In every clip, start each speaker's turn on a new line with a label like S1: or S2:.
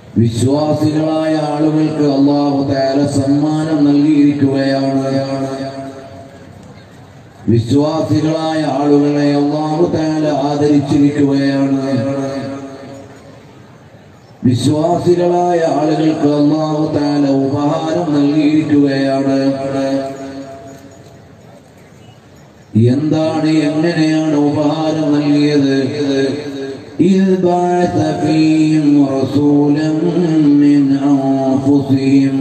S1: വിശ്വാസികളായ ആളുകൾക്ക് അള്ളാഹു താല സമ്മാനം നൽകിയിരിക്കുകയാണ് വിശ്വാസികളായ ആളുകളെ അള്ളാഹു താല ആദരിച്ചിരിക്കുകയാണ് വിശ്വാസികളായ ആളുകൾക്ക് അള്ളാഹു താല ഉപഹാരം നൽകിയിരിക്കുകയാണ് എന്താണ് എങ്ങനെയാണ് ഉപഹാരം നൽകിയത് إذ بعث فيهم رسولا من أنفسهم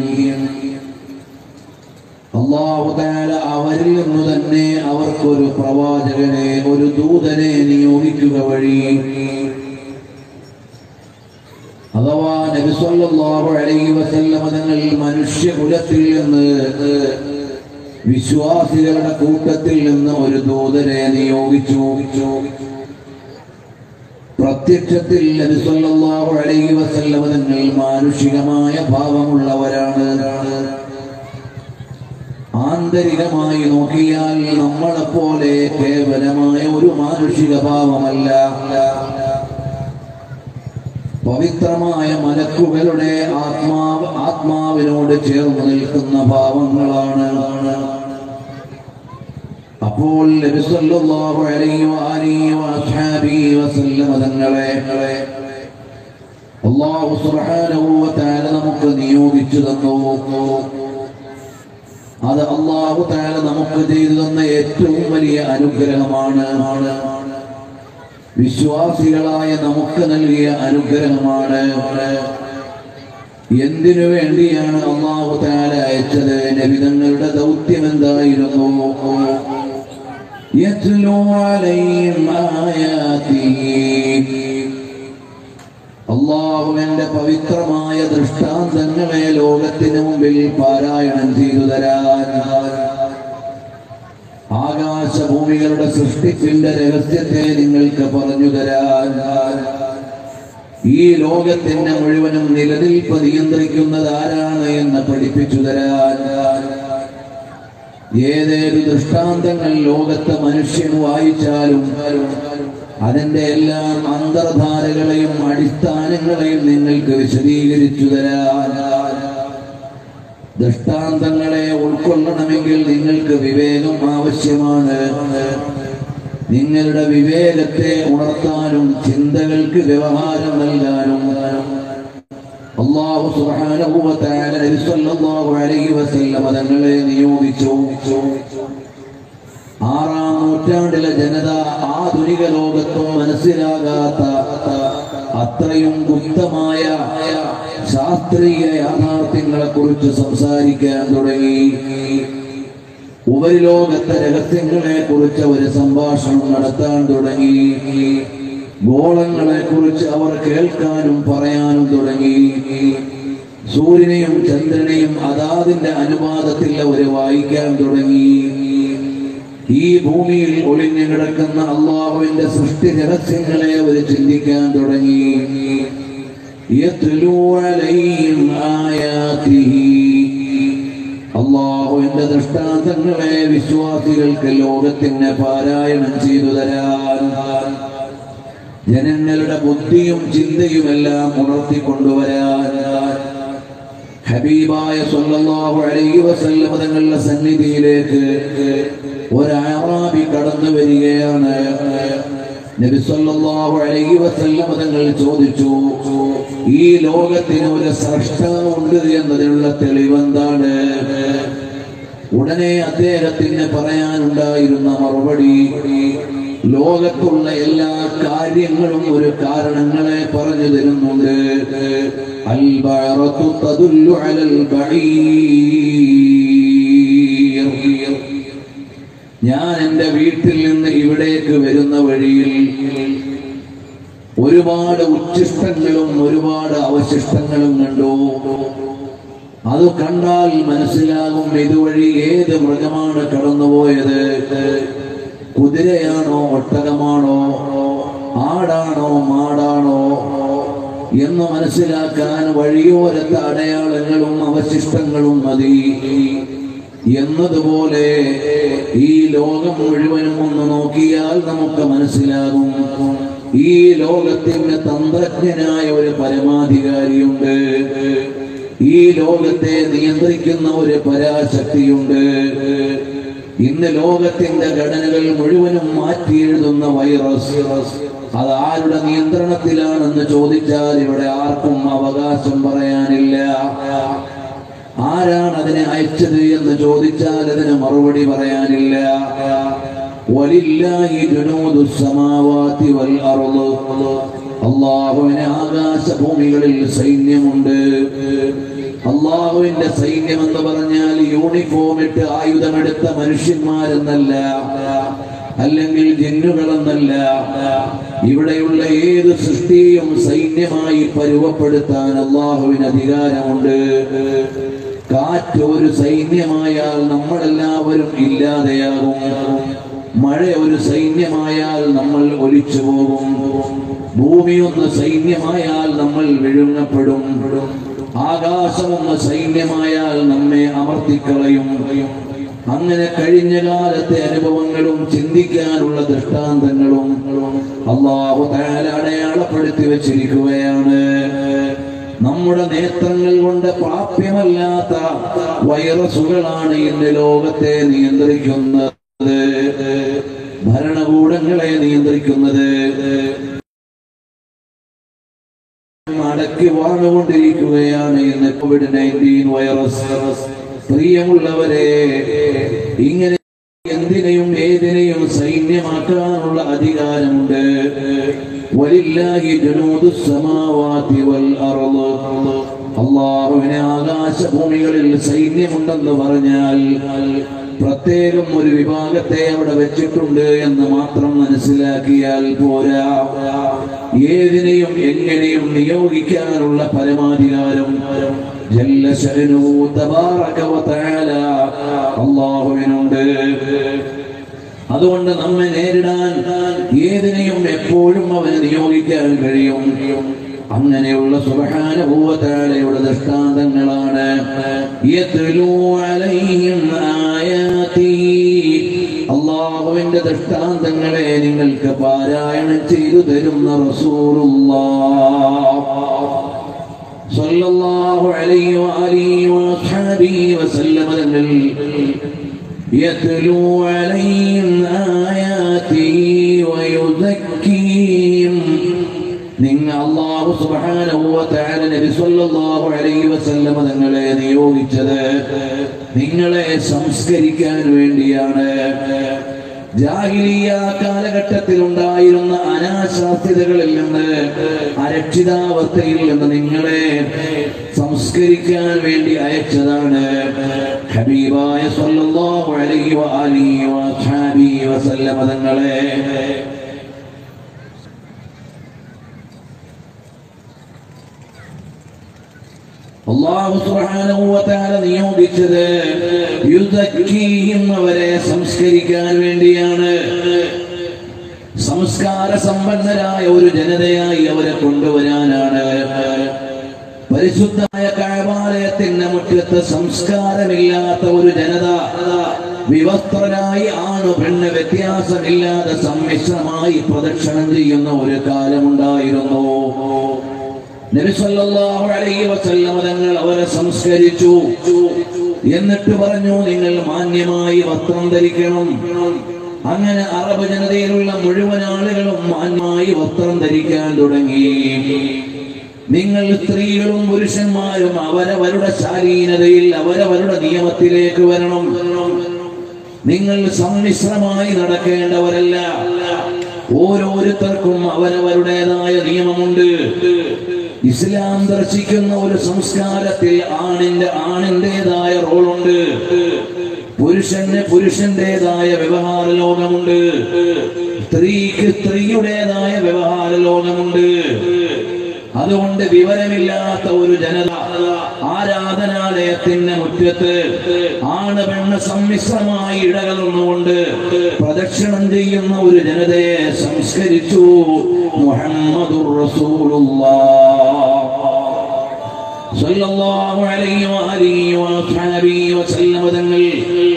S1: അള്ളാഹു താല അവരിൽ നിന്ന് തന്നെ അവർക്കൊരു പ്രവാചകനെ ഒരു ദൂതനെ നിയോഗിക്കുക വഴി അഥവാ നബിസ്വല്ലാഹു അലൈഹി വസല്ലമ തങ്ങൾ മനുഷ്യകുലത്തിൽ നിന്ന് വിശ്വാസികളുടെ കൂട്ടത്തിൽ നിന്ന് ഒരു ദൂതനെ നിയോഗിച്ചു പ്രത്യക്ഷത്തിൽ നബി സല്ലല്ലാഹു അലൈഹി വസല്ലമ തങ്ങൾ മാനുഷികമായ ഭാവമുള്ളവരാണ് ആന്തരികമായി നോക്കിയാൽ നമ്മളെ പോലെ കേവലമായ ഒരു മാനുഷിക ഭാവമല്ല പവിത്രമായ മലക്കുകളുടെ ആത്മാവ് ആത്മാവിനോട് ചേർന്ന് നിൽക്കുന്ന ഭാവങ്ങളാണ് അപ്പോൾ നബി സല്ലല്ലാഹു അലൈഹി വആലിഹി വഅസ്ഹാബിഹി വസല്ലമ തങ്ങളെ അല്ലാഹു സുബ്ഹാനഹു വതആല നമുക്ക് നിയോഗിച്ചു തന്നു അത് അല്ലാഹു തആല നമുക്ക് ചെയ്തു തന്ന ഏറ്റവും വലിയ അനുഗ്രഹമാണ് വിശ്വാസികളായ നമുക്ക് നൽകിയ അനുഗ്രഹമാണ് എന്തിനു വേണ്ടിയാണ് അള്ളാഹു താല അയച്ചത് നബിതങ്ങളുടെ ദൗത്യം എന്തായിരുന്നു യത്ലു അലൈഹിം ആയാതിഹി. അള്ളാഹുവിന്റെ പവിത്രമായ ദൃഷ്ടാന്തങ്ങളെ ലോകത്തിന് മുമ്പിൽ പാരായണം ചെയ്തു തരാൻ ആകാശഭൂമികളുടെ സൃഷ്ടിപ്പിന്റെ രഹസ്യത്തെ നിങ്ങൾക്ക് പറഞ്ഞു തരാൻ ഈ ലോകത്തിന്റെ മുഴുവനും നിലനിൽപ്പ് നിയന്ത്രിക്കുന്നത് ആരാണ് എന്ന് പഠിപ്പിച്ചു തരാൻ ഏതേതു ദൃഷ്ടാന്തങ്ങൾ ലോകത്തെ മനുഷ്യൻ വായിച്ചാലും അതിന്റെ എല്ലാം അന്തർധാരകളെയും അടിസ്ഥാനങ്ങളെയും നിങ്ങൾക്ക് വിശദീകരിച്ചു തരാൻ ദൃഷ്ടാന്തങ്ങളെ ഉൾക്കൊള്ളണമെങ്കിൽ നിങ്ങൾക്ക് വിവേകം ആവശ്യമാണ് നിങ്ങളുടെ വിവേകത്തെ ഉണർത്താനും ചിന്തകൾക്ക് വ്യവഹാരം നൽകാനും അള്ളാഹു സുബ്ഹാനഹു വ തആല നബി സല്ലല്ലാഹു അലൈഹി വസല്ലം തങ്ങളെ നിയോഗിച്ചു ആറാം നൂറ്റാണ്ടിലെ ജനത ആധുനിക ലോകത്തും മനസ്സിലാകാത്ത അത്രയും ഗുപ്തമായ ശാസ്ത്രീയ യാഥാർത്ഥ്യങ്ങളെ കുറിച്ച് സംസാരിക്കാൻ തുടങ്ങി ഉപരിലോകത്തെ രഹസ്യങ്ങളെ കുറിച്ച് ഒരു സംഭാഷണം നടത്താൻ തുടങ്ങി ഗോളങ്ങളെ കുറിച്ച് അവർ കേൾക്കാനും പറയാനും തുടങ്ങി സൂര്യനെയും ചന്ദ്രനെയും അതാതിന്റെ അനുപാതത്തിൽ അവർ വായിക്കാൻ തുടങ്ങി ഈ ഭൂമിയിൽ ഒളിഞ്ഞു കിടക്കുന്ന അള്ളാഹുവിന്റെ സൃഷ്ടി രഹസ്യങ്ങളെ അവർ ചിന്തിക്കാൻ തുടങ്ങി യത്ലു അലൈഹിം ആയാതിഹി അള്ളാഹുവിന്റെ ദൃഷ്ടാന്തങ്ങളെ വിശ്വാസികൾക്ക് ലോകത്തിന് പാരായണം ചെയ്തു തരാൻ ജനങ്ങളുടെ ബുദ്ധിയും ചിന്തയുമെല്ലാം ഉണർത്തിക്കൊണ്ടുവരാൻ ഹബീബായ സല്ലല്ലാഹു അലൈഹി വസല്ലം തങ്ങളുടെ സന്നിധിയിലേക്ക് ഒരു അറാബി കടന്നു വരികയാണ് നബി സല്ലല്ലാഹു അലൈഹി വസല്ലം തങ്ങൾ ചോദിച്ചു ഈ ലോകത്തിന് ഒരു സ്രഷ്ടാവുണ്ട് എന്നതിനുള്ള തെളിവെന്താണ് ഉടനെ അദ്ദേഹത്തിന് പറയാനുണ്ടായിരുന്ന മറുപടി ലോകത്തുള്ള എല്ലാ കാര്യങ്ങളും ഒരു കാരണങ്ങളെ പറഞ്ഞു തരുന്നുണ്ട് അൽ ബഅറത്തു തദുല്ലു അലൽ ബഈർ ഞാൻ എൻ്റെ വീട്ടിൽ നിന്ന് ഇവിടേക്ക് വരുന്ന വഴിയിൽ ഒരുപാട് ഉച്ഛിഷ്ടങ്ങളും ഒരുപാട് അവശിഷ്ടങ്ങളും കണ്ടു അത് കണ്ടാൽ മനസ്സിലാകും ഇതുവഴി ഏത് മൃഗമാണ് കടന്നുപോയത് കുതിരയാണോ ഒട്ടകമാണോ ആടാണോ മാടാണോ എന്ന് മനസ്സിലാക്കാൻ വഴിയോരത്തെ അടയാളങ്ങളും അവശിഷ്ടങ്ങളും മതി എന്നതുപോലെ ഈ ലോകം മുഴുവനും ഒന്ന് നോക്കിയാൽ നമുക്ക് മനസ്സിലാകും ഈ ലോകത്തിന് തന്ത്രജ്ഞനായ ഒരു പരമാധികാരിയുണ്ട് ഈ ലോകത്തെ നിയന്ത്രിക്കുന്ന ഒരു പരാശക്തിയുണ്ട് ഇന്ന് ലോകത്തിന്റെ ഘടനകൾ മുഴുവനും മാറ്റി എഴുതുന്ന വൈറസ് അത് ആരുടെ നിയന്ത്രണത്തിലാണെന്ന് ചോദിച്ചാൽ ഇവിടെ ആർക്കും അവകാശം പറയാനില്ല ആരാണ് അതിനെ അയച്ചത് എന്ന് ചോദിച്ചാൽ അതിന് മറുപടി പറയാനില്ല വലില്ലാഹി ജുനൂദു സമാവാതി വൽ അർള് അള്ളാഹുവിന് ആകാശഭൂമികളിൽ സൈന്യമുണ്ട് അള്ളാഹുവിന്റെ സൈന്യം എന്ന് പറഞ്ഞാൽ യൂണിഫോം ഇട്ട് ആയുധമെടുത്ത മനുഷ്യന്മാരെന്നല്ല അല്ലെങ്കിൽ ജിന്നുകളെന്നല്ല ഇവിടെയുള്ള ഏത് സൃഷ്ടിയും സൈന്യമായി പരുവപ്പെടുത്താൻ അള്ളാഹുവിന് അധികാരമുണ്ട് കാറ്റ് ഒരു സൈന്യമായാൽ നമ്മളെല്ലാവരും ഇല്ലാതെയാകും മഴ ഒരു സൈന്യമായാൽ നമ്മൾ ഒലിച്ചു പോകും ഭൂമി ഒന്ന് സൈന്യമായാൽ നമ്മൾ വിഴുങ്ങപ്പെടും ആകാശം ഒന്ന് സൈന്യമായാൽ നമ്മെ അമർത്തിക്കളയും അങ്ങനെ കഴിഞ്ഞ കാലത്തെ അനുഭവങ്ങളും ചിന്തിക്കാനുള്ള ദൃഷ്ടാന്തങ്ങളും അള്ളാഹു താല അടയാളപ്പെടുത്തി വെച്ചിരിക്കുകയാണ് നമ്മുടെ നേത്രങ്ങൾ കൊണ്ട് പ്രാപ്യമല്ലാത്ത വൈറസുകളാണ് ഇന്ന് ലോകത്തെ നിയന്ത്രിക്കുന്നത് ഭരണകൂടങ്ങളെ നിയന്ത്രിക്കുന്നത് അടക്കി വാണുകൊണ്ടിരിക്കുകയാണ് ഇന്ന് കോവിഡ് നയൻറ്റീൻ വൈറസ് പ്രിയമുള്ളവരെ ഇങ്ങനെ എന്തിനെയും ഏതിനെയും സൈന്യമാക്കാനുള്ള അധികാരമുണ്ട് വലില്ലാഹി ജനൂദു സമാവാതി വൽ അർള് അള്ളാഹുവിന് ആകാശഭൂമികളിൽ സൈന്യമുണ്ടെന്ന് പറഞ്ഞാൽ പ്രത്യേകം ഒരു വിഭാഗത്തെ അവിടെ വെച്ചിട്ടുണ്ട് എന്ന് മാത്രം മനസ്സിലാക്കിയാൽ പോരാ ഏതിനെയും എങ്ങനെയും നിയോഗിക്കാനുള്ള പരമാധികാരം ജല്ല ശഅനുഹു തബാറക വതആല അല്ലാഹുവിനുണ്ട് അതുകൊണ്ട് നമ്മെ നേരിടാൻ ഏതിനെയും എപ്പോഴും അവന് നിയോഗിക്കാൻ കഴിയും അങ്ങനെയുള്ള സുബ്ഹാനഹുവതആലയുടെ ദൃഷ്ടാന്തങ്ങളാണ് യത്ലൂ അലൈഹിം ആയാതി അള്ളാഹുവിന്റെ ദൃഷ്ടാന്തങ്ങളെ നിങ്ങൾക്ക് പാരായണം ചെയ്തു തരുന്ന റസൂലുള്ളാഹ് സല്ലല്ലാഹു അലൈഹി വആലിഹി വഅസ്ഹാബിഹി വസല്ലമ തങ്ങൾ യത്ലൂ അലൈഹിം ആയാതിഹി വയുസക്കീഹിം നിങ്ങൾ അല്ലാഹു സുബ്ഹാനഹു വ തആല നബി സല്ലല്ലാഹു അലൈഹി വസല്ലമ തങ്ങളെ നിയോഗിച്ചത് നിങ്ങളെ സംസ്കരിക്കാൻ വേണ്ടിയാണ് ജാഹിലിയ കാലഘട്ടത്തിൽ ഉണ്ടായിരുന്ന അനാശാസ്യതകളിൽ നിന്ന് അരക്ഷിതാവസ്ഥയിൽ നിന്ന് നിങ്ങളെ സംസ്കരിക്കാൻ വേണ്ടി അയച്ചതാണ് ഹബീബായ സല്ലല്ലാഹു അലൈഹി വആലിഹി വഅസ്ഹാബിഹി വസല്ലമ തങ്ങളെ അള്ളാഹു സുബ്ഹാനഹു വ തആല നിയോഗിച്ചത് യുസക്കീഹിം അവരെ സംസ്കരിക്കാൻ വേണ്ടിയാണ് സംസ്കാര സമ്പന്നരായ ഒരു ജനതയായി അവരെ കൊണ്ടുവരാനാണ് പരിശുദ്ധമായ കഴവാലയത്തിന്റെ മുറ്റത്ത് സംസ്കാരമില്ലാത്ത ഒരു ജനത വിവസ്ത്രരായി ആണ് പെണ്ണ് വ്യത്യാസമില്ലാതെ സമ്മിശ്രമായി പ്രദക്ഷിണം ചെയ്യുന്ന ഒരു കാലമുണ്ടായിരുന്നു നബി സല്ലല്ലാഹു അലൈഹി വസല്ലം തങ്ങൾ അവരെ സംസ്കരിച്ചു എന്നിട്ട് പറഞ്ഞു നിങ്ങൾ മാന്യമായി വസ്ത്രം ധരിക്കണം അങ്ങനെ അറബ് ജനതയിലുള്ള മുഴുവൻ ആളുകളും മാന്യമായി വസ്ത്രം ധരിക്കാൻ തുടങ്ങി നിങ്ങൾ സ്ത്രീകളും പുരുഷന്മാരും അവരവരുടെ ശാലീനതയിൽ അവരവരുടെ നിയമത്തിലേക്ക് വരണം നിങ്ങൾ സമ്മിശ്രമായി നടക്കേണ്ടവരല്ല ഓരോരുത്തർക്കും അവരവരുടേതായ നിയമമുണ്ട് ഇസ്ലാം ദർശിക്കുന്ന ഒരു സംസ്കാരത്തിൽ ആണിന്റെ ആണിന്റേതായ റോളുണ്ട് പുരുഷന് പുരുഷന്റേതായ വ്യവഹാര ലോകമുണ്ട് സ്ത്രീക്ക് സ്ത്രീയുടേതായ വ്യവഹാര ലോകമുണ്ട് അതുകൊണ്ട് വിവരമില്ലാത്ത ഒരു ജനത ആരാധനാലയത്തിന്റെ മുറ്റത്ത് ആണ് പെണ്ണ് സമ്മിശ്രമായി ഇടകലർന്നുകൊണ്ട് പ്രദക്ഷിണം ചെയ്യുന്ന ഒരു ജനതയെ സംസ്കരിച്ചു മുഹമ്മദുർ റസൂലുള്ളാഹ് സല്ലല്ലാഹു അലൈഹി വആലിഹി വഅസ്ഹാബിഹി വസല്ലമ തങ്ങൾ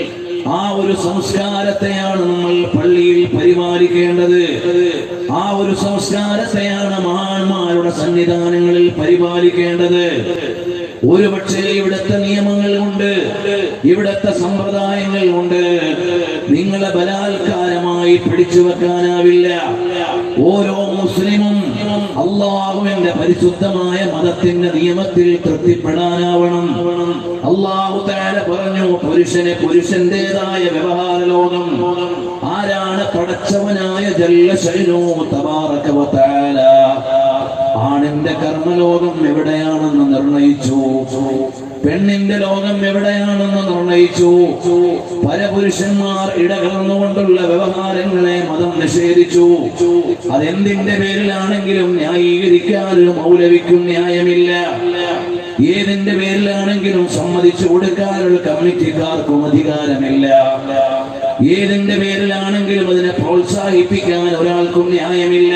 S1: ആ ഒരു സംസ്കാരത്തെയാണ് നമ്മൾ പള്ളിയിൽ പരിപാലിക്കേണ്ടത് ആ ഒരു ഒരു സംസ്കാരത്തെയാണ് മഹാന്മാരുടെ സന്നിധാനങ്ങളിൽ പരിപാലിക്കേണ്ടത് ഒരു പക്ഷേ ഇവിടുത്തെ നിയമങ്ങൾ കൊണ്ട് ഇവിടുത്തെ സമ്പ്രദായങ്ങൾ കൊണ്ട് നിങ്ങളെ ബലാത്കാരമായി പിടിച്ചു വെക്കാനാവില്ല ഓരോ മുസ്ലിമും അള്ളാഹുവിന്റെ പരിശുദ്ധമായ മതത്തിന്റെ നിയമത്തിൽ തൃപ്തിപ്പെടാനാവണം അള്ളാഹു താര പറഞ്ഞു പുരുഷന് പുരുഷന്റേതായ വ്യവഹാര ലോകം ആരാണ് പടച്ചവനായ ജല്ല ശൈനോ തബാറക വതആല ആണിന്റെ കർമ്മലോകം എവിടെയാണെന്ന് നിർണയിച്ചു പെണ്ണിന്റെ ലോകം എവിടെയാണെന്ന് നിർണയിച്ചു പരപുരുഷന്മാർ ഇടകലർന്നുകൊണ്ടുള്ള വ്യവഹാരങ്ങളെ മതം നിഷേധിച്ചു അതെന്തിന്റെ പേരിലാണെങ്കിലും ന്യായീകരിക്കാൻ ഒരു മൗലവിക്കും ന്യായമില്ല ഏതിന്റെ പേരിലാണെങ്കിലും സമ്മതിച്ചു കൊടുക്കാൻ ഒരു കമ്മിറ്റിക്കാർക്കും അധികാരമില്ല ഏതിന്റെ പേരിലാണെങ്കിലും അതിനെ പ്രോത്സാഹിപ്പിക്കാൻ ഒരാൾക്കും ന്യായമില്ല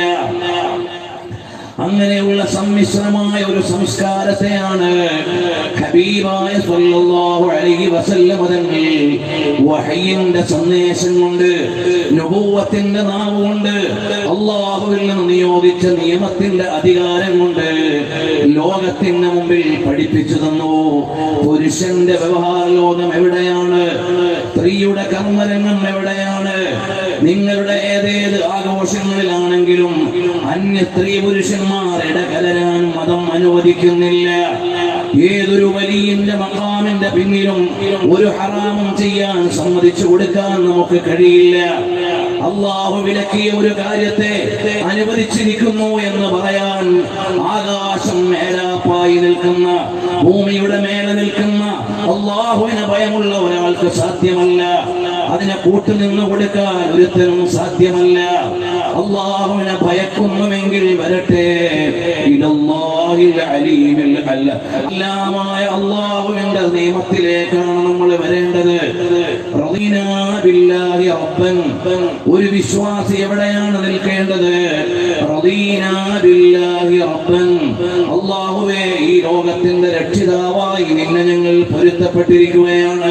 S1: അങ്ങനെയുള്ള സമ്മിശ്രമായ ഒരു സംസ്കാരത്തെയാണ് ഹബീബായ സല്ലല്ലാഹു അലൈഹി വസല്ലം തങ്ങൾ വഹയിന്റെ സന്ദേശം കൊണ്ട് നുബുവത്തിന്റെ നാവ് കൊണ്ട് അള്ളാഹുവിൽ നിന്ന് നിയോഗിച്ച നിയമത്തിന്റെ അധികാരം കൊണ്ട് ലോകത്തിന് മുമ്പിൽ പഠിപ്പിച്ചു തന്നു പുരുഷന്റെ വ്യവഹാര ലോകം എവിടെയാണ് സ്ത്രീയുടെ കർമ്മരംഗം എവിടെയാണ് നിങ്ങളുടെ ഏതേത് ആഘോഷങ്ങളിലാണെങ്കിലും അന്യ സ്ത്രീ പുരുഷന്മാർ ഇടകലരാൻ മതം അനുവദിക്കുന്നില്ല ഏതൊരു വലിയന്റെ മക്കാമിന്റെ പിന്നിലും ഒരു ഹറാമും ചെയ്യാൻ സമ്മതിച്ചു കൊടുക്കാൻ നമുക്ക് കഴിയില്ല അള്ളാഹു വിലക്കിയ ഒരു കാര്യത്തെ അനുവദിച്ചിരിക്കുന്നു എന്ന് പറയാൻ ആകാശം മേലാപ്പായി നിൽക്കുന്ന ഭൂമിയുടെ മേലെ നിൽക്കുന്ന അള്ളാഹുവിന് ഭയമുള്ള ഒരാൾക്ക് സാധ്യമല്ല അതിനെ കൂട്ടുനിന്ന് കൊടുക്കാൻ ഒരുത്തനും സാധ്യമല്ല അള്ളാഹുവിനെ ഭയക്കുന്നുവെങ്കിൽ വരട്ടെ ഇലല്ലാഹിൽ അലീമിൽ അല്ല എല്ലാമായ അള്ളാഹുവിന്റെ നിയമത്തിലേക്കാണ് നമ്മൾ വരേണ്ടത് റളീനാ ബില്ലാഹി റബ്ബൻ ഒരു വിശ്വാസി എവിടെയാണ് നിൽക്കേണ്ടത് റളീനാ ബില്ലാഹി റബ്ബൻ അള്ളാഹുവേ ഈ ലോകത്തിന്റെ രക്ഷിതാവായി നിന്നെ ഞങ്ങൾ പൊരുത്തപ്പെട്ടിരിക്കുകയാണ്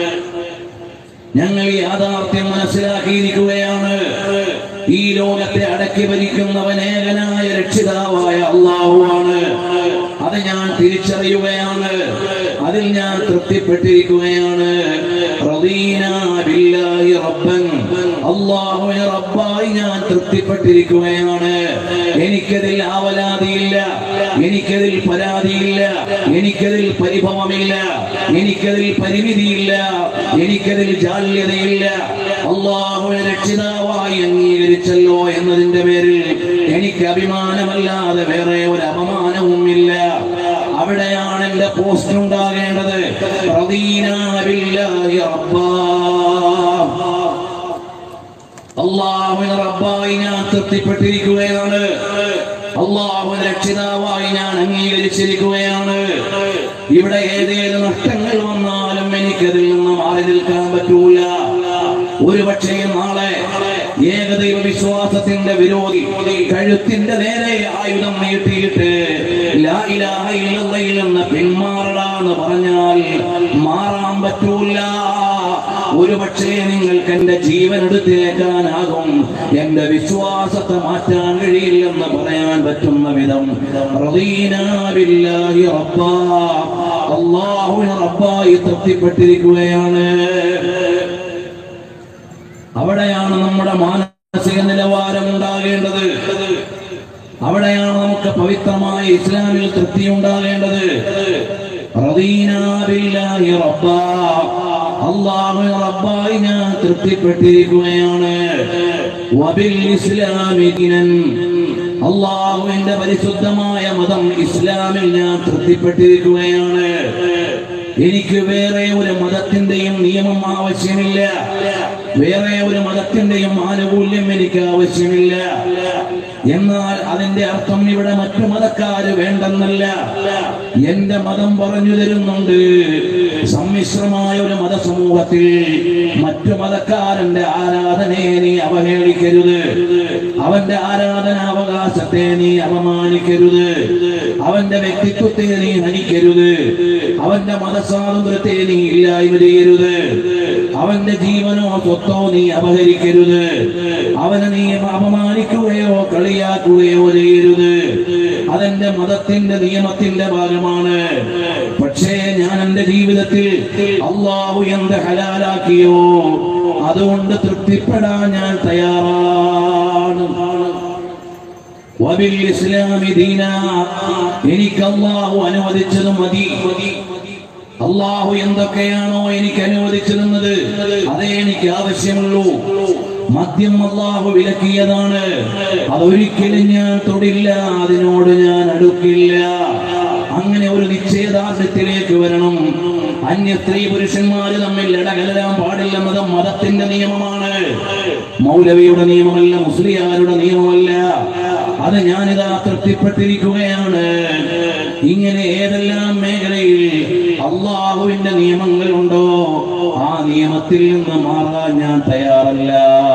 S1: ഞങ്ങൾ ഈ യാഥാർത്ഥ്യം മനസ്സിലാക്കിയിരിക്കുകയാണ് ഈ ലോകത്തെ അടക്കി ഭരിക്കുന്നവൻ ഏകനായ രക്ഷിതാവായ അള്ളാഹുവാണ് അത് ഞാൻ തിരിച്ചറിയുകയാണ് അതിൽ ഞാൻ തൃപ്തിപ്പെട്ടിരിക്കുകയാണ് റളീനാ ബില്ലാഹി റബ്ബൻ അള്ളാഹുവിനെ റബ്ബായി ഞാൻ തൃപ്തിപ്പെട്ടിരിക്കുകയാണ് എനിക്കതിൽ ആവലാതിയില്ല എനിക്കതിൽ പരാതിയില്ല എനിക്കതിൽ പരിഭവമില്ല എനിക്കതിൽ പരിമിതിയില്ല എനിക്കതിൽ ജാള്യതയില്ല അള്ളാഹുവിനെ രക്ഷിതാവായി അംഗീകരിച്ചല്ലോ എന്നതിന്റെ പേരിൽ എനിക്ക് അഭിമാനമല്ലാതെ വേറെ ഒരു അപമാനവും ഇല്ല അവിടെയാണ് എന്റെ പോസ്റ്റ് ഉണ്ടാകേണ്ടത് റദീനാ ബില്ലാഹി റബ്ബാ അള്ളാഹുവിന് റബ്ബായി ഞാൻ തൃപ്തിപ്പെട്ടിരിക്കുകയാണ് അള്ളാഹുവിന് രക്ഷിതാവായി ഞാൻ അംഗീകരിച്ചിരിക്കുകയാണ് ഇവിടെ ഏതേത് നഷ്ടങ്ങൾ വന്നാലും എനിക്കതിൽ നിന്ന് മാറി നിൽക്കാൻ പറ്റൂല ഒരു പക്ഷേ നാളെ ഏകദൈവ വിശ്വാസത്തിന്റെ വിരോധി കഴുത്തിന്റെ നേരെ ആയുധം നീട്ടിയിട്ട് ലാ ഇലാഹ ഇല്ലല്ലയിൽ നിന്ന് പിന്മാറടാന്ന് പറഞ്ഞാൽ മാറാൻ പറ്റൂല ഒരു പക്ഷേ നിങ്ങൾക്ക് എന്റെ ജീവൻ എടുത്തേക്കാനാകും എന്റെ വിശ്വാസത്തെ മാറ്റാൻ കഴിയില്ലെന്ന് പറയാൻ പറ്റുന്ന വിധം റളീനാ ബില്ലാഹി റബ്ബാ അള്ളാഹുവിനെ റബ്ബായി തൃപ്തിപ്പെട്ടിരിക്കുകയാണ് അവിടെയാണ് നമ്മുടെ മാനസിക നിലവാരം ഉണ്ടാകേണ്ടത് അവിടെയാണ് നമുക്ക് പവിത്രമായ ഇസ്ലാമിൽ തൃപ്തി ഉണ്ടാകേണ്ടത് റദീനാ ബില്ലാഹി റബ്ബാ അള്ളാഹു റബ്ബായി ഞാൻ തൃപ്തിപ്പെട്ടിരിക്കുകയാണ് വബിൽ ഇസ്ലാമി ദിനൻ അള്ളാഹുവിന്റെ പരിശുദ്ധമായ മതം ഇസ്ലാമിൽ ഞാൻ തൃപ്തിപ്പെട്ടിരിക്കുകയാണ് എനിക്ക് വേറെ ഒരു മതത്തിന്റെയും നിയമം ആവശ്യമില്ല വേറെ ഒരു മതത്തിന്റെയും ആനുകൂല്യം എനിക്ക് ആവശ്യമില്ല എന്നാൽ അതിന്റെ അർത്ഥം ഇവിടെ മറ്റു മതക്കാര് വേണ്ടെന്നല്ല എന്റെ മതം പറഞ്ഞു തരുന്നുണ്ട് സമ്മിശ്രമായ ഒരു മതസമൂഹത്തിൽ മറ്റു മതക്കാരന്റെ ആരാധനയെ നീ അവഹേളിക്കരുത് അവന്റെ ആരാധനാവകാശത്തെ നീ അപമാനിക്കരുത് അവന്റെ വ്യക്തിത്വത്തെ നീ ഹനിക്കരുത് അവന്റെ മതസ്വാതന്ത്ര്യത്തെ നീ ഇല്ലായ്മ ചെയ്യരുത് അവന്റെ ജീവനോ സ്വത്തോ നീ അപഹരിക്കരുത് അവനെ നീ അപമാനിക്കുകയോ കളിയാക്കുകയോ ചെയ്യരുത് അതെന്റെ മതത്തിന്റെ നിയമത്തിന്റെ ഭാഗമാണ് പക്ഷേ ഞാൻ എന്റെ ജീവിതത്തിൽ അള്ളാഹു എന്ത് ഹലാലാക്കിയോ അതുകൊണ്ട് തൃപ്തിപ്പെടാൻ ഞാൻ തയ്യാറാണ് വബിൽ ഇസ്ലാമി ദീന എനിക്ക് അള്ളാഹു അനുവദിച്ചത് മതി അള്ളാഹു എന്തൊക്കെയാണോ എനിക്ക് അനുവദിച്ചു തന്നത് അതേ എനിക്ക് ആവശ്യമുള്ളൂ മദ്യം അള്ളാഹു വിലക്കിയതാണ് അതൊരിക്കലും ഞാൻ തൊടില്ല അതിനോട് ഞാൻ അടുക്കില്ല അങ്ങനെ ഒരു നിശ്ചയദാർഢ്യത്തിലേക്ക് വരണം അന്യ സ്ത്രീ പുരുഷന്മാര് തമ്മിൽ ഇടകലരാൻ പാടില്ലെന്നത് മതത്തിന്റെ നിയമമാണ് മൗലവിയുടെ നിയമമല്ല മുസ്ലിയാരുടെ നിയമമല്ല അത് ഞാനിതാ തൃപ്തിപ്പെട്ടിരിക്കുകയാണ് ഇങ്ങനെ ഏതെല്ലാം മേഖലയിൽ അള്ളാഹുവിന്റെ നിയമങ്ങളുണ്ടോ ആ നിയമത്തിൽ നിന്ന് മാറാൻ ഞാൻ തയ്യാറല്ല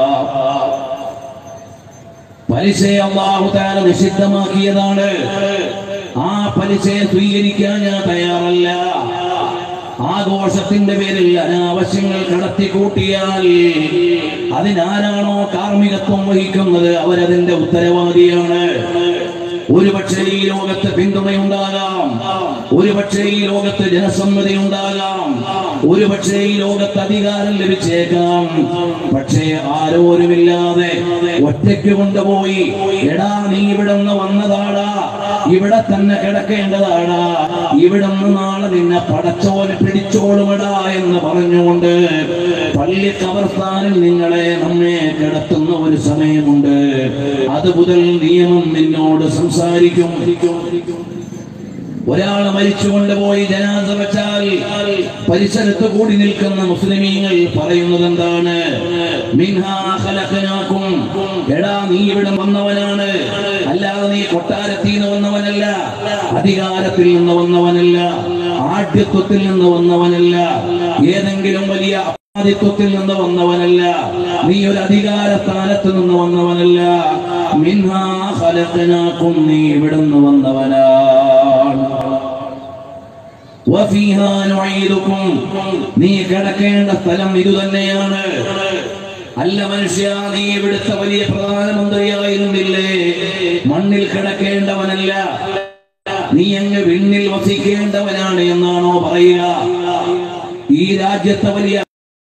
S1: പലിശയെ അള്ളാഹു താര നിഷിദ്ധമാക്കിയതാണ് ആ പലിശയെ സ്വീകരിക്കാൻ ഞാൻ തയ്യാറല്ല ആഘോഷത്തിന്റെ പേരിൽ അനാവശ്യങ്ങൾ കടത്തിക്കൂട്ടിയാൽ അതിനാരാണോ കാർമ്മികത്വം വഹിക്കുന്നത് അവരതിന്റെ ഉത്തരവാദിയാണ് ഒരുപക്ഷെ ഈ ലോകത്ത് പിന്തുണയുണ്ടാകാം ഒരുപക്ഷെ ഈ ലോകത്ത് ജനസമ്മതി ഉണ്ടാകാം ഒരുപക്ഷെ ഈ ലോകത്ത് അധികാരം ലഭിച്ചേക്കാം പക്ഷേ ആരോരുമില്ലാതെ ഒറ്റയ്ക്ക് കൊണ്ടുപോയി എടാ നീ ഇവിടെ നിന്ന് വന്നതാടാ ഇവിടെ തന്നെ കിടക്കേണ്ടതാടാ ഇവിടെ നിന്ന് നാളെ നിന്നെ പടച്ചോന് പിടിച്ചോളുമടാ എന്ന് പറഞ്ഞുകൊണ്ട് പള്ളി കബർസ്ഥാനിൽ നിങ്ങളെ നമ്മെ കിടത്തുന്ന ഒരു സമയമുണ്ട് അത് മുതൽ നിയമം നിന്നോട് സംസാരിക്കും ഒരാൾ മരിച്ചുകൊണ്ട് പോയി ജനാസ വെച്ചാൽ പരിസരത്ത് കൂടി നിൽക്കുന്ന മുസ്ലിമീങ്ങൾ പറയുന്നത് എന്താണ് മിൻഹാ ഖലഖനാകും. എടാ നീ ഇവിടെ വന്നവനാണ് അല്ലാതെ നീ കൊട്ടാരത്തിൽ നിന്ന് വന്നവനല്ല അധികാരത്തിൽ നിന്ന് വന്നവനല്ല ആഢ്യത്വത്തിൽ നിന്ന് വന്നവനല്ല ഏതെങ്കിലും വലിയ ആദിത്വത്തിൽ നിന്ന് വന്നവനല്ല നീ ഒരു അധികാര സ്ഥാനത്ത് നിന്ന് വന്നവനല്ല മിൻഹാ ഖലഖനാകും. നീ ഇവിടുന്ന് വന്നവനാണ് വഫീഹാ നുഈദുകും. നീ കിടക്കേണ്ട സ്ഥലം ഇതുതന്നെയാണ് അല്ല മനുഷ്യ നീ ഇവിടുത്തെ വലിയ പ്രധാനമന്ത്രിയായിരുന്നില്ലേ മണ്ണിൽ കിടക്കേണ്ടവനല്ല നീ അങ്ങ് വിണ്ണിൽ വസിക്കേണ്ടവനാണ് എന്നാണോ പറയുക ഈ രാജ്യത്തെ വലിയ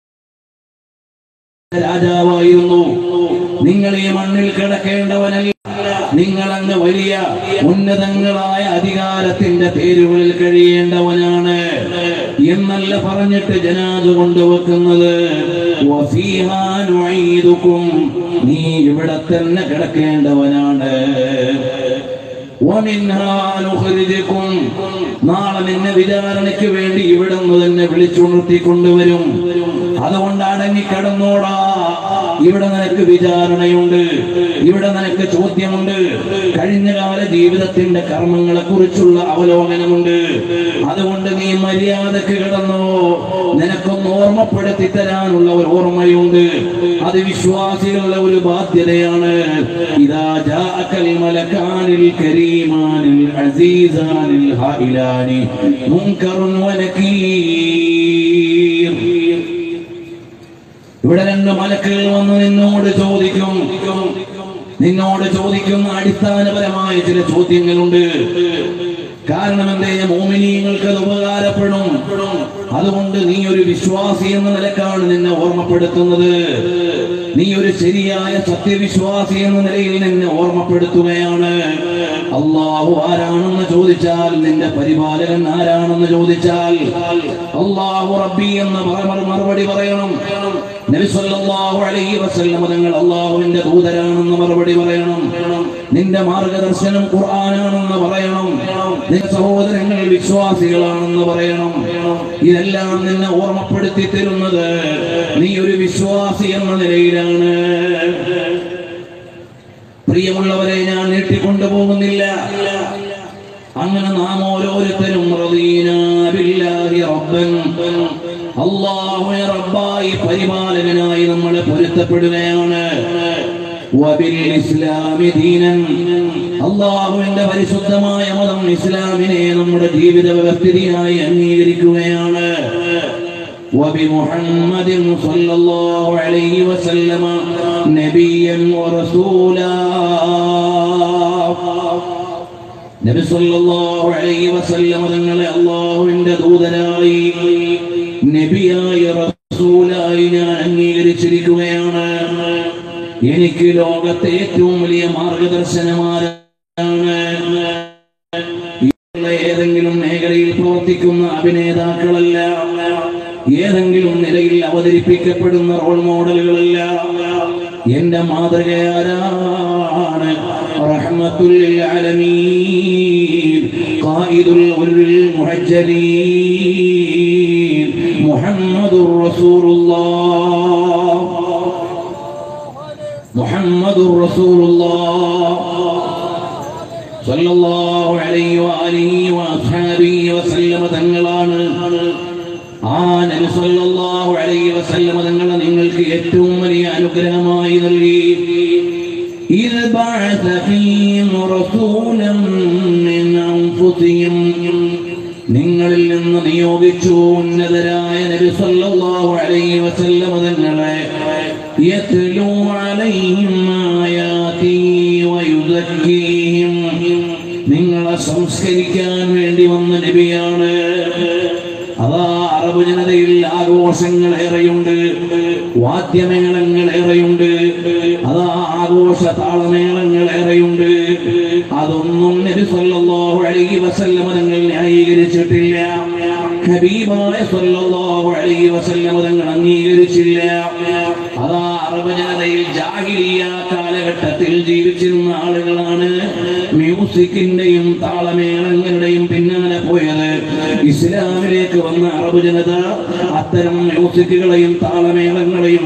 S1: രാജാവായിരുന്നു നിങ്ങൾ ഈ മണ്ണിൽ കിടക്കേണ്ടവനല്ല നിങ്ങൾ അങ്ങ് വലിയ ഉന്നതങ്ങളായ അധികാരത്തിന്റെ പേരുകളിൽ കഴിയേണ്ടവനാണ് എന്നല്ല പറഞ്ഞിട്ട് ജനാദ കൊണ്ടുവെക്കുന്നത് വഫീഹാ നുഈദുകും. നീ ഇവിടെ തന്നെ കിടക്കേണ്ടവനാണ് വമിൻഹാ നുഖ്രിജുകും. നാളെ നിന്നെ വിചാരണയ്ക്ക് വേണ്ടി ഇവിടെ നിന്ന് തന്നെ വിളിച്ചുണർത്തി കൊണ്ടുവരും അതുകൊണ്ട് അടങ്ങി കിടന്നോടാ ഇവിടെ നിനക്ക് വിചാരണയുണ്ട് ഇവിടെ നിനക്ക് ചോദ്യമുണ്ട് കഴിഞ്ഞകാല ജീവിതത്തിന്റെ കർമ്മങ്ങളെ കുറിച്ചുള്ള അവലോകനമുണ്ട് അതുകൊണ്ട് നീ മര്യാദക്ക് കിടന്നോ നിനക്കൊന്ന് ഓർമ്മപ്പെടുത്തി തരാനുള്ള ഒരു ഓർമ്മയുണ്ട് അത് വിശ്വാസികളുടെ ഒരു ബാധ്യതയാണ് ഇതാ ജാഅകൽ മലക്കാനിൽ കരീമാനിൽ അസീസാനിൽ ഹായിലാനി മുൻകറുൻ വനകീർ ഇവിടെ രണ്ട് മലക്കുകൾ വന്ന് നിന്നോട് ചോദിക്കും നിന്നോട് ചോദിക്കുന്ന അടിസ്ഥാനപരമായ ചില ചോദ്യങ്ങളുണ്ട് കാരണം എന്തേ മോമിനീങ്ങൾക്ക് അത് ഉപകാരപ്പെടും അതുകൊണ്ട് നീ ഒരു വിശ്വാസി എന്ന നിലക്കാണ് നിന്നെ ഓർമ്മപ്പെടുത്തുന്നത് നീ ഒരു ശരിയായ സത്യവിശ്വാസി എന്ന നിലയിൽ നിന്നെ ഓർമ്മപ്പെടുത്തുകയാണ് അള്ളാഹു ആരാണെന്ന് ചോദിച്ചാൽ നിന്റെ പരിപാലകൻ ആരാണെന്ന് ചോദിച്ചാൽ അള്ളാഹു റബ്ബി എന്ന് പറ- മറുപടി പറയണം നബി സല്ലല്ലാഹു അലൈഹി വസല്ലം തങ്ങൾ അള്ളാഹുവിന്റെ ദൂതരാണെന്ന് മറുപടി പറയണം നിന്റെ മാർഗദർശനം ഖുർആനാണെന്ന് പറയണം നിന്റെ സഹോദരങ്ങൾ വിശ്വാസികളാണെന്ന് പറയണം ഇതെല്ലാം നിന്നെ ഓർമ്മപ്പെടുത്തി തരുന്നത് നീ ഒരു വിശ്വാസി എന്ന നിലയിലാണ് പ്രിയമുള്ളവരെ ഞാൻ നീട്ടിക്കൊണ്ടുപോകുന്നില്ല അങ്ങനെ നാം ഓരോരുത്തരും റദീന ബില്ലാഹി റബ്ബൻ അല്ലാഹുവെ റബ്ബായി പരിപാലകനായി നമ്മൾ പൊരുത്തപ്പെടുകയാണ് വബിൽ ഇസ്ലാമി ദീനൻ അള്ളാഹുവിന്റെ പരിശുദ്ധമായ മതം ഇസ്ലാമിനെ നമ്മുടെ ജീവിത വ്യവസ്ഥിതിയായി അംഗീകരിക്കുകയാണ് وبمحمد صلى الله عليه وسلم نبيا ورسولا നബി സല്ലല്ലാഹു അലൈഹി വസല്ലം തങ്ങളെ അള്ളാഹുവിന്റെ ദൂതനായി നബിയായി റസൂലായി ഞാൻ അംഗീകരിച്ചിരിക്കുകയാണ് എനിക്ക് ലോകത്തെ ഏറ്റവും വലിയ മാർഗദർശനമാരാണ് ഇങ്ങനെയുള്ള ഏതെങ്കിലും മേഖലയിൽ പ്രവർത്തിക്കുന്ന അഭിനേതാക്കളല്ല ഏതെങ്കിലും നിലയിൽ അവതരിപ്പിക്കപ്പെടുന്ന റോൾ മോഡലുകളല്ല എന്റെ മാതൃകയാരാണ് റഹ്മത്തുൽ ആലമീൻ ഖായിദുൽ ഉരുൽ മുഹജ്ജലീൻ മുഹമ്മദുർ റസൂലുള്ളാഹ് മുഹമ്മദുർ റസൂലുള്ളാഹ് സല്ലല്ലാഹു അലൈഹി വആലിഹി വഅസ്ഹാബിഹി വസല്ലമ തങ്ങളാണ് ആ നബി സല്ലല്ലാഹു അലൈഹി വസല്ലമ തങ്ങൾ നിങ്ങൾക്ക് ഏറ്റവും വലിയ അനുഗ്രഹമായി നൽകി إذ بعث فيهم رسولا من أنفسهم നിങ്ങളിൽ നിന്ന് നിയോഗിച്ചു ഉന്നതരായ നബി സല്ലല്ലാഹു അലൈഹി വസല്ലമ തങ്ങളെ യത്ലു അലൈഹിം ആയാതി വയുസക്കീഹിം നിങ്ങളെ സംസ്കരിക്കാൻ വേണ്ടി വന്ന നബിയാണ് അതാ അറബ് ജനതയിൽ ആഘോഷങ്ങൾ ഏറെയുണ്ട് വാദ്യമേളങ്ങൾ ഏറെയുണ്ട് അതാ ആഘോഷ താളമേളങ്ങൾ ഏറെയുണ്ട് അതൊന്നും നബി സല്ലല്ലാഹു അലൈഹി വസല്ലമ തങ്ങൾ ന്യായീകരിച്ചിട്ടില്ല ഹബീബായ സല്ലല്ലാഹു അലൈഹി വസല്ലമ തങ്ങൾ അംഗീകരിച്ചില്ല അതാ അറബ് ജനതയിൽ ജാഹിലിയ കാലഘട്ടത്തിൽ ജീവിച്ചിരുന്ന ആളുകളാണ് മ്യൂസിക്കിന്റെയും താളമേളങ്ങളുടെയും പിന്നാലെ പോയത് ഇസ്ലാമിലേക്ക് വന്ന അറബ് ജനത അത്തരം മ്യൂസിക്കുകളെയും താളമേളങ്ങളെയും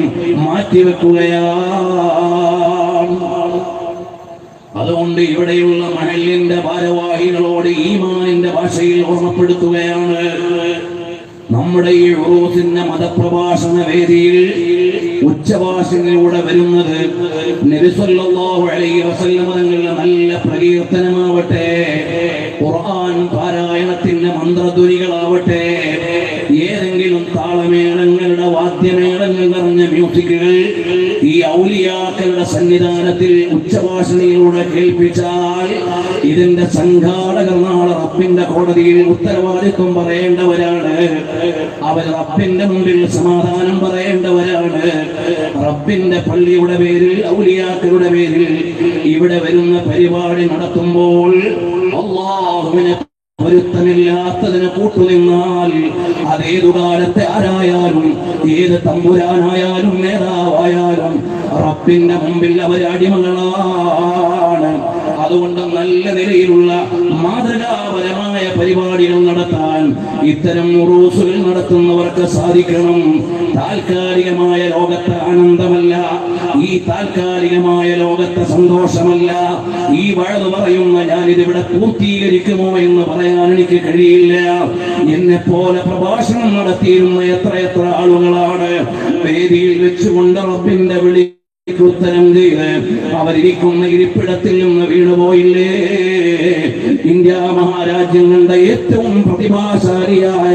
S1: മാറ്റിവെക്കുകയാണ് അതുകൊണ്ട് ഇവിടെയുള്ള മഹലിന്റെ ഭാരവാഹികളോട് ഈമാനിന്റെ ഭാഷയിൽ ഓർമ്മപ്പെടുത്തുകയാണ് നമ്മുടെ ഈ ഉറൂസിന്റെ മതപ്രഭാഷണ വേദിയിൽ ഉച്ചഭാഷണിലൂടെ വരുന്നത് നബിസല്ലല്ലാഹു അലൈഹി വസല്ലമ തങ്ങളുടെ നല്ല പ്രകീർത്തനമാവട്ടെ ഖുർആൻ പാരായണത്തിന്റെ മന്ത്രധ്വനികളാവട്ടെ ഏതെങ്കിലും താളമേളങ്ങളുടെ വാദ്യമേളങ്ങൾ നിറഞ്ഞ മ്യൂസിക്കുകൾ ഈ ഔലിയാക്കളുടെ സന്നിധാനത്തിൽ ഉച്ചഭാഷണിയിലൂടെ കേൾപ്പിച്ചാൽ ഇതിന്റെ സംഘാടകർ നാളെ റബ്ബിന്റെ കോടതിയിൽ ഉത്തരവാദിത്വം പറയേണ്ടവരാണ് അവർ റബ്ബിന്റെ മുമ്പിൽ സമാധാനം പറയേണ്ടവരാണ് റബ്ബിന്റെ പള്ളിയുടെ പേരിൽ ഔലിയാക്കളുടെ പേരിൽ ഇവിടെ വരുന്ന പരിപാടി നടത്തുമ്പോൾ അള്ളാഹുവിനെ പൊരുത്തമില്ലാത്തതിന് കൂട്ടുനിന്നാൽ അതേതു കാലത്തെ ആരായാലും ഏത് തമ്പുരാനായാലും നേതാവായാലും റബ്ബിന്റെ മുമ്പിൽ അവർ അടിമകളാണ് അതുകൊണ്ട് നല്ല നിലയിലുള്ള മാതൃകാപരമായ പരിപാടികൾ നടത്താൻ ഇത്തരം ഉറൂസുകൾ നടത്തുന്നവർക്ക് സാധിക്കണം താൽക്കാലികമായ ലോകത്തെ ആനന്ദമല്ല ഈ താൽക്കാലികമായ ലോകത്തെ സന്തോഷമല്ല ഈ വഴത് പറയുന്ന ഞാനിതിവിടെ പൂർത്തീകരിക്കുമോ എന്ന് പറയാൻ എനിക്ക് കഴിയില്ല എന്നെ പോലെ പ്രഭാഷണം നടത്തിയിരുന്ന എത്രയെത്ര ആളുകളാണ് വേദിയിൽ വെച്ചുകൊണ്ട് റബ്ബിന്റെ വിളി ഉത്തരം ചെയ്ത് അവരിയ്ക്കുന്ന ഇരിപ്പിടത്തിൽ നിന്ന് വീണുപോയില്ലേ ഇന്ത്യ മഹാരാജ്യങ്ങളുടെ ഏറ്റവും പ്രതിഭാശാലിയായ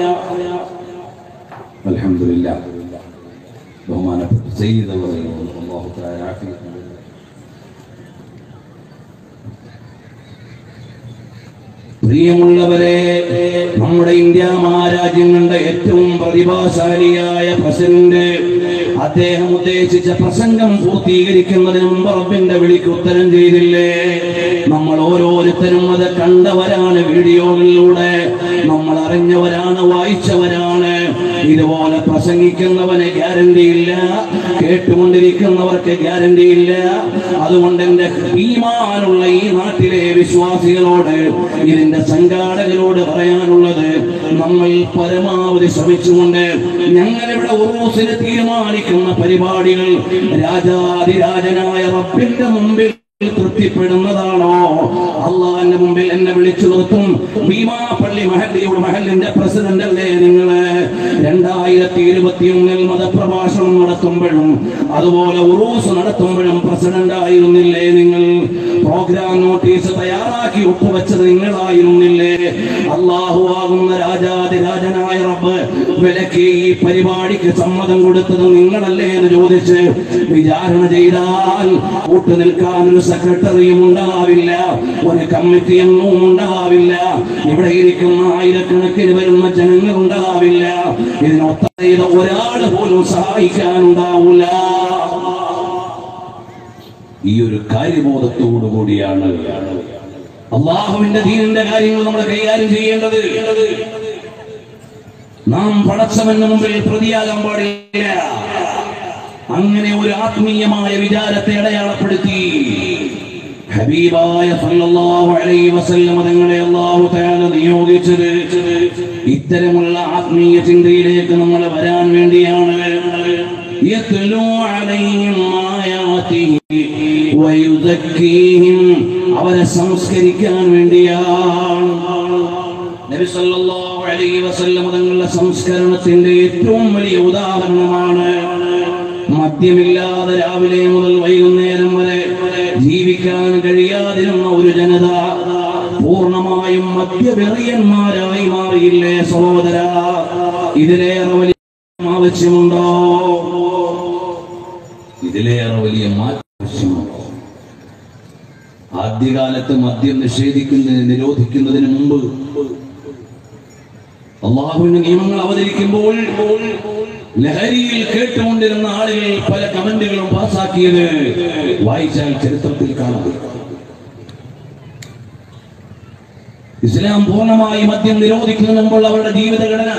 S1: അൽഹംദുലില്ല ബഹുമാനപ്പെട്ട സയ്യിദ് അവറുകൾ അല്ലാഹു തആല ആഫിയത്ത് നൽകട്ടെ. പ്രിയമുള്ളവരെ നമ്മുടെ ഇന്ത്യ മഹാരാജ്യങ്ങളുടെ ഏറ്റവും പ്രതിഭാശാലിയായ പ്രസിഡന്റ് അദ്ദേഹം ഉദ്ദേശിച്ച പ്രസംഗം പൂർത്തീകരിക്കുന്നതിന് മുമ്പ് റബ്ബിന്റെ വിളിക്ക് ഉത്തരം ചെയ്തില്ലേ നമ്മൾ ഓരോരുത്തരും അത് കണ്ടവരാണ് വീഡിയോകളിലൂടെ നമ്മൾ അറിഞ്ഞവരാണ് വായിച്ചവരാണ് ഇതുപോലെ പ്രസംഗിക്കുന്നവന് ഗ്യാരണ്ടി ഇല്ല കേട്ടുകൊണ്ടിരിക്കുന്നവർക്ക് ഗ്യാരണ്ടി ഇല്ല അതുകൊണ്ട് എന്റെ ഈമാനുള്ള ഈ നാട്ടിലെ വിശ്വാസികളോട് ഇതിന്റെ സംഘാടകരോട് പറയാനുള്ളത് നമ്മൾ പരമാവധി ശ്രമിച്ചുകൊണ്ട് ഞങ്ങളിവിടെ ഉറൂസിന് തീരുമാനിക്കുന്ന പരിപാടികൾ രാജാതിരാജനായ റബ്ബിന്റെ മുമ്പിൽ തൃപ്തിപ്പെടുന്നതാണോ അള്ളാന്റെ മുമ്പിൽ എന്നെ വിളിച്ചു നിർത്തും ഭീമാ പള്ളി മഹല്ലി മഹല്ലിയുടെ മഹല്ലിന്റെ പ്രസിഡന്റ് അല്ലേ നിങ്ങള് രണ്ടായിരത്തി ഇരുപത്തിയൊന്നിൽ മതപ്രഭാഷണം നടത്തുമ്പോഴും അതുപോലെ ഉറൂസ് നടത്തുമ്പോഴും പ്രസിഡന്റ് ആയിരുന്നില്ലേ നിങ്ങൾ പ്രോഗ്രാം നോട്ടീസ് തയ്യാറാക്കി ഒപ്പുവെച്ചത് നിങ്ങളായിരുന്നില്ലേ അള്ളാഹു ആകുന്ന രാജാതിരാജനായ റബ്ബ് വിലക്ക് ഈ പരിപാടിക്ക് സമ്മതം കൊടുത്തത് നിങ്ങളല്ലേ എന്ന് ചോദിച്ച് വിചാരണ ചെയ്താൽ കൂട്ടു നിൽക്കാൻ ഒരു സെക്രട്ടറിയും ഉണ്ടാവില്ല ഒരു കമ്മിറ്റി അംഗവും ഉണ്ടാവില്ല ഇവിടെ ഇരിക്കുന്ന ആയിരക്കണക്കിന് വരുന്ന ജനങ്ങൾ ഉണ്ടാവില്ല ഇതിനൊത്ത ചെയ്ത ഒരാൾ പോലും സഹായിക്കാനുണ്ടാവില്ല ഈ ഒരു കാര്യബോധത്തോടു കൂടിയാണ് അള്ളാഹുവിന്റെ ദീനിന്റെ കാര്യങ്ങൾ നമ്മൾ കൈകാര്യം ചെയ്യേണ്ടത് നാം പടച്ചവന്റെ മുമ്പിൽ പ്രതിയാകാൻ പാടില്ല അങ്ങനെ ഒരു ആത്മീയമായ വിചാരത്തെ അടയാളപ്പെടുത്തി ഹബീബായ സല്ലല്ലാഹു അലൈഹി വസല്ലം തങ്ങളെ അല്ലാഹു തആല നിയോഗിച്ചത് ഇത്തരമുള്ള ആത്മീയ ചിന്തയിലേക്ക് നമ്മൾ വരാൻ വേണ്ടിയാണ് യത്ലു അലൈഹിം ആയാതിഹി വയുസക്കീഹിം അവരെ സംസ്കരിക്കാൻ വേണ്ടിയാണ് നബി സല്ലല്ലാഹു അലൈഹി വസല്ലം തങ്ങളുടെ സംസ്കരണത്തിന്റെ ഏറ്റവും വലിയ ഉദാഹരണമാണ് മദ്യമില്ലാതെ രാവിലെ മുതൽ വൈകുന്നേരം വരെ ജീവിക്കാൻ കഴിയാതിരുന്ന ഒരു ജനത പൂർണ്ണമായും മദ്യവെറിയന്മാരായി മാറിയില്ലേ സഹോദര ഇതിലേറെ വലിയ ആവശ്യമുണ്ടോ ഇതിലേറെ വലിയ മാറ്റം ആവശ്യമുണ്ടോ ആദ്യകാലത്ത് മദ്യം നിഷേധിക്കുന്നതിന് നിരോധിക്കുന്നതിന് മുമ്പ് അള്ളാഹുവിന്റെ നിയമങ്ങൾ അവതരിക്കുമ്പോൾ ലഹരിയിൽ കേട്ടുകൊണ്ടിരുന്ന ആളുകൾ പല കമന്റുകളും പാസാക്കിയത് വായിച്ചാൽ ചരിത്രത്തിൽ കാണാം ഇസ്ലാം പൂർണ്ണമായി മദ്യം നിരോധിക്കുന്നതിന് മുമ്പുള്ള അവരുടെ ജീവിതഘടന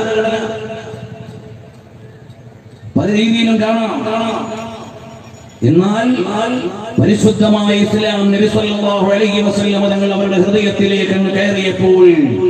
S1: പല രീതിയിലും കാണാം കാണാം എന്നാൽ പരിശുദ്ധമായ ഇസ്ലാം നബി സല്ലല്ലാഹു അലൈഹി വസല്ലം തങ്ങൾ അവരുടെ ഹൃദയത്തിലേക്ക് അങ്ങ് കയറിയപ്പോൾ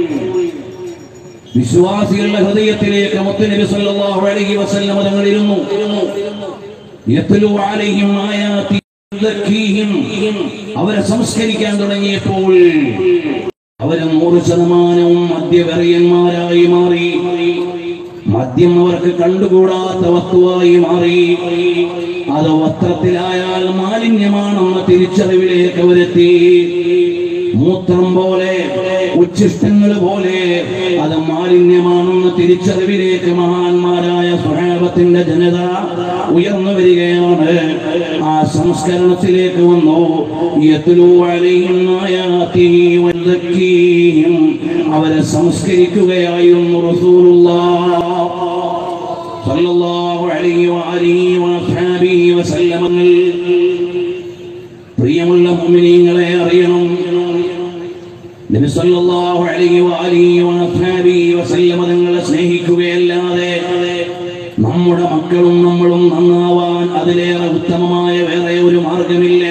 S1: വിശ്വാസികളുടെ ഹൃദയത്തിലേക്ക് മുത്തുനബി സല്ലല്ലാഹു അലൈഹി വസല്ലം തങ്ങൾ ഇരുന്നു യത്ലു അലൈഹിം ആയാതി യുസക്കീഹിം അവരെ സംസ്കരിക്കാൻ തുടങ്ങിയപ്പോൾ അവര് നൂറ് ശതമാനവും മദ്യവെറിയന്മാരായി മാറി മദ്യം അവർക്ക് കണ്ടുകൂടാത്ത വസ്തുവായി മാറി അത് വസ്ത്രത്തിലായാൽ മാലിന്യമാണെന്ന തിരിച്ചറിവിലേക്ക് അവരെത്തി മൂത്രം പോലെ ഉച്ഛിഷ്ടങ്ങൾ പോലെ അത് മാലിന്യമാണെന്ന തിരിച്ചറിവിലേക്ക് മഹാന്മാരായ സ്വഹാബത്തിന്റെ ജനത ഉയർന്നു വരികയാണ് ആ സംസ്കരണത്തിലേക്ക് വന്നു യത്ലു അലൈഹിം ആയാതിഹി വയസ്സക്കീഹിം അവരെ സംസ്കരിക്കുകയായിരുന്നു റസൂലുള്ളാഹ് സല്ലല്ലാഹു അലൈഹി വആലിഹി വഅസ്ഹാബിഹി വസല്ലമങ്ങൾ പ്രിയമുള്ള മുഅ്മിനീങ്ങളെ അറിയണം നബി സല്ലല്ലാഹു അലൈഹി വആലിഹി വഅസ്ഹാബിഹി വസല്ലമ തങ്ങളെ സ്നേഹിക്കുകയല്ലാതെ നമ്മുടെ മക്കളും നമ്മളും നന്നാവാൻ അതിലേറെ ഉത്തമമായ വേറെ ഒരു മാർഗമില്ല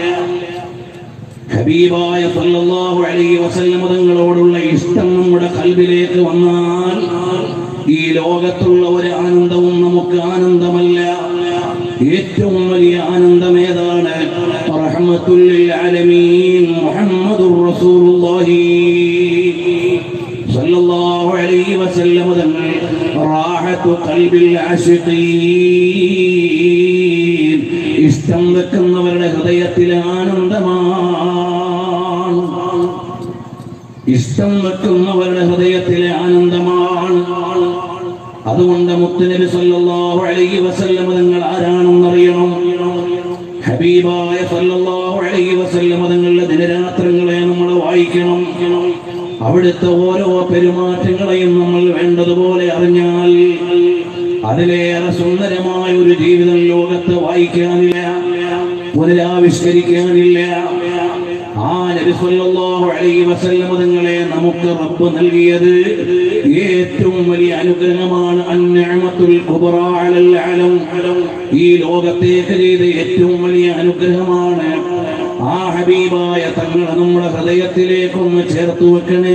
S1: ഹബീബായ സല്ലല്ലാഹു അലൈഹി വസല്ലമ തങ്ങളോടുള്ള ഇഷ്ടം നമ്മുടെ കൽബിലേക്ക് വന്നാൽ ഈ ലോകത്തുള്ള ഒരു ആനന്ദവും നമുക്ക് ആനന്ദമല്ല ഏറ്റവും വലിയ ആനന്ദം ഏതാണ് റഹ്മത്തുൽ ലിൽ ആലമീൻ മുഹമ്മദുർ റസൂലുള്ളാഹി സല്ലല്ലാഹു അലൈഹി വസല്ലം തങ്ങൾ റാഹത്തു ഖൽബിൽ ആശിഖീൻ ഇഷ്ടം വെക്കുന്നവരുടെ ഹൃദയത്തിൽ ആനന്ദമാണ് ഇഷ്ടം വെക്കുന്നവരുടെ ഹൃദയത്തിലെ ആനന്ദമാണ് അതുകൊണ്ട് മുത്തുനബി സല്ലല്ലാഹു അലൈഹി വസല്ലം നിങ്ങൾ ആരാണെന്നറിയണം ഹബീബായ സല്ലല്ലാഹു അലൈഹി വസല്ലം തങ്ങളുടെ ദിനരാത്രങ്ങളെ നമ്മൾ വായിക്കണം അവിടുത്തെ ഓരോ പെരുമാറ്റങ്ങളെയും നമ്മൾ വേണ്ടതുപോലെ അറിഞ്ഞാൽ അതിലേറെ സുന്ദരമായ ഒരു ജീവിതം ലോകത്ത് വായിക്കാനില്ല പുനരാവിഷ്കരിക്കാനില്ല ആ നബി സല്ലല്ലാഹു അലൈഹി വസല്ലം തങ്ങളെ നമുക്ക് റബ്ബ് നൽകിയത് ഏറ്റവും വലിയ അനുഗ്രഹമാണ് അന്നിഅമത്തുൽ കുബ്റ അലൽ അലം ഈ ലോകത്തേക്ക് ചെയ്ത ഏറ്റവും വലിയ അനുഗ്രഹമാണ് ആ ഹബീബായ തങ്ങളെ നമ്മുടെ ഹൃദയത്തിലേക്കൊന്ന് ചേർത്ത് വെക്കണേ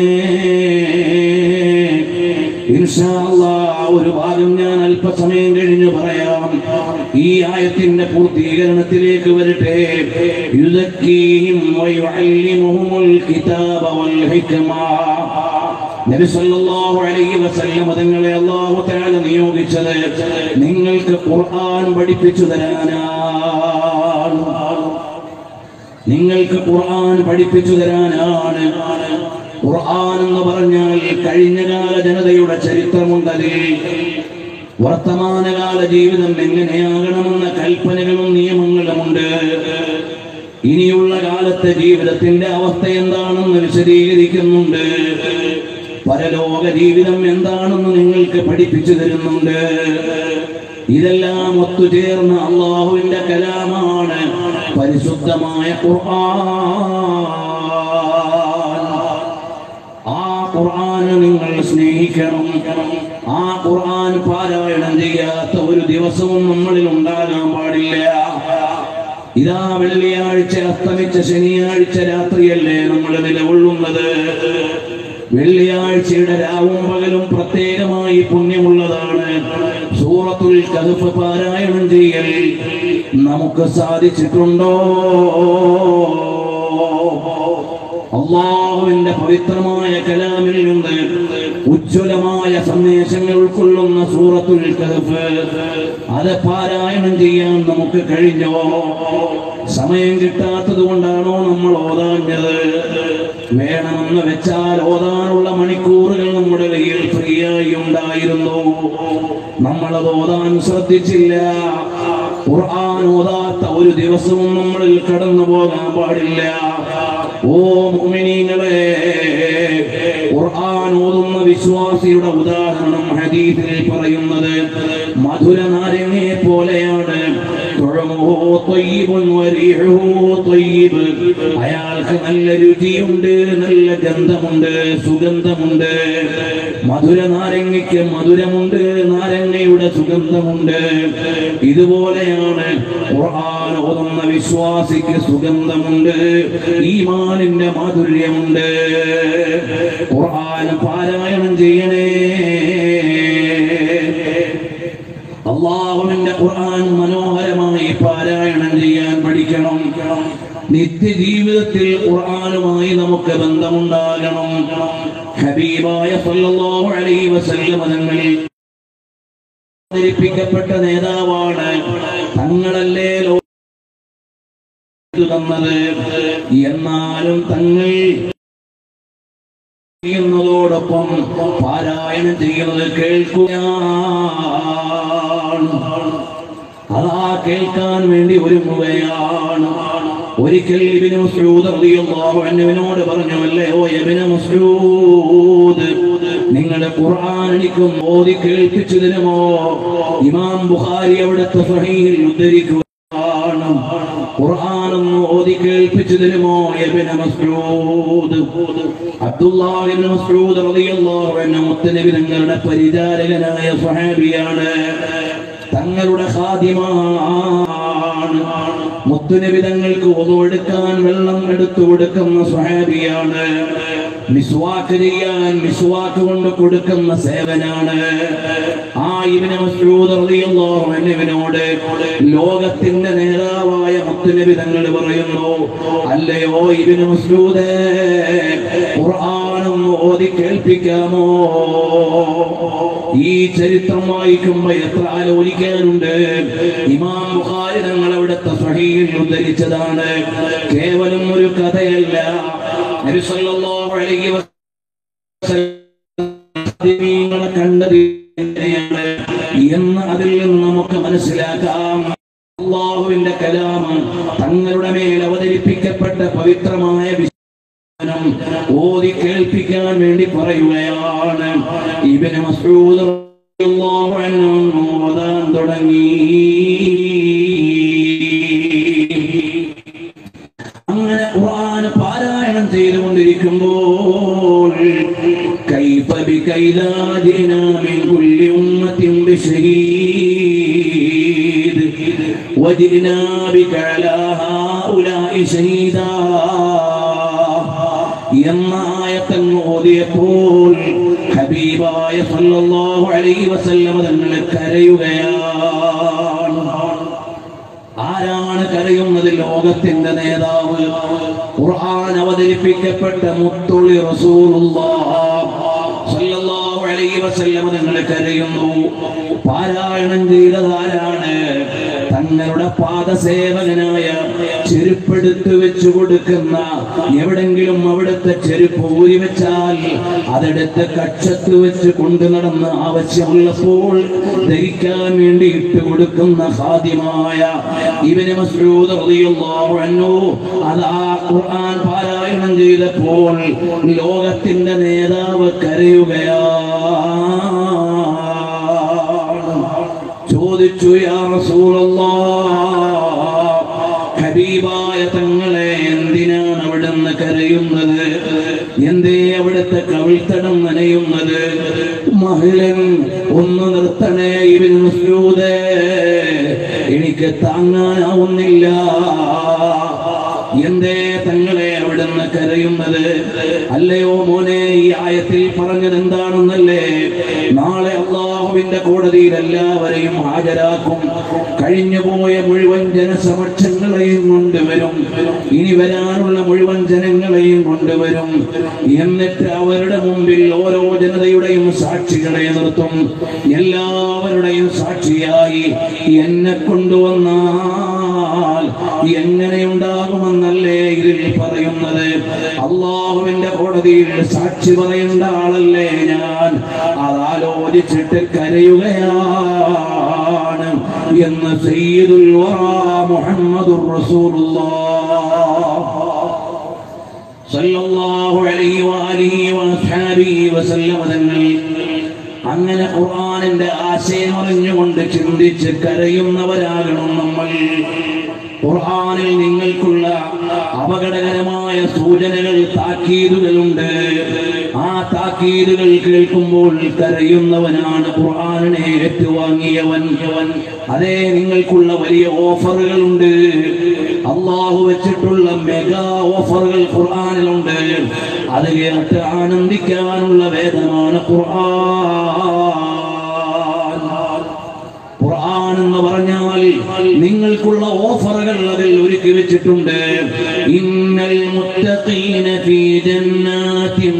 S1: ഇൻഷാ അല്ലാഹ് ഒരു ഭാഗം ഞാൻ അല്പസമയം കഴിഞ്ഞ് പറയാം ഈ ആയത്തിന്റെ പൂർത്തീകരണത്തിലേക്ക് വരട്ടെ യുസക്കീഹിം വയുഅല്ലിമുഹുമുൽ കിതാബ വൽ ഹിക്മ നബി സല്ലല്ലാഹു അലൈഹി വസല്ലം തങ്ങളെ അല്ലാഹു തആല നിയോഗിച്ചത് നിങ്ങൾക്ക് ഖുർആൻ പഠിപ്പിച്ചു തരാനാണ് നിങ്ങൾക്ക് ഖുർആൻ പഠിപ്പിച്ചു തരാനാണ് ഖുർആൻ എന്ന് പറഞ്ഞാൽ കഴിഞ്ഞകാല ജനതയുടെ ചരിത്രമുണ്ടതിൽ വർത്തമാനകാല ജീവിതം എങ്ങനെയാകണമെന്ന കൽപ്പനകളും നിയമങ്ങളുമുണ്ട് ഇനിയുള്ള കാലത്തെ ജീവിതത്തിന്റെ അവസ്ഥ എന്താണെന്ന് വിശദീകരിക്കുന്നുണ്ട് പരലോക ജീവിതം എന്താണെന്ന് നിങ്ങൾക്ക് പഠിപ്പിച്ചു തരുന്നുണ്ട് ഇതെല്ലാം ഒത്തുചേർന്ന അള്ളാഹുവിന്റെ കലാമാണ് പരിശുദ്ധമായ ഖുർആൻ ആ ഖുർആന് നിങ്ങൾ സ്നേഹിക്കണം ആ ഖുർആൻ പാരായണം ചെയ്യാത്ത ഒരു ദിവസവും നമ്മളിൽ ഉണ്ടാകാൻ പാടില്ല ഇതാ വെള്ളിയാഴ്ച അസ്തമിച്ച ശനിയാഴ്ച രാത്രിയല്ലേ നമ്മൾ നിലകൊള്ളുന്നത് വെള്ളിയാഴ്ചയുടെ രാവും പകലും പ്രത്യേകമായി പുണ്യമുള്ളതാണ് സൂറത്തുൽ കഹഫ് പാരായണം ചെയ്യൽ നമുക്ക് സാധിച്ചിട്ടുണ്ടോ അള്ളാഹുവിന്റെ പവിത്രമായ കലാമിൽ നിന്ന് ഉജ്ജ്വലമായ സന്ദേശങ്ങൾ ഉൾക്കൊള്ളുന്ന സൂറത്തുൽ കഹഫ് അത് പാരായണം ചെയ്യാൻ നമുക്ക് കഴിഞ്ഞോ സമയം കിട്ടാത്തത് കൊണ്ടാണോ നമ്മൾ ഓതാഞ്ഞത് വേണമെന്ന് വെച്ചാൽ ഓതാനുള്ള മണിക്കൂറുകൾ നമ്മുടെ കയ്യിൽ ഫ്രീ ആയി ഉണ്ടായിരുന്നു നമ്മളത് ഓതാൻ ശ്രദ്ധിച്ചില്ല ഖുർആൻ ഓതാത്ത ഒരു ദിവസവും നമ്മളിൽ കടന്നു പോകാൻ പാടില്ല ഓ മുഅ്മിനീങ്ങളെ ഖുർആൻ ഓതുന്ന വിശ്വാസിയുടെ ഉദാഹരണം ഹദീസിൽ പറയുന്നത് മധുര നാരങ്ങയെ പോലെയാണ് തുഴമുഹു ത്വയ്യിബുൻ വരീഹുഹു ത്വയ്യിബ്. അയാൾക്ക് നല്ല രുചിയുണ്ട് നല്ല ഗന്ധമുണ്ട് സുഗന്ധമുണ്ട് മധുര നാരങ്ങയ്ക്ക് മധുരമുണ്ട് നാരങ്ങയുടെ സുഗന്ധമുണ്ട് ഇതുപോലെയാണ് ഖുർആൻ ഓതുന്ന വിശ്വാസിക്ക് സുഗന്ധമുണ്ട് ഈമാനിന്റെ മാധുര്യമുണ്ട് ഖുർആൻ പാരായണം ചെയ്യണേ അള്ളാഹുവിന്റെ ഖുർആൻ മനോഹരമായി പാരായണം ചെയ്യാൻ പഠിക്കണം നിത്യജീവിതത്തിൽ ഖുർആനുമായി നമുക്ക് ബന്ധമുണ്ടാകണം ഹബീബായ സല്ലല്ലാഹു അലൈഹി വസല്ലം തങ്ങൾ അവതരിപ്പിക്കപ്പെട്ട നേതാവാണ് തങ്ങളല്ലേ ലോ തന്നത് എന്നാലും തങ്ങൾ ചെയ്യുന്നതോടൊപ്പം പാരായണം ചെയ്യുന്നത് കേൾക്കുകയാണ് അതാ കേൾക്കാൻ വേണ്ടി ഒരുങ്ങുകയാണ് ഒരിക്കൽ ഇബിന് മസ്ഊദ് റളിയല്ലാഹു അൻഹുവിനോട് പറഞ്ഞു അല്ലയോ ഇബ്നു മസ്ഊദ് നിങ്ങളുടെ ഖുർആൻ എനിക്ക് ഓതി കേൾപ്പിച്ചു തരുമോ ഇമാം ബുഖാരി അവിടുത്തെ സ്വഹീഹിൽ ഉദ്ധരിക്കുക ഖുർആനൊന്ന് ഓതി കേൾപ്പിച്ചു തരുമോ ഇബ്നു മസ്ഊദ് അബ്ദുല്ലാഹ് ഇബ്നു മസ്ഊദ് റളിയല്ലാഹു അൻഹു മുത്തനബി തങ്ങളുടെ പരിചാരകനായ സ്വഹാബിയാണ് തങ്ങളുടെ ഖാദിമാണ് മുത്തുനബി തങ്ങൾക്ക് ഒതുവെടുക്കാൻ വെള്ളം എടുത്തു കൊടുക്കുന്ന സ്വഹാബിയാണ് മിസ്വാക്ക് ചെയ്യാൻ മിസ്വാക്ക് കൊണ്ട് കൊടുക്കുന്ന സേവനാണ് ആ ഇവനെ മസ്ഊദ് റളിയല്ലാഹു അൻഹുവിനോട് ലോകത്തിന്റെ നേതാവായ മുത്തുനബി തങ്ങൾ പറയുന്നു അല്ലയോ ഇവന് മസ്ഊദ് ഖുർആനും ഓതി കേൾപ്പിക്കാമോ ഈ ചരിത്രം വായിക്കുമ്പോ എത്ര ആലോചിക്കാനുണ്ട് ഇമാം ബുഖാരി തങ്ങൾ അവിടുത്തെ സ്വഹീഹിൽ ഉദ്ധരിച്ചതാണ് കേവലം ഒരു കഥയല്ല നബി സല്ലല്ലാഹു അലൈഹി വസല്ലം കണ്ടത് എങ്ങനെയാണ് എന്ന് അതിൽ നിന്ന് നമുക്ക് മനസ്സിലാക്കാം അള്ളാഹുവിന്റെ കലാമം തങ്ങളുടെ മേൽ അവതരിപ്പിക്കപ്പെട്ട പവിത്രമായ വിശ്വാസം ഓതി കേൾപ്പിക്കാൻ വേണ്ടി പറയുകയാണ് ഇബിന് മസ്ഊദ് റളിയല്ലാഹു അൻഹു ഓതാൻ തുടങ്ങി അങ്ങനെ ഖുർആൻ പാരായണം ചെയ്തുകൊണ്ടിരിക്കുമ്പോൾ കൈഫ ബികൈലാദിനാ മിൻ കുല്ലി ഉമ്മത്തിൻ ബിശഹീദ് വജിനാ ബിക അലാ ഹൗലാഇ ഷഹീദാ എന്ന ആയത്തങ്ങ് ഓതിയപ്പോൾ ഹബീബായ സല്ലല്ലാഹു അലൈഹി വസല്ലം തങ്ങൾ കരയുകയാണ് ആരാണ് കരയുന്നത് ലോകത്തിന്റെ നേതാവ് ഖുർആൻ അവതരിപ്പിക്കപ്പെട്ട മുത്തുള്ളി റസൂലുള്ളാഹ് വസല്ലം നിങ്ങൾ കരയുന്നു പാരായണം ചെയ്തതാരാണ് തങ്ങളുടെ പാദസേവകനായ ചെരുപ്പെടുത്ത് വെച്ചു കൊടുക്കുന്ന എവിടെങ്കിലും അവിടുത്തെ ചെരുപ്പ് ഊരി വെച്ചാൽ അതെടുത്ത് കക്ഷത്ത് വെച്ച് കൊണ്ടു നടന്ന് ആവശ്യമുള്ളപ്പോൾ ധരിക്കാൻ വേണ്ടി ഇട്ട് കൊടുക്കുന്ന സാധ്യമായ ഇവന് മസ്ഊദ് റളിയല്ലാഹു അൻഹു അതാ ഖുർആൻ പാരായണം ചെയ്തപ്പോൾ ലോകത്തിന്റെ നേതാവ് കരയുകയാണ് ചോദിച്ചു യാ റസൂലല്ലാഹ് ഹബീബായ തങ്ങളെ എന്തിനാണ് അവിടുന്ന് കരയുന്നത് എന്തേ അവിടുത്തെ കവിൾത്തടം നനയുന്നത് മഹിളൻ ഒന്ന് നിർത്തണേ ഇവൻ മുസ്ലൂദേ എനിക്ക് താങ്ങാനാവുന്നില്ല എന്തേ തങ്ങളെ അവിടുന്ന് കരയുന്നത് അല്ലയോ മോനെ ഈ ആയത്തിൽ പറഞ്ഞത് എന്താണെന്നല്ലേ നാളെ അള്ളാഹുവിന്റെ കോടതിയിൽ എല്ലാവരെയും ഹാജരാക്കും കഴിഞ്ഞുപോയ മുഴുവൻ ജനസമക്ഷങ്ങളെയും കൊണ്ടുവരും ഇനി വരാനുള്ള മുഴുവൻ ജനങ്ങളെയും കൊണ്ടുവരും എന്നിട്ട് അവരുടെ മുമ്പിൽ ഓരോ ജനതയുടെയും സാക്ഷികളെ നിർത്തും എല്ലാവരുടെയും സാക്ഷിയായി എന്നെ കൊണ്ടുവന്നാൽ എങ്ങനെയുണ്ടാകുമെന്നല്ലേ ഇതിൽ പറയുന്നത് അള്ളാഹുവിന്റെ കോടതിയിൽ സാക്ഷി പറയേണ്ട ആളല്ലേ ഞാൻ അതാലോചിച്ചിട്ട് കരയുകയാണ് എന്ന് സയ്യിദുൽ വറാ മുഹമ്മദുർ റസൂലുള്ളാഹ് സല്ലല്ലാഹു അലൈഹി വആലിഹി വഅസ്ഹാബിഹി വസല്ലമ തങ്ങൾ അങ്ങനെ ഖുർആനിന്റെ ആശയം അറിഞ്ഞുകൊണ്ട് ചിന്തിച്ച് കരയുന്നവരാകണം നമ്മൾ ഖുർആനിൽ നിങ്ങൾക്കുള്ള അപകടകരമായ സൂചനകൾ താക്കീതുകളുണ്ട് ആ താക്കീതുകൾ കേൾക്കുമ്പോൾ കരയുന്നവനാണ് ഖുർആനിനെ ഏറ്റുവാങ്ങിയവൻ അതേ നിങ്ങൾക്കുള്ള വലിയ ഓഫറുകളുണ്ട് അള്ളാഹു വെച്ചിട്ടുള്ള മെഗാ ഓഫറുകൾ ഖുർആനിലുണ്ട് അത് കേട്ട് ആനന്ദിക്കാനുള്ള വേദമാണ് ഖുർആൻ ഖുർആൻ എന്ന് പറഞ്ഞാൽ നിങ്ങൾക്കുള്ള ഓഫറുകൾ അതിൽ ഒരുക്കി വെച്ചിട്ടുണ്ട് ഇന്നൽ മുത്തഖീന ഫീ ജന്നാത്തിൻ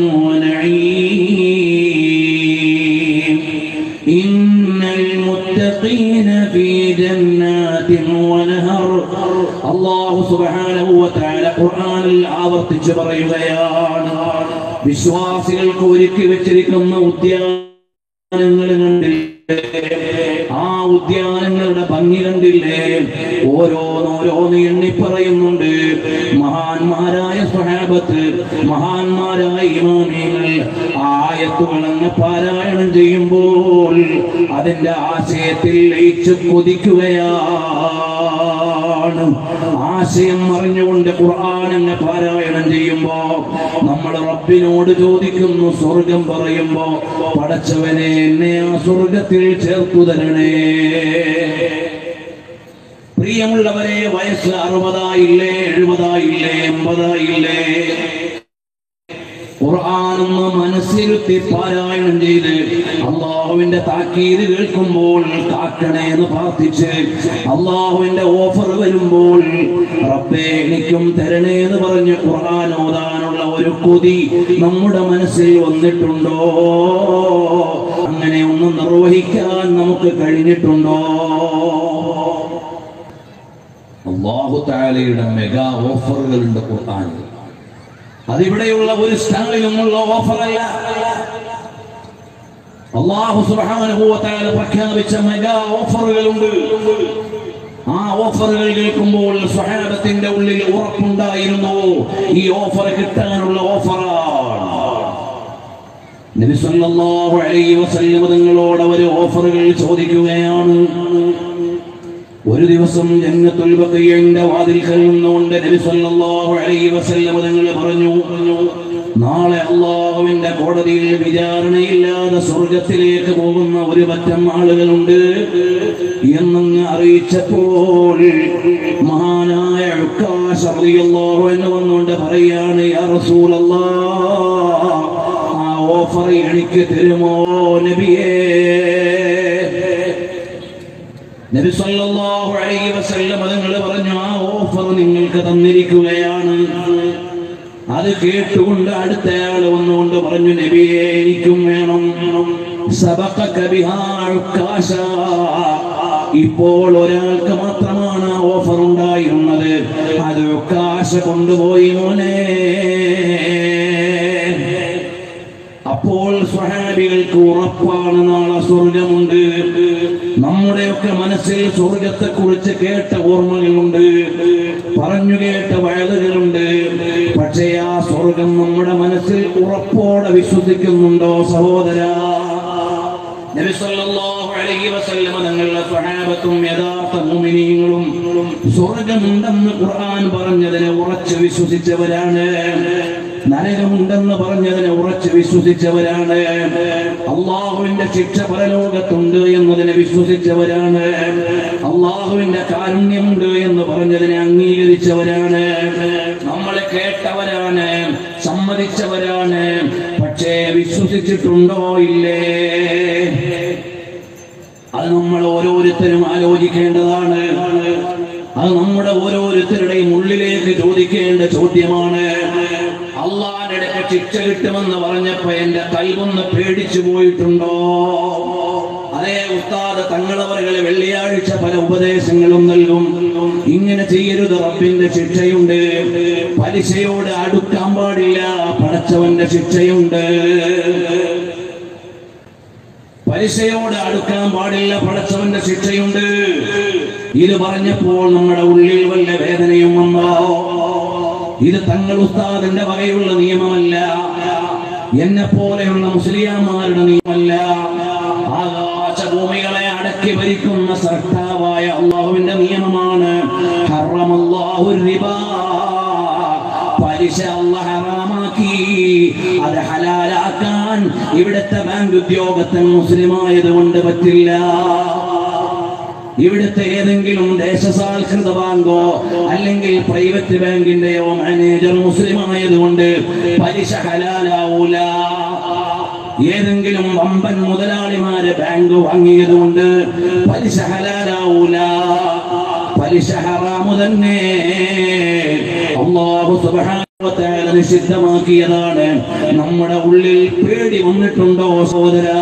S1: വനഈം ഇന്നൽ മുത്തഖീന ഫീ ജന്നാത്തിൻ വനഹർ അല്ലാഹു സുബ്ഹാനഹു വ തആല ഖുർആനിൽ ആവർത്തിച്ച് പറയുകയാണ് വിശ്വാസികൾക്ക് ഒരുക്കി വെച്ചിരിക്കുന്ന ഉദ്യാനങ്ങൾ കണ്ടില്ലേ ആ ഉദ്യാനങ്ങളുടെ ഭംഗി കണ്ടില്ലേ ഓരോന്നോരോന്ന് എണ്ണി പറയുന്നുണ്ട് മഹാന്മാരായ സ്വഹാബത്ത് മഹാന്മാരായ ഇമാമികൾ ആയത്തുകളങ്ങ് പാരായണം ചെയ്യുമ്പോൾ അതിന്റെ ആശയത്തിൽ ലയിച്ച് കൊതിക്കുകയാണ് ആശയം അറിഞ്ഞുകൊണ്ട് ഖുർആൻ എന്നെ പാരായണം ചെയ്യുമ്പോ നമ്മൾ റബ്ബിനോട് ചോദിക്കുന്നു സ്വർഗം പറയുമ്പോ പടച്ചവനെ എന്നെ ആ സ്വർഗത്തിൽ ചേർത്തു തരണേ പ്രിയമുള്ളവരെ വയസ്സ് അറുപതായില്ലേ എഴുപതായില്ലേ എൺപതായില്ലേ ഖുർആാനെന്ന് മനസ്സിരുത്തി പാരായണം ചെയ്ത് അള്ളാഹുവിന്റെ താക്കീത് കേൾക്കുമ്പോൾ കാക്കണേ എന്ന് പ്രാർത്ഥിച്ച് അള്ളാഹുവിന്റെ ഓഫർ വരുമ്പോൾ റബ്ബേ എനിക്കും തരണേ എന്ന് പറഞ്ഞ് ഖുർആൻ ഓതാനുള്ള ഒരു കൊതി നമ്മുടെ മനസ്സിൽ വന്നിട്ടുണ്ടോ അങ്ങനെ ഒന്ന് നിർവഹിക്കാൻ നമുക്ക് കഴിഞ്ഞിട്ടുണ്ടോ അള്ളാഹു താലയുടെ മെഗാ ഓഫറുകളുണ്ട് ഖുർആാനിൽ അതിവിടെയുള്ള ഒരു സ്റ്റാളിനുമുള്ള ഓഫറല്ല അള്ളാഹു സുബ്ഹാനഹു വ തആല പ്രഖ്യാപിച്ച മെഗാ ഓഫറുകളുണ്ട് ആ ഓഫറുകൾ കേൾക്കുമ്പോൾ സ്വഹാബത്തിന്റെ ഉള്ളിൽ ഉറപ്പുണ്ടായിരുന്നു ഈ ഓഫർ കിട്ടാനുള്ള ഓഫറാണ് നബി സല്ലല്ലാഹു അലൈഹി വസല്ലം തങ്ങളോട് അവർ ഓഫറുകൾ ചോദിക്കുകയാണ് ഒരു ദിവസം ജന്നത്തുൽ ബഖിയന്റെ വാതിൽക്കൽ നിന്നുകൊണ്ട് നബി സല്ലല്ലാഹു അലൈഹി വസല്ലം തങ്ങൾ പറഞ്ഞു നാളെ അള്ളാഹുവിന്റെ കോടതിയിൽ വിചാരണയില്ലാതെ സ്വർഗത്തിലേക്ക് പോകുന്ന ഒരു പറ്റം ആളുകളുണ്ട് എന്നങ്ങ് അറിയിച്ചപ്പോൾ മഹാനായ ഉക്കാശ് റളിയല്ലാഹു അൻഹു വന്നുകൊണ്ട് പറയാണ് യാ റസൂലല്ലാഹ് ആ ഓഫർ എനിക്ക് തരുമോ നബിയേ നബി സല്ലല്ലാഹു അലൈഹി വസല്ലം നിങ്ങൾ പറഞ്ഞു ആ ഓഫർ നിങ്ങൾക്ക് തന്നിരിക്കുകയാണ് അത് കേട്ടുകൊണ്ട് അടുത്തയാൾ വന്നുകൊണ്ട് പറഞ്ഞു നബിയെ എനിക്കും വേണം സബഖക ബിഹാ ഉക്കാശ. ഇപ്പോൾ ഒരാൾക്ക് മാത്രമാണ് ആ ഓഫർ ഉണ്ടായിരുന്നത് അത് ഉക്കാശ കൊണ്ടുപോയി മോനെ അപ്പോൾ സ്വഹാബികൾക്ക് ഉറപ്പാണ് നാളെ സ്വർഗമുണ്ട് നമ്മുടെയൊക്കെ മനസ്സിൽ സ്വർഗത്തെ കുറിച്ച് കേട്ട ഓർമ്മകളുണ്ട് പറഞ്ഞു കേട്ട വയലുകളുണ്ട് പക്ഷേ ആ സ്വർഗം നമ്മുടെ മനസ്സിൽ ഉറപ്പോടെ വിശ്വസിക്കുന്നുണ്ടോ സഹോദര നബി സല്ലല്ലാഹു അലൈഹി വസല്ലമ തങ്ങളുടെ സ്വഹാബത്തും യഥാർത്ഥ മുഅ്മിനീങ്ങളും സ്വർഗമുണ്ടെന്ന് ഖുർആൻ പറഞ്ഞതിനെ ഉറച്ചു വിശ്വസിച്ചവരാണ് നരകമുണ്ടെന്ന് പറഞ്ഞതിനെ ഉറച്ചു വിശ്വസിച്ചവരാണ് അള്ളാഹുവിന്റെ ശിക്ഷ പരലോകത്തുണ്ട് എന്നതിനെ വിശ്വസിച്ചവരാണ് അള്ളാഹുവിന്റെ കാരുണ്യമുണ്ട് എന്ന് പറഞ്ഞതിനെ അംഗീകരിച്ചവരാണ് നമ്മൾ കേട്ടവരാണ് സമ്മതിച്ചവരാണ് പക്ഷേ വിശ്വസിച്ചിട്ടുണ്ടോ ഇല്ലേ അത് നമ്മൾ ഓരോരുത്തരും ആലോചിക്കേണ്ടതാണ് അത് നമ്മുടെ ഓരോരുത്തരുടെയും ഉള്ളിലേക്ക് ചോദിക്കേണ്ട ചോദ്യമാണ് അള്ളാന്റെ അടുക്ക ശിക്ഷ കിട്ടുമെന്ന് പറഞ്ഞപ്പോ എന്റെ കൽവൊന്ന് പേടിച്ചു പോയിട്ടുണ്ടോ അതേ ഉസ്താദ് തങ്ങളവറുകളെ വെള്ളിയാഴ്ച പല ഉപദേശങ്ങളും നൽകും ഇങ്ങനെ ചെയ്യരുത് റബ്ബിന്റെ ശിക്ഷയുണ്ട് പലിശയോട് അടുക്കാൻ പാടില്ല പടച്ചവന്റെ ശിക്ഷയുണ്ട് പലിശയോട് അടുക്കാൻ പാടില്ല പടച്ചവന്റെ ശിക്ഷയുണ്ട് ഇത് പറഞ്ഞപ്പോൾ നമ്മുടെ ഉള്ളിൽ വല്ല വേദനയും വന്നോ ഇത് തങ്ങൾ ഉസ്താദിന്റെ വകയുള്ള നിയമമല്ല എന്നെ പോലെയുള്ള മുസ്ലിയാമാരുടെ നിയമമല്ല ആകാശഭൂമികളെ അടക്കി ഭരിക്കുന്ന സർക്കാവായ അള്ളാഹുവിന്റെ നിയമമാണ് ഹറമല്ലാഹു റിബാ പലിശ അള്ളാഹ് ഹറാമാക്കി അത് ഹലാലാക്കാൻ ഇവിടുത്തെ ബാങ്ക് ഉദ്യോഗസ്ഥൻ മുസ്ലിമായത് കൊണ്ട് പറ്റില്ല ഇവിടുത്തെ ഏതെങ്കിലും ദേശസാൽകൃത ബാങ്കോ അല്ലെങ്കിൽ പ്രൈവറ്റ് ബാങ്കിന്റെയോ മാനേജർ മുസ്ലിം ആയതുകൊണ്ട് പലിശ ഹലാലാവൂല ഏതെങ്കിലും വമ്പൻ മുതലാളിമാരെ ബാങ്ക് വാങ്ങിയതുകൊണ്ട് പലിശ ഹലാലാവൂല പലിശ ഹറാമു തന്നെ അള്ളാഹു സുബ്ഹാനഹു വ തആല നിഷിദ്ധമാക്കിയതാണ് നമ്മുടെ ഉള്ളിൽ പേടി വന്നിട്ടുണ്ടോ സഹോദരാ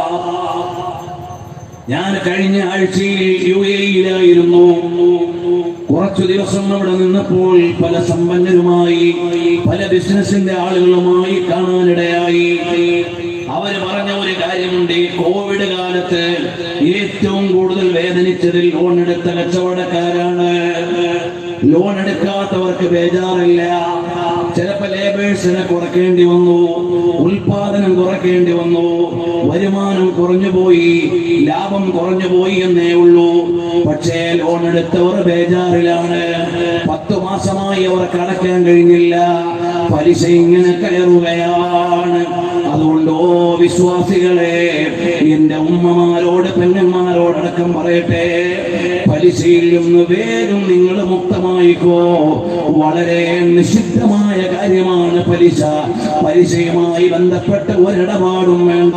S1: ഞാൻ കഴിഞ്ഞ ആഴ്ചയിൽ യു എയിലായിരുന്നു കുറച്ചു ദിവസം അവിടെ നിന്നപ്പോൾ പല സമ്പന്നരുമായി പല ബിസിനസിന്റെ ആളുകളുമായി കാണാനിടയായി അവര് പറഞ്ഞ ഒരു കാര്യമുണ്ട് ഈ കോവിഡ് കാലത്ത് ഏറ്റവും കൂടുതൽ വേദനിച്ചതിൽ ലോൺ എടുത്ത കച്ചവടക്കാരാണ് ലോൺ എടുക്കാത്തവർക്ക് ബേജാറില്ല ചിലപ്പോ ലേബേഴ്സിനെ കുറയ്ക്കേണ്ടി വന്നു ഉൽപാദനം കുറയ്ക്കേണ്ടി വന്നു വരുമാനം കുറഞ്ഞു പോയി ലാഭം കുറഞ്ഞു പോയി എന്നേ ഉള്ളൂ പക്ഷേ ലോൺ എടുത്തവർ ബേജാറിലാണ് പത്തു മാസമായി അവർക്ക് അടയ്ക്കാൻ കഴിഞ്ഞില്ല പലിശ ഇങ്ങനെ കയറുകയാണ് അതുകൊണ്ട് ഓ വിശ്വാസികളെ എന്റെ ഉമ്മമാരോട് പെണ്ണന്മാരോടടക്കം പറയട്ടെ പലിശയിൽ നിന്ന് വേഗം നിങ്ങൾ മുക്തമായിക്കോ വളരെ നിഷിദ്ധമായ കാര്യമാണ് പലിശ പലിശയുമായി ബന്ധപ്പെട്ട ഒരിടപാടും വേണ്ട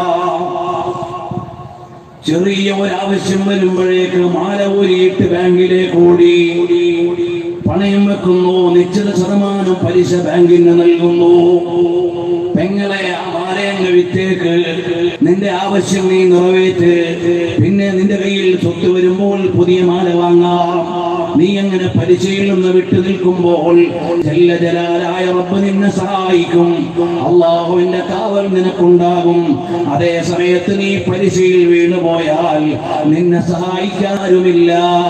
S1: ചെറിയ ഒരാവശ്യം വരുമ്പോഴേക്ക് മാല ഊരിയിട്ട് ബാങ്കിലേക്ക് ഓടി പണയം വെക്കുന്നു നിശ്ചിത ശതമാനം പലിശ ബാങ്കിന് നൽകുന്നു പെങ്ങളെ ആ മാലയങ്ങ് വിറ്റേക്ക് നിന്റെ ആവശ്യം നീ നിറവേറ്റ് പിന്നെ നിന്റെ കയ്യിൽ സ്വത്ത് വരുമ്പോൾ പുതിയ മാല വാങ്ങാം നീ അങ്ങനെ പലിശയിൽ നിന്ന് വിട്ടു നിൽക്കുമ്പോൾ ജല്ല ജലാലായ റബ്ബ് നിന്നെ സഹായിക്കും അള്ളാഹുവിന്റെ കാവൽ നിനക്കുണ്ടാകും അതേ സമയത്ത് നീ പലിശയിൽ വീണുപോയാൽ നിന്നെ സഹായിക്കാരുമില്ല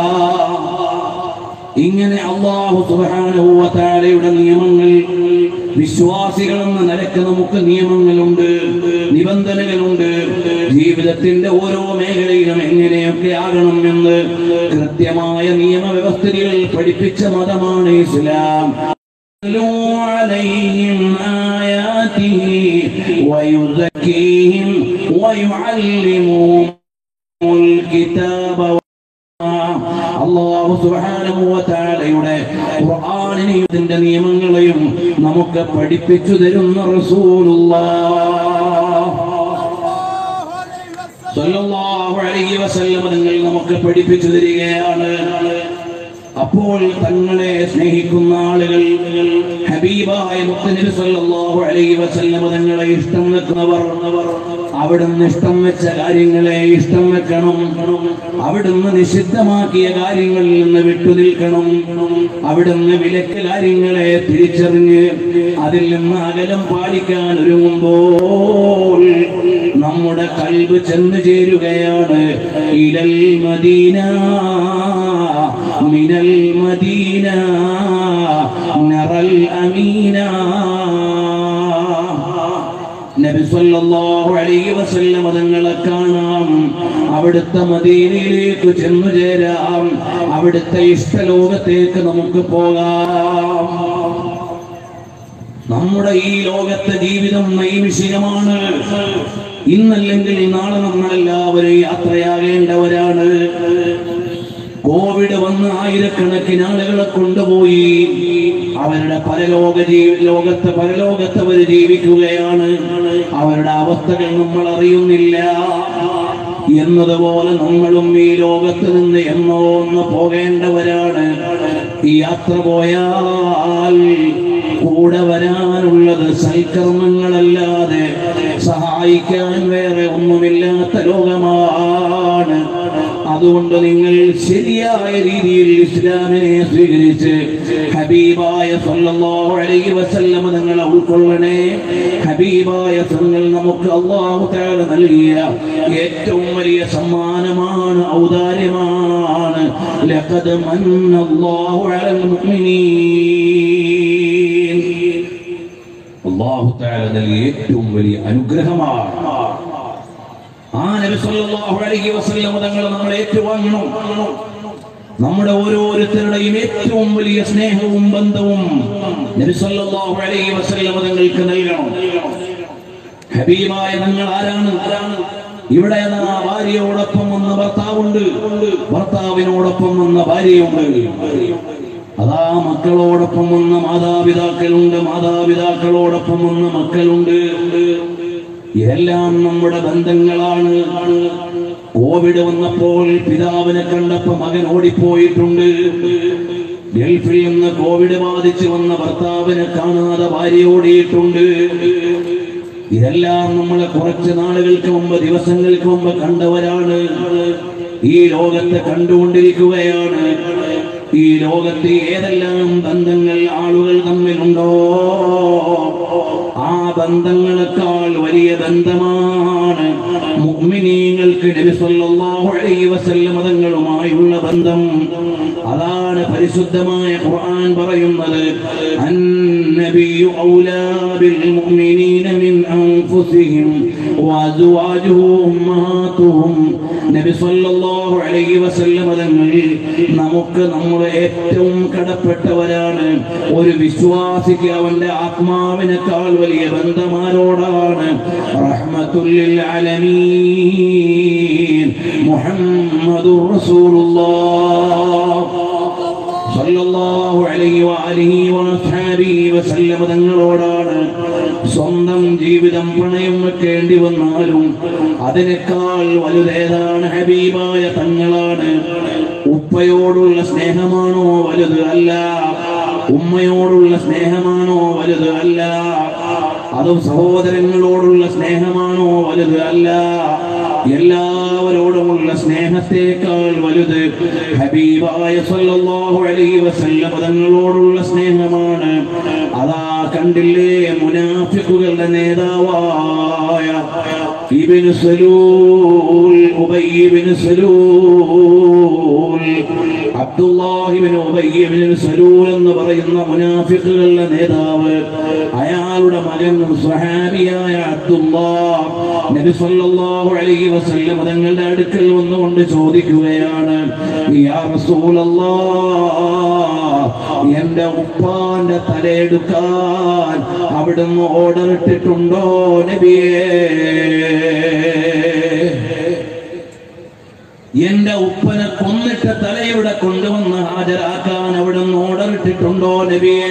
S1: ഇങ്ങനെ അള്ളാഹു സുബ്ഹാനഹു വ തആലയുടെ നിയമങ്ങൾ വിശ്വാസികളെന്ന നിലക്ക് നമുക്ക് നിയമങ്ങളുണ്ട് നിബന്ധനകളുണ്ട് ജീവിതത്തിന്റെ ഓരോ മേഖലയിലും എങ്ങനെയൊക്കെ ആകണം എന്ന് കൃത്യമായ നിയമവ്യവസ്ഥകൾ പഠിപ്പിച്ച മതമാണ് ഇസ്ലാം يتلو عليهم آياته ويزكيهم ويعلمهم الكتاب അള്ളാഹു സുബ്ഹാനഹു വ തആലയുടെ ഖുർആനിനെയും ഇതിന്റെ നിയമങ്ങളെയും നമുക്ക് പഠിപ്പിച്ചു തരുന്ന റസൂലുള്ളാഹ് സ്വല്ലല്ലാഹു അലൈഹി വസല്ലം നിങ്ങൾ നമുക്ക് പഠിപ്പിച്ചു തരികയാണ് അപ്പോൾ തങ്ങളെ സ്നേഹിക്കുന്ന ആളുകൾ ഹബീബായ മുത്തനബി സല്ലല്ലാഹു അലൈഹി വസല്ലം തങ്ങളെ ഇഷ്ടം വെക്കുന്നവർ അവിടുന്ന് ഇഷ്ടം വെച്ച കാര്യങ്ങളെ ഇഷ്ടം വെക്കണം അവിടുന്ന് നിഷിദ്ധമാക്കിയ കാര്യങ്ങളിൽ നിന്ന് വിട്ടുനിൽക്കണം അവിടുന്ന് വിലക്ക് കാര്യങ്ങളെ തിരിച്ചറിഞ്ഞ് അതിൽ നിന്ന് അകലം പാലിക്കാൻ ഒരുങ്ങുമ്പോൾ നമ്മുടെ കൽബ് ചെന്ന് ചേരുകയാണ് ഇലൽ മദീന മിനൽ മദീന നറൽ അമീന നബി സല്ലല്ലാഹു അലൈഹി വസല്ലം തങ്ങളെ കാണാം അവിടുത്തെ മദീനയിലേക്ക് ചെന്നു ചേരാം അവിടുത്തെ ഇഷ്ടലോകത്തേക്ക് നമുക്ക് പോകാം നമ്മുടെ ഈ ലോകത്തെ ജീവിതം നൈമിഷികമാണ് ഇന്നല്ലെങ്കിൽ നാളെ നമ്മളെല്ലാവരും യാത്രയാകേണ്ടവരാണ് കോവിഡ് വന്ന് ആയിരക്കണക്കിന് ആളുകളെ കൊണ്ടുപോയി അവരുടെ പരലോക ജീവി ലോകത്ത് പരലോകത്ത് അവർ ജീവിക്കുകയാണ് അവരുടെ അവസ്ഥകൾ നമ്മൾ അറിയുന്നില്ല എന്നതുപോലെ നമ്മളും ഈ ലോകത്ത് നിന്ന് എന്നോ ഒന്ന് പോകേണ്ടവരാണ് ഈ യാത്ര പോയാൽ കൂടെ വരാനുള്ളത് സൽക്കർമ്മങ്ങളല്ലാതെ സഹായിക്കാൻ വേറെ ഒന്നുമില്ലാത്ത ലോകമാണ് അതുകൊണ്ട് നിങ്ങൾ ശരിയായ രീതിയിൽ ഇസ്ലാമിനെ സ്വീകരിച്ച് ഹബീബായ സല്ലല്ലാഹു അലൈഹി വസല്ലം നിങ്ങളെ ഉൾക്കൊള്ളണേ ഹബീബായ തങ്ങൾ നമുക്ക് അള്ളാഹു തആല നൽകിയ ഏറ്റവും വലിയ സമ്മാനമാണ് ഔദാര്യമാണ് ലഖദ് മന്നല്ലാഹു അലൽ മുഅ്മിനീൻ അള്ളാഹു തആല നൽകിയ ഏറ്റവും വലിയ അനുഗ്രഹമാണ് ആ നബി സല്ലല്ലാഹു അലൈഹി വസല്ലം തങ്ങൾ നമ്മൾ ഏറ്റുവാങ്ങണം നമ്മുടെ ഓരോരുത്തരുടെയും ഏറ്റവും വലിയ സ്നേഹവും ബന്ധവും നബി സല്ലല്ലാഹു അലൈഹി വസല്ലം തങ്ങൾക്ക് നൽകണം ഹബീബായ നിങ്ങൾ ആരാണ് ഇവിടെ ദാ ഭാര്യയോടൊപ്പം വന്ന ഭർത്താവുണ്ട് ഭർത്താവിനോടൊപ്പം വന്ന ഭാര്യയുണ്ട് അതാ മക്കളോടൊപ്പം വന്ന മാതാപിതാക്കളുണ്ട് മാതാപിതാക്കളോടൊപ്പം വന്ന മക്കളുണ്ട് ഇതെല്ലാം നമ്മുടെ ബന്ധങ്ങളാണ് കോവിഡ് വന്നപ്പോൾ പിതാവിനെ കണ്ടപ്പോ മകൻ ഓടിപ്പോയിട്ടുണ്ട് ഗൾഫിൽ നിന്ന് കോവിഡ് ബാധിച്ചു വന്ന ഭർത്താവിനെ കാണാതെ ഭാര്യ ഓടിയിട്ടുണ്ട് ഇതെല്ലാം നമ്മൾ കുറച്ച് നാളുകൾക്ക് മുമ്പ് ദിവസങ്ങൾക്ക് മുമ്പ് കണ്ടവരാണ് ഈ ലോകത്തെ കണ്ടുകൊണ്ടിരിക്കുകയാണ് ഈ ലോകത്ത് ഏതെല്ലാം ബന്ധങ്ങൾ ആളുകൾ തമ്മിലുണ്ടോ ആ ബന്ധങ്ങളെക്കാൾ വലിയ ബന്ധമാണ് മുഅ്മിനീങ്ങൾക്ക് നബി സല്ലല്ലാഹു അലൈഹി വസല്ലം തങ്ങളുമായുള്ള ബന്ധം അതാണ് പരിശുദ്ധമായ ഖുർആൻ പറയുന്നത് അന്നബിയു ഔലാ ബിൽ മുഅ്മിനീന മിൻ അൻഫുസിഹിം വഅസ്വാജുഹു ഉമ്മഹാത്തുഹും നബി സല്ലല്ലാഹു അലൈഹി വസല്ലം തങ്ങൾ നമുക്ക് നമ്മുടെ ഏറ്റവും കടപ്പെട്ടവരാണ് ഒരു വിശ്വാസിക്ക് അവന്റെ ആത്മാവിനേക്കാൾ വലിയ ബന്ധമാരോടാണ് റഹ്മത്തുല്ലിൽ ആലമീൻ മുഹമ്മദുർ റസൂലുള്ളാഹ് സല്ലല്ലാഹു അലൈഹി വഅലിഹി വഅസ്ഹാബിഹി വസല്ലമ തങ്ങളോടാണ് സ്വന്തം ജീവിതം പണയം വെക്കേണ്ടി വന്നാലും അതിനേക്കാൾ വലുതേതാണ് ഹബീബായ തങ്ങളാണ് ഉപ്പയോടുള്ള സ്നേഹമാണോ വലുത് അല്ല ഉമ്മയോടുള്ള സ്നേഹമാണോ വലുത് അല്ല അതും സഹോദരങ്ങളോടുള്ള സ്നേഹമാണോ വലുത് അല്ല എല്ലാവരോടുമുള്ള സ്നേഹത്തേക്കാൾ വലുത് ഹബീബായ സല്ലല്ലാഹു അലൈഹി വസല്ലം തങ്ങളോടുള്ള സ്നേഹമാണ് അതാ കണ്ടില്ലേ മുനാഫിക്കുകളുടെ നേതാവായ ഇബ്നു സലൂൽ ഉബൈ ഇബ്നു സലൂൽ അബ്ദുല്ലാഹിബ്നു ഉബൈ ഇബ്നു സലൂൽ എന്ന് പറയുന്ന മുനാഫിക്കുകളുടെ നേതാവ് അയാളുടെ മകൻ സ്വഹാബിയായ അബ്ദുല്ലാഹ് നബി സല്ലല്ലാഹു അലൈഹി വസല്ലം തങ്ങളുടെ അടുക്കൽ വന്നുകൊണ്ട് ചോദിക്കുകയാണ് യാ റസൂലല്ലാഹ് എന്റെ ഉപ്പാന്റെ തലയെടുക്കാൻ അവിടുന്ന് ഓർഡർ ഇട്ടിട്ടുണ്ടോ നബിയേ എന്റെ ഉപ്പനെ കൊന്നിട്ട് തലയുടെ കൊണ്ടുവന്ന് ഹാജരാക്കാൻ അവിടുന്ന് ഓർഡർ ഇട്ടിട്ടുണ്ടോ നബിയേ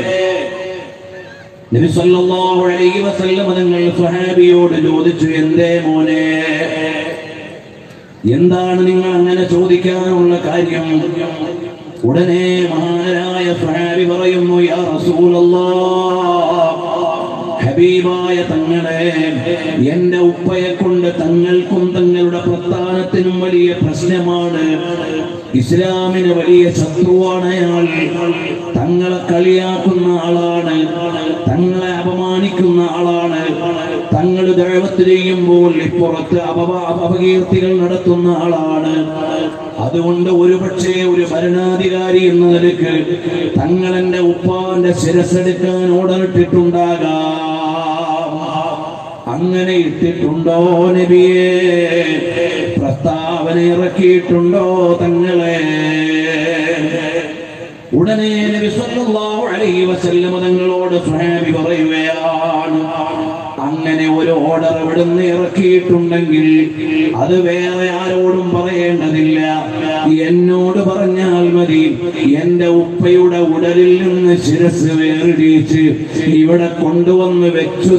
S1: നബി സല്ലല്ലാഹു അലൈഹി വസല്ലം നിങ്ങൾ സ്വഹാബിയോട് ചോദിച്ചു എന്തേ മോനെ എന്താണ് നിങ്ങൾ അങ്ങനെ ചോദിക്കാനുള്ള കാര്യം ഉടനെ മഹാനരായ സ്വഹാബി പറയുന്നു യാ റസൂലല്ലാഹ് ഹബീബായ തങ്ങളെ എന്റെ ഉപ്പയെ കൊണ്ട് തങ്ങൾക്കും തങ്ങളുടെ പ്രസ്ഥാനത്തിനും വലിയ പ്രശ്നമാണ് ഇസ്ലാമിന് വലിയ ശത്രുവാണ് അയാൾ തങ്ങളെ കളിയാക്കുന്ന ആളാണ് തങ്ങളെ അപമാനിക്കുന്ന ആളാണ് തങ്ങൾ ദൈവത്ത് ചെയ്യുമ്പോൾ ഇപ്പുറത്ത് അപവ അപകീർത്തികൾ നടത്തുന്ന ആളാണ് അതുകൊണ്ട് ഒരുപക്ഷെ ഒരു ഭരണാധികാരി എന്ന നിലക്ക് തങ്ങൾ എന്റെ ഉപ്പാന്റെ ശിരസെടുക്കാൻ ഓർഡർ ഇട്ടിട്ടുണ്ടാകാം അങ്ങനെ ഇട്ടിട്ടുണ്ടോ നബിയെ പ്രസ്താവന ഇറക്കിയിട്ടുണ്ടോ തങ്ങളെ ഉടനെ നബി സല്ലല്ലാഹു അലൈഹി വസല്ലം തങ്ങളോട് സ്വഹാബി പറയുകയാണ് അങ്ങനെ ഒരു ഓർഡർ ഇവിടുന്ന് ഇറക്കിയിട്ടുണ്ടെങ്കിൽ അത് വേറെ ആരോടും പറയേണ്ടതില്ല എന്നോട് പറഞ്ഞാൽ മതി എന്റെ ഉപ്പയുടെ ഉടലിൽ നിന്ന് ശിരസ് വേറിടിച്ച് ഇവിടെ കൊണ്ടുവന്ന് വെച്ചു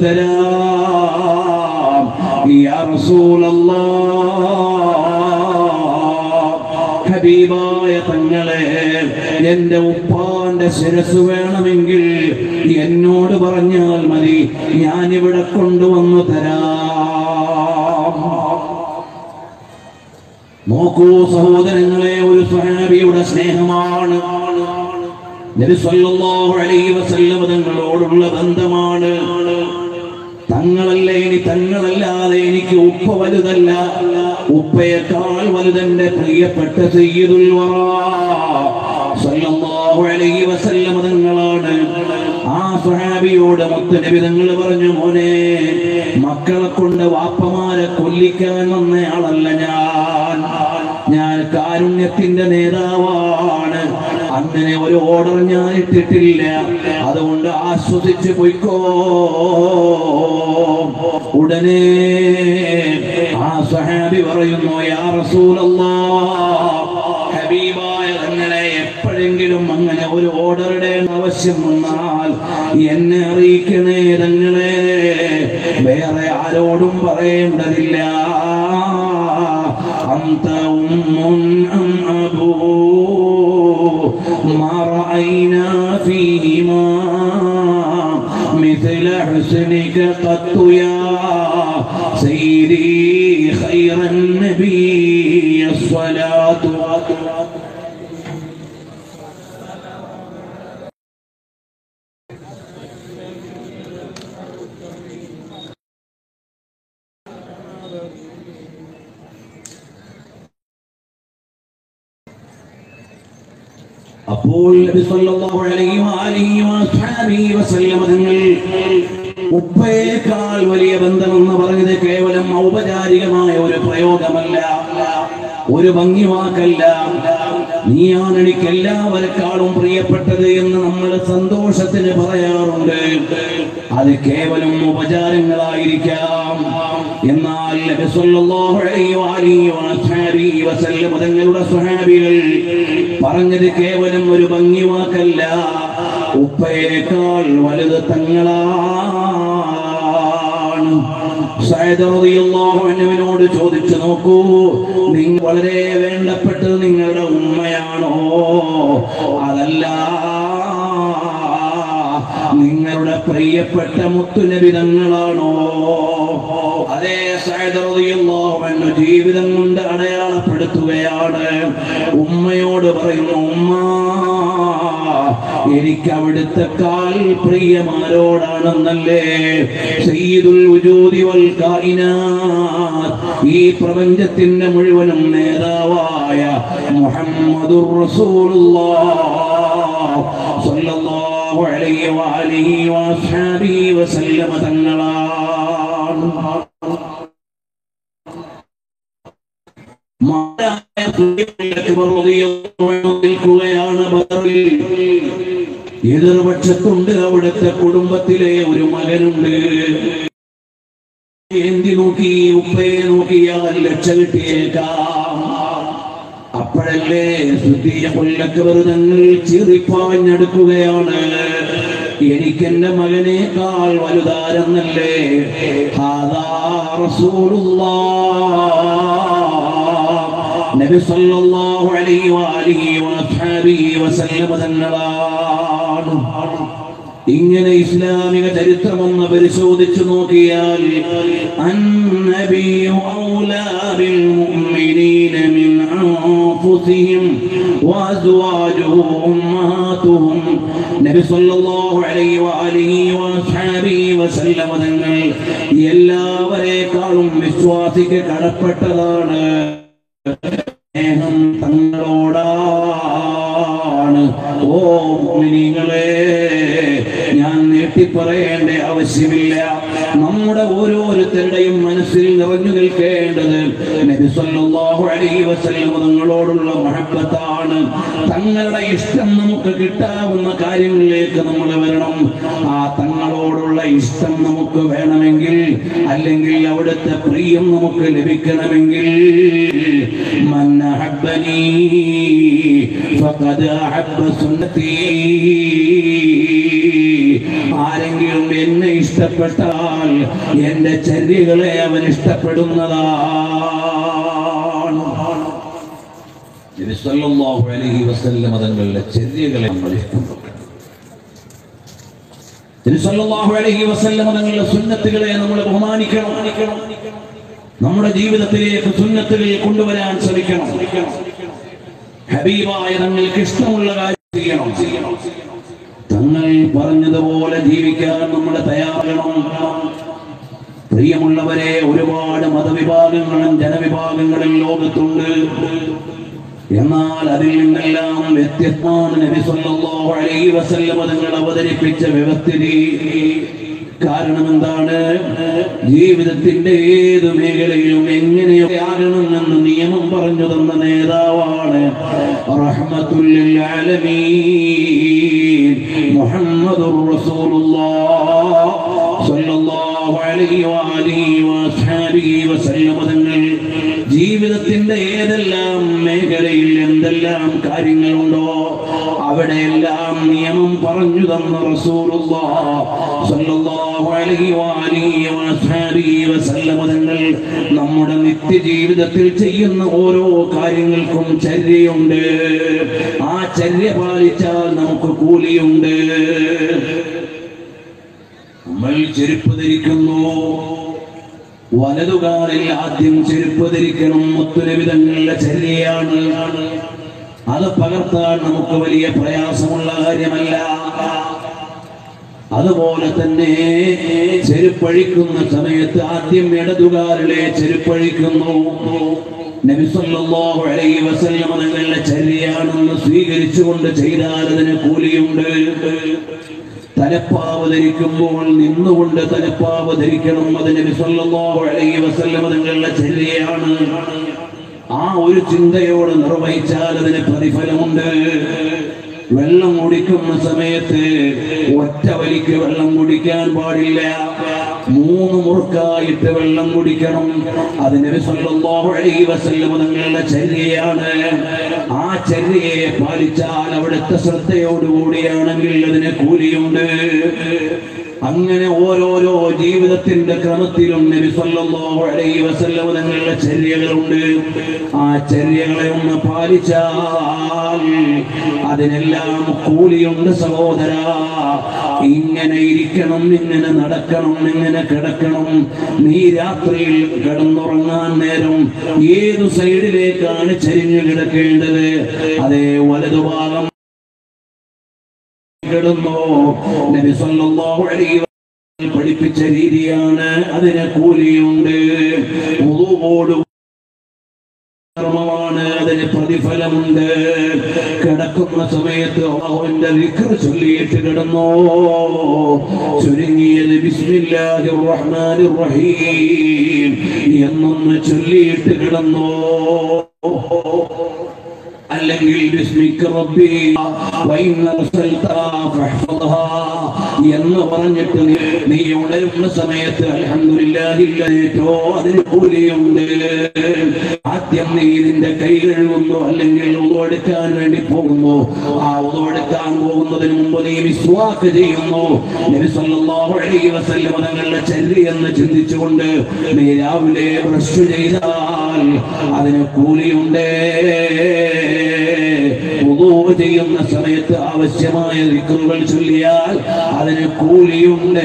S1: തരാം യാ റസൂലല്ലാഹ് ഹബീബായ തങ്ങളെ എന്റെ ഉപ്പാന്റെ ശിരസ് വേണമെങ്കിൽ എന്നോട് പറഞ്ഞാൽ മതി ഞാൻ ഇവിടെ കൊണ്ടുവന്നു തരാം നോക്കൂ സഹോദരങ്ങളെ ഒരു സ്വഹാബിയുടെ സ്നേഹമാണ് നബി സല്ലല്ലാഹു അലൈഹി വസല്ലം തങ്ങളോടുള്ള ബന്ധമാണ് തങ്ങളല്ലേ ഇനി തങ്ങളല്ലാതെ എനിക്ക് ഉപ്പ വലുതല്ല ഉപ്പയേക്കാൾ വലുതെന്റെ പ്രിയപ്പെട്ട സയ്യിദുൽ വറാ സല്ലല്ലാഹു അലൈഹി വസല്ലം തങ്ങളാണ് ആ സ്വഹാബിയോട് മുത്തനബി തങ്ങൾ പറഞ്ഞു മോനെ മക്കളെ കൊണ്ട് വാപ്പമാരെ കൊല്ലിക്കാൻ വന്നയാളല്ല ഞാൻ ഞാൻ കാരുണ്യത്തിന്റെ നേതാവാണ് അങ്ങനെ ഒരു ഓർഡർ ഞാൻ ഇട്ടിട്ടില്ല അതുകൊണ്ട് ആസ്വദിച്ച് പൊയ്ക്കോ ഉടനെ ആ സഹാബി പറയുന്നു യാ റസൂലല്ലാഹ് ഹബീബായ തങ്ങളെ എപ്പോഴെങ്കിലും അങ്ങനെ ഒരു ഓർഡറുടെ ആവശ്യം വന്നാൽ എന്നെ അറിയിക്കണേ തങ്ങളെ വേറെ ആരോടും പറയേണ്ടതില്ല അന്ത ഉമ്മുൻ അം അബൂ ما رأينا فيهما مثل حسنك قط يا سيدي خير النبي الصلاة അപ്പോൾ നബി സല്ലല്ലാഹു അലൈഹി വആലിഹി വസഹബിഹി വസല്ലം തങ്ങൾ ഉപ്പയേക്കാൾ വലിയ ബന്ധമെന്ന് പറഞ്ഞത് കേവലം ഔപചാരികമായ ഒരു പ്രയോഗമല്ല ഒരു ഭംഗി വാക്കല്ല നീയാണ് എനിക്ക് എല്ലാവരെക്കാളും പ്രിയപ്പെട്ടത് എന്ന് നമ്മൾ സന്തോഷത്തിന് പറയാറുണ്ട് അത് കേവലം ഉപചാരങ്ങളായിരിക്കാം എന്നാൽ നബി സല്ലല്ലാഹു അലൈഹി വആലിഹി വസഹബിഹി വസല്ലം തങ്ങളുടെ സ്വഹാബികൾ പറഞ്ഞത് കേവലം ഒരു ഭംഗി വാക്കല്ല ഉപ്പയേക്കാൾ വലുത് തങ്ങളാണ് സയ്യിദ് റളിയല്ലാഹു അൻഹുവിനോട് ചോദിച്ചു നോക്കൂ നിങ്ങൾ വളരെ വേണ്ടപ്പെട്ടത് നിങ്ങളുടെ ഉമ്മയാണോ അതല്ല നിങ്ങളുടെ പ്രിയപ്പെട്ട മുത്തുനബി തങ്ങളാണോ അതേ സയ്യിദ് റളിയല്ലാഹു അൻഹു ജീവിതം കൊണ്ട് അടയാളപ്പെടുത്തുകയാണ് ഉമ്മയോട് പറയുന്നു ഉമ്മ എനിക്ക് അവിടുത്തെ കാൽ പ്രിയമാരോടാണെന്നല്ലേ സയ്യിദുൽ വജൂദി വൽ കായിനാത്ത് ഈ പ്രപഞ്ചത്തിന്റെ മുഴുവനും നേതാവായ മുഹമ്മദുർ റസൂലുള്ളാഹ് സ്വല്ലല്ലാഹു അലൈഹി വഅലിഹി വസഹബിഹി വസല്ലമ തങ്ങളാണ് മഹാനായ ഖലീഫത്തുൽ റളിയല്ലാഹു അൻഹു നിൽക്കുകയാണ് ബദറിൽ എതിർപക്ഷത്തുണ്ട് അവിടുത്തെ കുടുംബത്തിലെ ഒരു മകനുണ്ട് എന്തി നോക്കി ഉപ്പയെ നോക്കിയാൽ ലക്ഷ കിട്ടിയേക്കാം അപ്പോഴല്ലേ സുദ്ധിയ കൊല്ലക്കവർ തങ്ങൾ ചീറിപ്പാഞ്ഞെടുക്കുകയാണ് എനിക്കെന്റെ മകനേക്കാൾ വലുതാരെന്നല്ലേ ഹാദാ റസൂലുള്ളാഹ് നബി സല്ലല്ലാഹു അലൈഹി വആലിഹി വഅസ്ഹാബിഹി വസല്ലമ തങ്ങളാണ് ഇങ്ങനെ ഇസ്ലാമിക ചരിത്രമൊന്ന് പരിശോധിച്ചു നോക്കിയാൽ അന്നബിയു ഔലാ ബിൽ മുഅ്മിനീന മിൻ അൻഫുസിഹിം വഅസ്വാജുഹു ഉമ്മഹാതുഹും നബി സല്ലല്ലാഹു അലൈഹി വആലിഹി വഅസ്ഹാബിഹി വസല്ലമ തങ്ങൾ എല്ലാവരെക്കാളും വിശ്വാസിക്ക് കടപ്പെട്ടതാണ് സ്നേഹം തങ്ങളോടാണ് ഓ മുഅ്മിനീങ്ങളെ ഞാൻ നീട്ടിപ്പറയേണ്ട ആവശ്യമില്ല നമ്മുടെ ഓരോരുത്തരുടെയും മനസ്സിൽ നിറഞ്ഞു നിൽക്കേണ്ടത് നബി സല്ലല്ലാഹു അലൈഹി വസല്ലം തങ്ങളോടുള്ള മഹബത്താണ് തങ്ങളുടെ ഇഷ്ടം നമുക്ക് കിട്ടാവുന്ന കാര്യങ്ങളിലേക്ക് നമ്മൾ വരണം ആ തങ്ങളോടുള്ള ഇഷ്ടം നമുക്ക് വേണമെങ്കിൽ അല്ലെങ്കിൽ അവിടുത്തെ പ്രിയം നമുക്ക് ലഭിക്കണമെങ്കിൽ من أحبني فقد أحب سنتي ആരെങ്കിലും എന്നെ ഇഷ്ടപ്പെട്ടാൽ എന്റെ ചര്യകളെ അവൻ ഇഷ്ടപ്പെടുന്നതാണ് നബി സല്ലല്ലാഹു അലൈഹി വസല്ലം തങ്ങളുടെ ചര്യകളെ നമ്മൾ ഇഷ്ടപ്പെടും നബി സല്ലല്ലാഹു അലൈഹി വസല്ലം തങ്ങളുടെ സുന്നത്തുകളെ നമ്മൾ ബഹുമാനിക്കണം നമ്മുടെ ജീവിതത്തിലേക്ക് സുന്നത്തുകൾ കൊണ്ടുവരാൻ ശ്രമിക്കണം ഹബീബായ തങ്ങൾക്ക് ഇഷ്ടമുള്ള കാര്യം ചെയ്യണം തങ്ങൾ പറഞ്ഞതുപോലെ ജീവിക്കാൻ നമ്മൾ തയ്യാറാകണം പ്രിയമുള്ളവരെ ഒരുപാട് മതവിഭാഗങ്ങളും ജനവിഭാഗങ്ങളും ലോകത്തുണ്ട് എന്നാൽ അതിൽ നിന്നെല്ലാം വ്യത്യസ്തമാണ് നബി സല്ലല്ലാഹു അലൈഹി വസല്ലം തങ്ങൾ അവതരിപ്പിച്ച വ്യവസ്ഥിതി കാരണം എന്താണ് ജീവിതത്തിന്റെ ഏത് മേഖലയിലും എങ്ങനെയൊക്കെ ആകണമെന്ന് നിയമം പറഞ്ഞു തന്ന നേതാവാണ് റഹ്മത്തുല്ലിൽ ആലമീൻ മുഹമ്മദുർ റസൂലുള്ളാഹ് സ്വല്ലല്ലാഹു അലൈഹി വആലിഹി വസഹബിഹി വസല്ലം തങ്ങൾ ജീവിതത്തിന്റെ ഏതെല്ലാം മേഖലയിൽ എന്തെല്ലാം കാര്യങ്ങളുണ്ടോ അവിടെയെല്ലാം നിയമം പറഞ്ഞു തന്ന റസൂലുള്ളാഹ് സ്വല്ലല്ലാഹു അലൈഹി വആലിഹി വസഹബിഹി വസല്ലം തങ്ങൾ നമ്മുടെ നിത്യജീവിതത്തിൽ ചെയ്യുന്ന ഓരോ കാര്യങ്ങൾക്കും ചര്യയുണ്ട് ആ ചര്യ പാലിച്ചാൽ നമുക്ക് കൂലിയുണ്ട് നമ്മൾ ചെരുപ്പ് ധരിക്കുന്നു വലതുകാലിൽ ആദ്യം ചെരുപ്പ് ധരിക്കണം മുത്തുരവിധങ്ങളുടെ ചര്യയാണ് അത് പകർത്താൻ നമുക്ക് വലിയ പ്രയാസമുള്ള കാര്യമല്ല അതുപോലെ തന്നെ ചെരുപ്പഴിക്കുന്ന സമയത്ത് ആദ്യം ഇടതുകാലിലെ ചെരുപ്പഴിക്കുന്നു നബി സല്ലല്ലാഹു അലൈഹി വസല്ലം തങ്ങളുടെ ചര്യയാണെന്ന് സ്വീകരിച്ചുകൊണ്ട് ചെയ്താൽ അതിന് കൂലിയുണ്ട് തലപ്പാവ് ധരിക്കുമ്പോൾ നിന്നുകൊണ്ട് തലപ്പാവ് ധരിക്കണം അത് നബി സല്ലല്ലാഹു അലൈഹി വസല്ലം തങ്ങളുടെ ചര്യയാണ് ആ ഒരു ചിന്തയോട് നിർവഹിച്ചാൽ അതിന് പ്രതിഫലമുണ്ട് വെള്ളം കുടിക്കുന്ന സമയത്ത് ഒറ്റ വലിക്ക് വെള്ളം കുടിക്കാൻ പാടില്ല മൂന്ന് മുറുക്കായിട്ട് വെള്ളം കുടിക്കണം അതിന് നബി സല്ലല്ലാഹു അലൈഹി വസല്ലം തങ്ങളുടെ ചര്യയാണ് ആ ചര്യയെ പാലിച്ചാൽ അവിടുത്തെ ശ്രദ്ധയോടുകൂടിയാണെങ്കിൽ അതിന് കൂലിയുണ്ട് അങ്ങനെ ഓരോരോ ജീവിതത്തിന്റെ ക്രമത്തിലും നബി സല്ലല്ലാഹു അലൈഹി വസല്ലം തങ്ങളുടെ ചര്യകളുണ്ട് ആ ചര്യകളെ ഒന്ന് പാലിച്ചാൽ അതിനെല്ലാം കൂലിയുണ്ട് സഹോദര ഇങ്ങനെ ഇരിക്കണം ഇങ്ങനെ നടക്കണം ഇങ്ങനെ കിടക്കണം നീ രാത്രിയിൽ കിടന്നുറങ്ങാൻ നേരം ഏതു സൈഡിലേക്കാണ് ചരിഞ്ഞു കിടക്കേണ്ടത് അതേ വലതുഭാഗം കിടന്നോ നബി സല്ലല്ലാഹു അലൈഹി വസല്ലം പഠിപ്പിച്ച രീതിയാണ് അതിന് കൂലിയുണ്ട് വുളുവോട് കർമ്മമാണ് അതിന് പ്രതിഫലമുണ്ട് കിടക്കുന്ന സമയത്ത് അള്ളാഹുവിന്റെ ദിക്ർ ചൊല്ലിയിട്ട് കിടന്നോ ചുരുങ്ങിയത് ബിസ്മില്ലാഹിർ റഹ്മാനിർ റഹീം എന്നൊന്ന് ചൊല്ലിയിട്ട് കിടന്നോ അല്ലെങ്കിൽ ബിസ്മിക റബ്ബി വഇന്ന അർസൽതാ ഫഹ്ഫദ്ഹാ എന്ന് പറഞ്ഞിട്ട് നീ- നീ ഉണരുന്ന സമയത്ത് അൽഹംദുലില്ലാഹില്ലോ അതിന് കൂലിയുണ്ട് ആദ്യം നീ ഇതിന്റെ കൈ കഴുകുന്നു അല്ലെങ്കിൽ ഉളവെടുക്കാൻ വേണ്ടി പോകുന്നു ആ ഉളവെടുക്കാൻ പോകുന്നതിന് മുമ്പ് നീ വിശ്വാക്ക് ചെയ്യുന്നു നബി സല്ലല്ലാഹു അലൈഹി വസല്ലം തങ്ങളുടെ ചര്യ എന്ന് ചിന്തിച്ചുകൊണ്ട് നീ രാവിലെ ബ്രഷ് ചെയ്താൽ ചെയ്താൽ അതിന് കൂലിയുണ്ട് വുളൂ ചെയ്യുന്ന സമയത്ത് ആവശ്യമായ ദിക്റുകൾ ചൊല്ലിയാൽ അതിന് കൂലിയുണ്ട്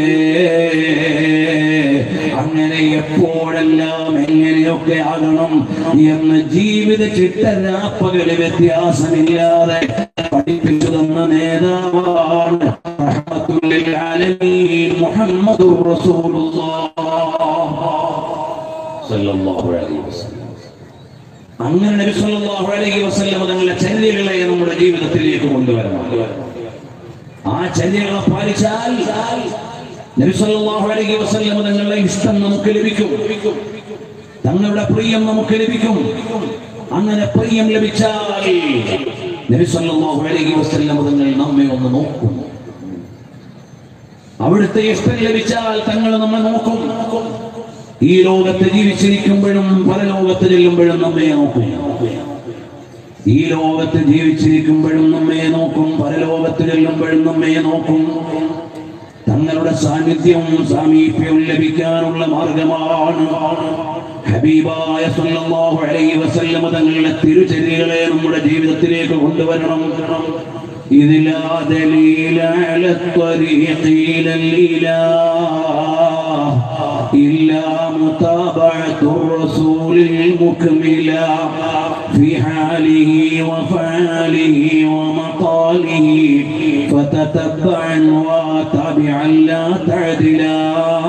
S1: അങ്ങനെ എപ്പോഴെല്ലാം എങ്ങനെയൊക്കെ ആകണം എന്ന് ജീവിത ചിട്ടരാപ്പകല് വ്യത്യാസമില്ലാതെ പഠിപ്പിച്ചു തന്ന നേതാവാണ് റഹ്മത്തുല്ലിൽ ആലമീൻ മുഹമ്മദുർ റസൂലുള്ളാഹ് സല്ലല്ലാഹു അലൈഹി വസല്ലം അങ്ങനെ നബി സല്ലല്ലാഹു അലൈഹി വസല്ലം തങ്ങളുടെ ചര്യകളെ നമ്മുടെ ജീവിതത്തിലേക്ക് കൊണ്ടുവരണം ആ ചര്യകളെ പാലിച്ചാൽ നബി സല്ലല്ലാഹു അലൈഹി വസല്ലം തങ്ങളുടെ ഇഷ്ടം നമുക്ക് ലഭിക്കും തങ്ങളുടെ പ്രിയം നമുക്ക് ലഭിക്കും അങ്ങനെ പ്രിയം ലഭിച്ചാൽ നബി സല്ലല്ലാഹു അലൈഹി വസല്ലം തങ്ങൾ നമ്മെ ഒന്ന് നോക്കും അവിടുത്തെ ഇഷ്ടം ലഭിച്ചാൽ തങ്ങൾ നമ്മെ നോക്കും ഈ ലോകത്ത് ജീവിച്ചിരിക്കുമ്പോഴും പരലോകത്ത് ചെല്ലുമ്പോഴും നമ്മെ നോക്കും ഈ ലോകത്ത് ജീവിച്ചിരിക്കുമ്പോഴും നമ്മെ നോക്കും പരലോകത്ത് ചെല്ലുമ്പോഴും നമ്മെ നോക്കും തങ്ങളുടെ സാന്നിധ്യവും സാമീപ്യവും ലഭിക്കാനുള്ള മാർഗമാണ് ഹബീബായ സല്ലല്ലാഹു അലൈഹി വസല്ലം തങ്ങളുടെ തിരുചര്യകളെ നമ്മുടെ ജീവിതത്തിലേക്ക് കൊണ്ടുവരണം إذ لا دليل على الطريق إلى الإله إلا متابعة الرسول المكملة في حاله وفعاله ومقاله فتتبعا وتابعا لا تعدلا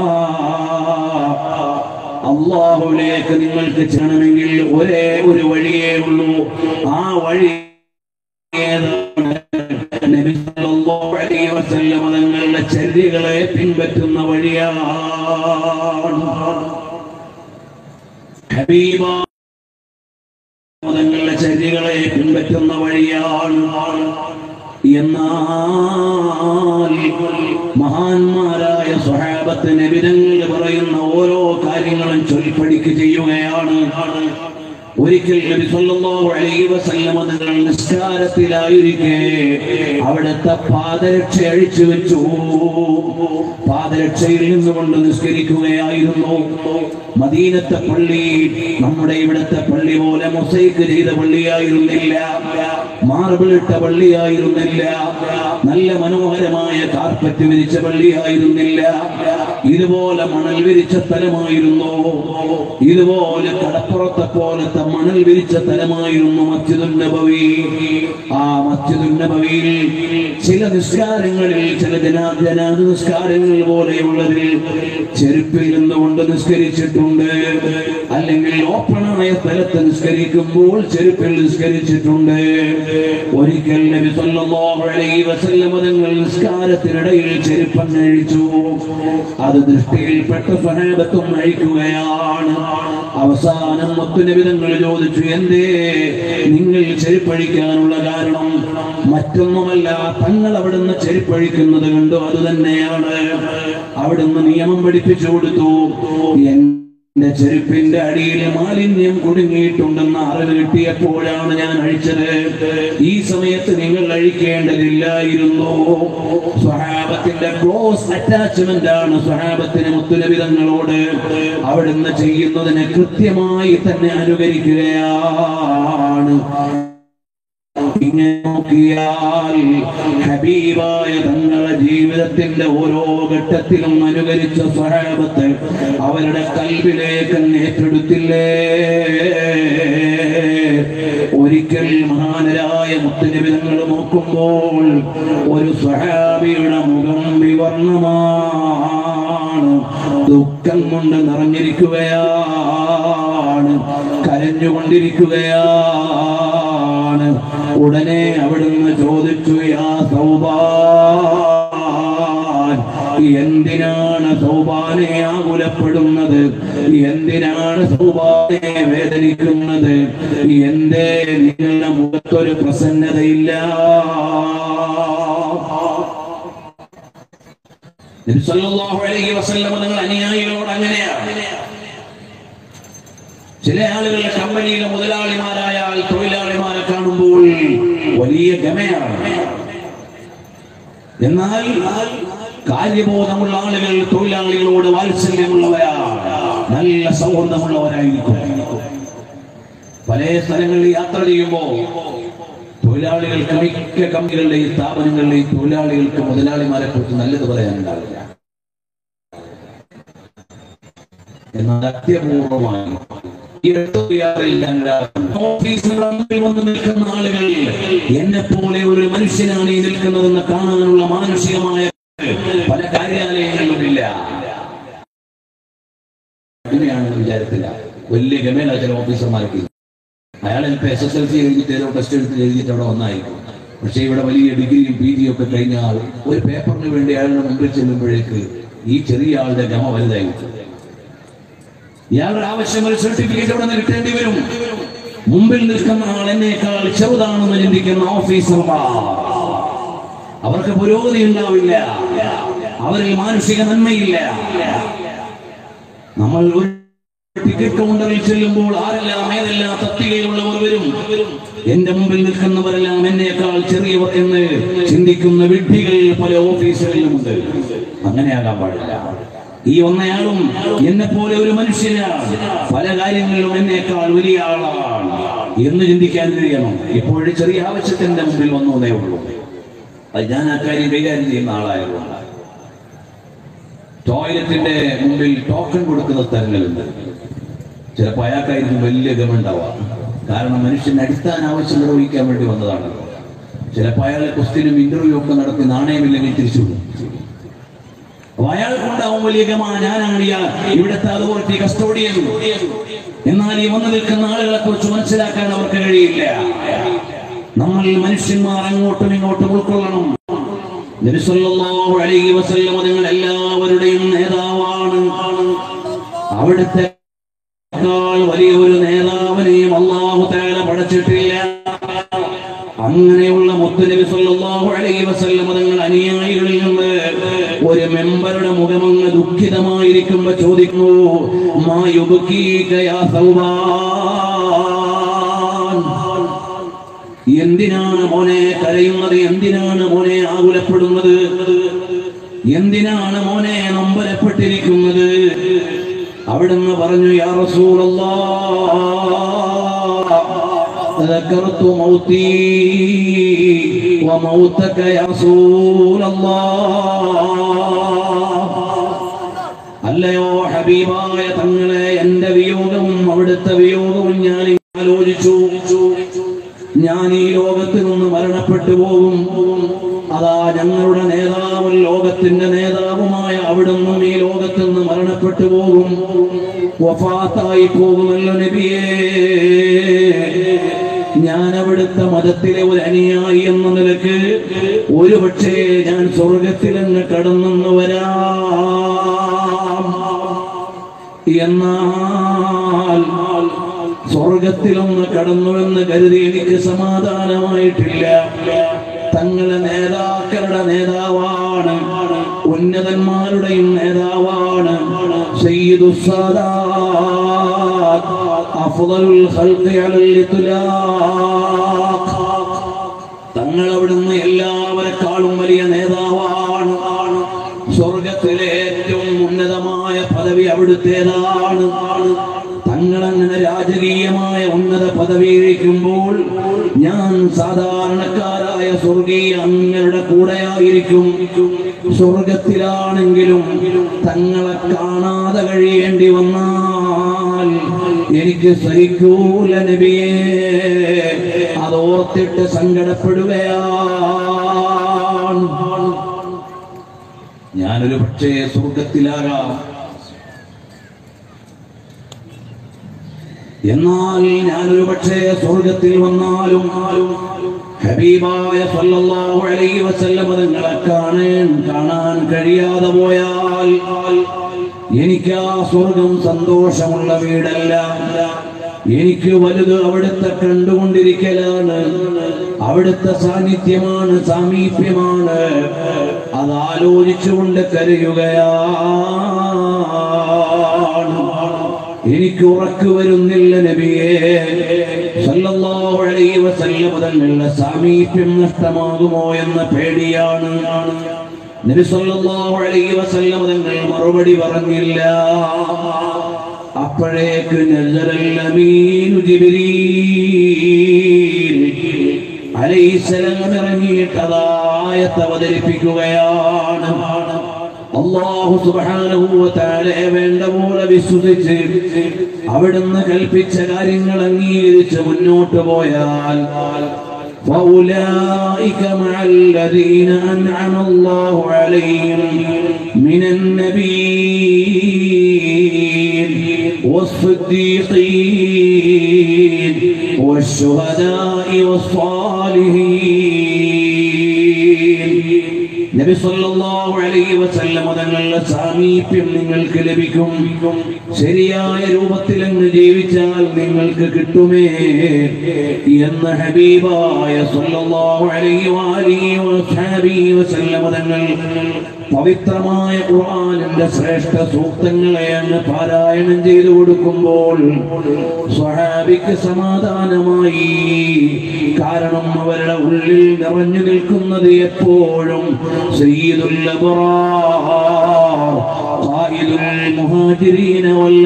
S1: അള്ളാഹുലേക്ക് നിങ്ങൾക്ക് ചെയ്യണമെങ്കിൽ ഒരേ ഒരു വഴിയേ ഉള്ളൂ ആ വഴി ഏതാണ് നബി സല്ലല്ലാഹു അലൈഹി വസല്ലം തങ്ങളുടെ ചര്യകളെ പിൻപറ്റുന്ന വഴിയാണ് ഹബീബ തങ്ങളുടെ ചര്യകളെ പിൻപറ്റുന്ന വഴിയാണ് എന്നാൽ മഹാന്മാരായ സ്വഹാബത്ത് നബിതങ്ങൾ പറയുന്ന ഓരോ കാര്യങ്ങളും ചൊല്ലിപ്പടിക്ക് ചെയ്യുകയാണ് ഒരിക്കൽ നബി സല്ലല്ലാഹു അലൈഹി വസല്ലം തങ്ങൾ നിസ്കാരത്തിലായിരിക്കെ അവിടുത്തെ പാദരക്ഷ അഴിച്ചു വെച്ചു പാദരക്ഷയിൽ നിന്നുകൊണ്ട് നിസ്കരിക്കുകയായിരുന്നു മദീനത്തെ പള്ളി നമ്മുടെ ഇവിടുത്തെ പള്ളി പോലെ മൊസൈക്ക് ചെയ്ത പള്ളിയായിരുന്നില്ല മാർബിൾ ഇട്ട പള്ളിയായിരുന്നില്ല നല്ല മനോഹരമായ കാർപ്പറ്റ് വിരിച്ച പള്ളിയായിരുന്നില്ല ഇതുപോലെ മണൽ വിരിച്ച സ്ഥലമായിരുന്നു ഇതുപോലെ കടപ്പുറത്തെ പോലത്തെ മണൽ വിരിച്ച സ്ഥലമായിരുന്നു മസ്ജിദുൽ നബവി ആ മസ്ജിദുൽ നബവിയിൽ ചില നിസ്കാരങ്ങളിൽ ചില ജനാ ജനാദ നിസ്കാരങ്ങൾ പോലെയുള്ളതിൽ ചെരുപ്പിൽ നിന്നുകൊണ്ട് നിസ്കരിച്ചിട്ടുണ്ട് അല്ലെങ്കിൽ ഓപ്പണായ സ്ഥലത്ത് നിസ്കരിക്കുമ്പോൾ ചെരുപ്പിൽ നിസ്കരിച്ചിട്ടുണ്ട് ഒരിക്കൽ നബി സല്ലല്ലാഹു അലൈഹി വസല്ലം തങ്ങൾ നിസ്കാരത്തിനിടയിൽ ചെരുപ്പങ്ങ് അഴിച്ചു അത് ദൃഷ്ടിയിൽപ്പെട്ട സഹാബത്തും അഴിക്കുകയാണ് അവസാനം മുത്തുനബി തങ്ങൾ ചോദിച്ചു എന്തേ നിങ്ങൾ ചെരുപ്പഴിക്കാനുള്ള കാരണം മറ്റൊന്നുമല്ല തങ്ങൾ അവിടുന്ന് ചെരുപ്പഴിക്കുന്നത് കണ്ടു അത് തന്നെയാണ് അവിടുന്ന് നിയമം പഠിപ്പിച്ചു കൊടുത്തു എന്റെ ചെരുപ്പിന്റെ അടിയിൽ മാലിന്യം കുടുങ്ങിയിട്ടുണ്ടെന്ന് അറിവ് കിട്ടിയപ്പോഴാണ് ഞാൻ അഴിച്ചത് ഈ സമയത്ത് നിങ്ങൾ അഴിക്കേണ്ടതില്ലായിരുന്നു സ്വഹാബത്തിന്റെ ക്ലോസ് അറ്റാച്ച്മെന്റ് ആണ് സ്വഹാബത്തിന് മുത്തുലവിധങ്ങളോട് അവിടുന്ന് ചെയ്യുന്നതിനെ കൃത്യമായി തന്നെ അനുകരിക്കുകയാണ് ഇങ്ങനെ നോക്കിയാൽ ഹബീബായ തങ്ങളുടെ ജീവിതത്തിന്റെ ഓരോ ഘട്ടത്തിലും അനുകരിച്ച സ്വഹാബത്ത് അവരുടെ കൽവിലേക്ക് അങ്ങ് ഏറ്റെടുത്തില്ലേ ഒരിക്കൽ മഹാനരായ മുത്തനിബിതങ്ങൾ നോക്കുമ്പോൾ ഒരു സ്വഹാബിയുടെ മുഖം വിവർണമാണ് ദുഃഖം കൊണ്ട് നിറഞ്ഞിരിക്കുകയാണ് കരഞ്ഞുകൊണ്ടിരിക്കുകയാണ് ഉടനെ അവിടുന്ന് ചോദിച്ചു യാ സൗബാൻ എന്തിനാണ് സൗബാനെ ആകുലപ്പെടുന്നത് എന്തിനാണ് സൗബാനെ വേദനിക്കുന്നത് എന്തേ നിങ്ങളുടെ മുഖത്തൊരു പ്രസന്നതയില്ല നബി സല്ലല്ലാഹു അലൈഹി വസല്ലം നിങ്ങൾ അനുയായികളോട് അങ്ങനെയാണ് ചില ആളുകൾ കമ്പനിയിലെ മുതലാളിമാരായാൽ തൊഴിലാളിമാരെ കാണുമ്പോൾ വലിയ ഗമയാണ് എന്നാൽ കാര്യബോധമുള്ള ആളുകൾ തൊഴിലാളികളോട് വാത്സല്യമുള്ളവരാണ് നല്ല സൗഹൃദമുള്ളവരായിരിക്കും പല സ്ഥലങ്ങളിൽ യാത്ര ചെയ്യുമ്പോൾ തൊഴിലാളികൾക്ക് മിക്ക കമ്പനികളുടെയും സ്ഥാപനങ്ങളുടെയും തൊഴിലാളികൾക്ക് മുതലാളിമാരെ കുറിച്ച് നല്ലത് പറയാനുണ്ടാവില്ല എന്നാൽ അത്യപൂർവമായി ഈ എഴുത്തുകാരിൽ ഞങ്ങൾ ഓഫീസുകളുടെ മുമ്പിൽ വന്ന് നിൽക്കുന്ന ആളുകൾ എന്നെ പോലെ ഒരു മനുഷ്യനാണ് ഈ നിൽക്കുന്നതെന്ന് കാണാനുള്ള മാനുഷികമായ പല കാര്യാലയങ്ങളിലുമില്ല അങ്ങനെയാണെന്ന് വിചാരത്തില്ല വലിയ ഗമേല ചില ഓഫീസർമാർക്ക് അയാൾ ഇപ്പൊ എസ് എസ് എൽ സി എഴുതിയിട്ട് ഏതോ ടെസ്റ്റ് എടുത്ത് എഴുതിയിട്ട് അവിടെ വന്നായിരിക്കും പക്ഷെ ഇവിടെ വലിയ ഡിഗ്രിയും പി ജിയും ഒക്കെ കഴിഞ്ഞാൽ ഒരു പേപ്പറിന് വേണ്ടി അയാളുടെ മുമ്പിൽ ചെല്ലുമ്പോഴേക്ക് ഈ ചെറിയ ആളുടെ ഗമ വലുതായിരിക്കും ഇയാളുടെ ആവശ്യം ഒരു സർട്ടിഫിക്കറ്റ് ഇവിടെ നിന്ന് കിട്ടേണ്ടി വരും മുമ്പിൽ നിൽക്കുന്ന ആൾ എന്നേക്കാൾ ചെറുതാണെന്ന് ചിന്തിക്കുന്ന ഓഫീസർമാർ അവർക്ക് പുരോഗതി ഉണ്ടാവില്ല അവരിൽ മാനുഷിക നന്മയില്ല നമ്മൾ ഒരു ടിക്കറ്റ് കൗണ്ടറിൽ ചെല്ലുമ്പോൾ ആരെല്ലാം ഏതെല്ലാം തസ്തികയിലുള്ളവർ വരും എന്റെ മുമ്പിൽ നിൽക്കുന്നവരെല്ലാം എന്നേക്കാൾ ചെറിയവർ എന്ന് ചിന്തിക്കുന്ന വിഡ്ഢികൾ പല ഓഫീസുകളിലുമുണ്ട് അങ്ങനെയാകാൻ പാടില്ല ഈ ഒന്നയാളും എന്നെ പോലെ ഒരു മനുഷ്യനാണ് പല കാര്യങ്ങളിലും എന്നേക്കാൾ വലിയ ആളാണ് എന്ന് ചിന്തിക്കാൻ കഴിയണം ഇപ്പോഴും ചെറിയ ആവശ്യത്തിന്റെ മുമ്പിൽ വന്നു എന്നേ ഉള്ളൂ അത് ഞാൻ ആ കാര്യം കൈകാര്യം ചെയ്യുന്ന ആളായതുകൊണ്ട് ടോയ്ലറ്റിന്റെ മുമ്പിൽ ടോക്കൺ കൊടുക്കുന്ന സ്ഥലങ്ങളുണ്ട് ചിലപ്പോൾ അയാൾക്കായിരിക്കും വലിയ ഗമുണ്ടാവുക കാരണം മനുഷ്യന്റെ അടിസ്ഥാന ആവശ്യം നിർവഹിക്കാൻ വേണ്ടി വന്നതാണ് ചിലപ്പോൾ അയാളെ ക്വസ്റ്റിനും ഇന്റർവ്യൂ ഒക്കെ നടത്തി നാണയമില്ലെങ്കിൽ തിരിച്ചു വിടും. അപ്പൊ അയാൾക്കുണ്ടാവും വലിയ ഗമ ഞാനാണ് ഇയാൾ ഇവിടുത്തെ അതോറിറ്റി കസ്റ്റോഡിയൻ എന്നാൽ ഈ വന്നു നിൽക്കുന്ന ആളുകളെ കുറിച്ച് മനസ്സിലാക്കാൻ അവർക്ക് കഴിയില്ല നമ്മൾ മനുഷ്യന്മാർ അങ്ങോട്ടും ഇങ്ങോട്ടും ഉൾക്കൊള്ളണം നബി സല്ലല്ലാഹു അലൈഹി വസല്ലം നിങ്ങൾ എല്ലാവരുടെയും നേതാവാണ് അവിടുത്തെ ക്കാൾ വലിയൊരു നേതാവിനെയും അള്ളാഹു തആല പഠിച്ചിട്ടില്ല അങ്ങനെയുള്ള മുത്തുനബി സല്ലല്ലാഹു അലൈഹി വസല്ലം തങ്ങൾ അനുയായികളിൽ നിന്ന് ഒരു മെമ്പറുടെ മുഖമങ്ങ് ദുഃഖിതമായിരിക്കുമ്പോ ചോദിക്കുന്നു മാ യുബ്കീക യാ സൗബാൻ എന്തിനാണ് മോനെ കരയുന്നത് എന്തിനാണ് മോനെ ആകുലപ്പെടുന്നത് എന്തിനാണ് മോനെ നമ്പരപ്പെട്ടിരിക്കുന്നത് അവിടുന്ന് പറഞ്ഞു യാ റസൂലല്ലാഹ് ذكرت موتي وموتك يا رسول الله അല്ലയോ ഹബീബായ തങ്ങളെ എന്റെ വിയോഗവും അവിടുത്തെ വിയോഗവും ഞാൻ ആലോചിച്ചു ഞാൻ ഈ ലോകത്ത് നിന്ന് മരണപ്പെട്ടു പോകും അതാ ഞങ്ങളുടെ നേതാവും ലോകത്തിന്റെ നേതാവുമായ അവിടുന്നും ഈ ലോകത്ത് നിന്ന് മരണപ്പെട്ടു പോകും വഫാത്തായി പോകുമല്ലോ നബിയേ ഞാൻ അവിടുത്തെ മതത്തിലെ ഒരു അനുയായി എന്ന നിലക്ക് ഒരു പക്ഷേ ഞാൻ സ്വർഗത്തിലങ്ങ് കടന്നെന്ന് വരാം എന്നാൽ സ്വർഗത്തിലൊന്ന് കടന്നുവെന്ന് കരുതി എനിക്ക് സമാധാനമായിട്ടില്ല തങ്ങളെ നേതാക്കളുടെ നേതാവാണ് ഉന്നതന്മാരുടെയും നേതാവാണ് സയ്യിദു സാദാത്ത് അഫ്ദലുൽ ഖൽഖി അലൽ ഇത്ലാഖ് തങ്ങൾ അവിടുന്ന് എല്ലാവരെക്കാളും വലിയ നേതാവാണ് സ്വർഗത്തിലെ ഏറ്റവും ഉന്നതമായ പദവി അവിടുത്തേതാണ് തങ്ങളങ്ങനെ രാജകീയമായ ഉന്നത പദവിയിരിക്കുമ്പോൾ ഞാൻ സാധാരണക്കാരായ സ്വർഗീയ അങ്ങളുടെ കൂടെയായിരിക്കും സ്വർഗത്തിലാണെങ്കിലും തങ്ങളെ കാണാതെ കഴിയേണ്ടി വന്നാൽ എനിക്ക് സഹിക്കൂല നബിയേ അതോർത്തിട്ട് സങ്കടപ്പെടുകയാണ് ഞാനൊരു പക്ഷേ സ്വർഗത്തിലാകാം എന്നാൽ ഞാനൊരു പക്ഷേ സ്വർഗത്തിൽ വന്നാലും ഹബീബായ സല്ലല്ലാഹു അലൈഹി വസല്ലം നിങ്ങളെ കാണാൻ കാണാൻ കഴിയാതെ പോയാൽ എനിക്ക് ആ സ്വർഗം സന്തോഷമുള്ള വീടല്ല എനിക്ക് വലുത് അവിടുത്തെ കണ്ടുകൊണ്ടിരിക്കലാണ് അവിടുത്തെ സാന്നിധ്യമാണ് സാമീപ്യമാണ് അത് ആലോചിച്ചുകൊണ്ട് കരയുകയാണ് എനിക്ക് ഉറക്കു വരുന്നില്ല നബിയേ സല്ലല്ലാഹു അലൈഹി വസല്ലം തങ്ങളുടെ സാമീപ്യം നഷ്ടമാകുമോ എന്ന പേടിയാണ് നബി സല്ലല്ലാഹു അലൈഹി വസല്ലം തങ്ങൾ മറുപടി പറഞ്ഞില്ല അപ്പോഴേക്ക് നസറല്ലമീനു ജിബ്രീൽ അലൈഹിസ്സലാം ഇറങ്ങിയിട്ട് അതായത്ത് അവതരിപ്പിക്കുകയാണ് അള്ളാഹു സുബ്ഹാനഹു വ തആലയെ വേണ്ട പോലെ വിശ്വസിച്ച് അവിടുന്ന് കൽപ്പിച്ച കാര്യങ്ങൾ അംഗീകരിച്ച് മുന്നോട്ട് പോയാൽ فأولئك مع الذين أنعم الله عليهم من النبيين والصديقين والشهداء والصالحين നബി സല്ലല്ലാഹു അലൈഹി വസല്ലം തങ്ങളുടെ സാമീപ്യം നിങ്ങൾക്ക് ലഭിക്കും ശരിയായ രൂപത്തിൽ അങ്ങ് ജീവിച്ചാൽ നിങ്ങൾക്ക് കിട്ടുമേ എന്ന് ഹബീബായ സല്ലല്ലാഹു അലൈഹി വാലിഹി വസഹബിഹി വസല്ലം തങ്ങൾ പവിത്രമായ ഖുർആനിന്റെ ശ്രേഷ്ഠ സൂക്തങ്ങളെ അങ്ങ് പാരായണം ചെയ്തു കൊടുക്കുമ്പോൾ സ്വഹാബിക്ക് സമാധാനമായി കാരണം അവരുടെ ഉള്ളിൽ നിറഞ്ഞു നിൽക്കുന്നത് എപ്പോഴും സയ്യിദുൽ അബ്റാർ ഖായിദുൽ മുഹാജിരീന വൽ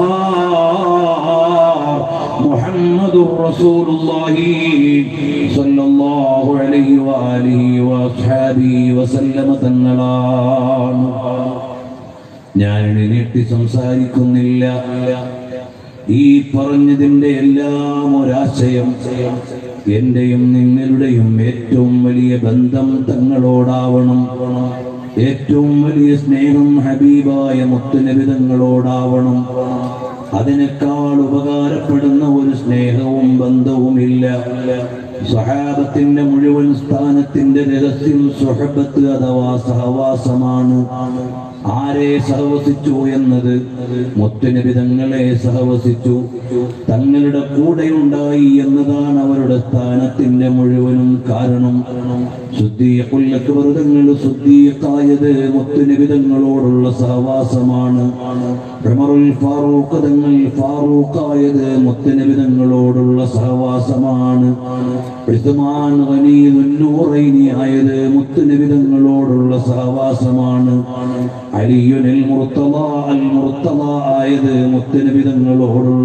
S1: അൻസാർ മുഹമ്മദുർ റസൂലുള്ളാഹി സ്വല്ലല്ലാഹു അലൈഹി വആലിഹി വഅസ്ഹാബിഹി വസല്ലമ തങ്ങളാണ് ഞാൻ ഇനി നീട്ടി സംസാരിക്കുന്നില്ല ഈ പറഞ്ഞതിന്റെ എല്ലാം ഒരാശയം എന്റെയും നിങ്ങളുടെയും ഏറ്റവും വലിയ ബന്ധം തങ്ങളോടാവണം ഏറ്റവും വലിയ സ്നേഹം ഹബീബായ മുത്തുനബി തങ്ങളോടാവണം അതിനേക്കാൾ ഉപകാരപ്പെടുന്ന ഒരു സ്നേഹവും ബന്ധവുമില്ല സഹാബത്തിന്റെ മുഴുവൻ സ്ഥാനത്തിന്റെ രഹസ്യം സുഹബത്ത് അഥവാ സഹവാസമാണ് ആരെ സഹവസിച്ചു എന്നത് മുത്തുനബി തങ്ങളെ സഹവസിച്ചു തങ്ങളുടെ കൂടെയുണ്ടായി എന്നതാണ് അവരുടെ സ്ഥാനത്തിന്റെ മുഴുവനും കാരണം ശുദ്ധീയക്കുല്ലക്ബർ ശുദ്ധീയക്കായത് മുത്തുനബി തങ്ങളോടുള്ള സഹവാസമാണ് ഉമറുൽ ഫാറൂഖ് തങ്ങൾ ഫാറൂഖായത് മുത്തുനബി തങ്ങളോടുള്ള സഹവാസമാണ് ഉസ്മാൻ ഗനി ദുന്നൂറൈനി ആയത് മുത്തുനബി തങ്ങളോടുള്ള സഹവാസമാണ് അലിയുനിൽ മുർത്തള അൽ മുർത്തള ആയത് മുത്തുനബി തങ്ങളോടുള്ള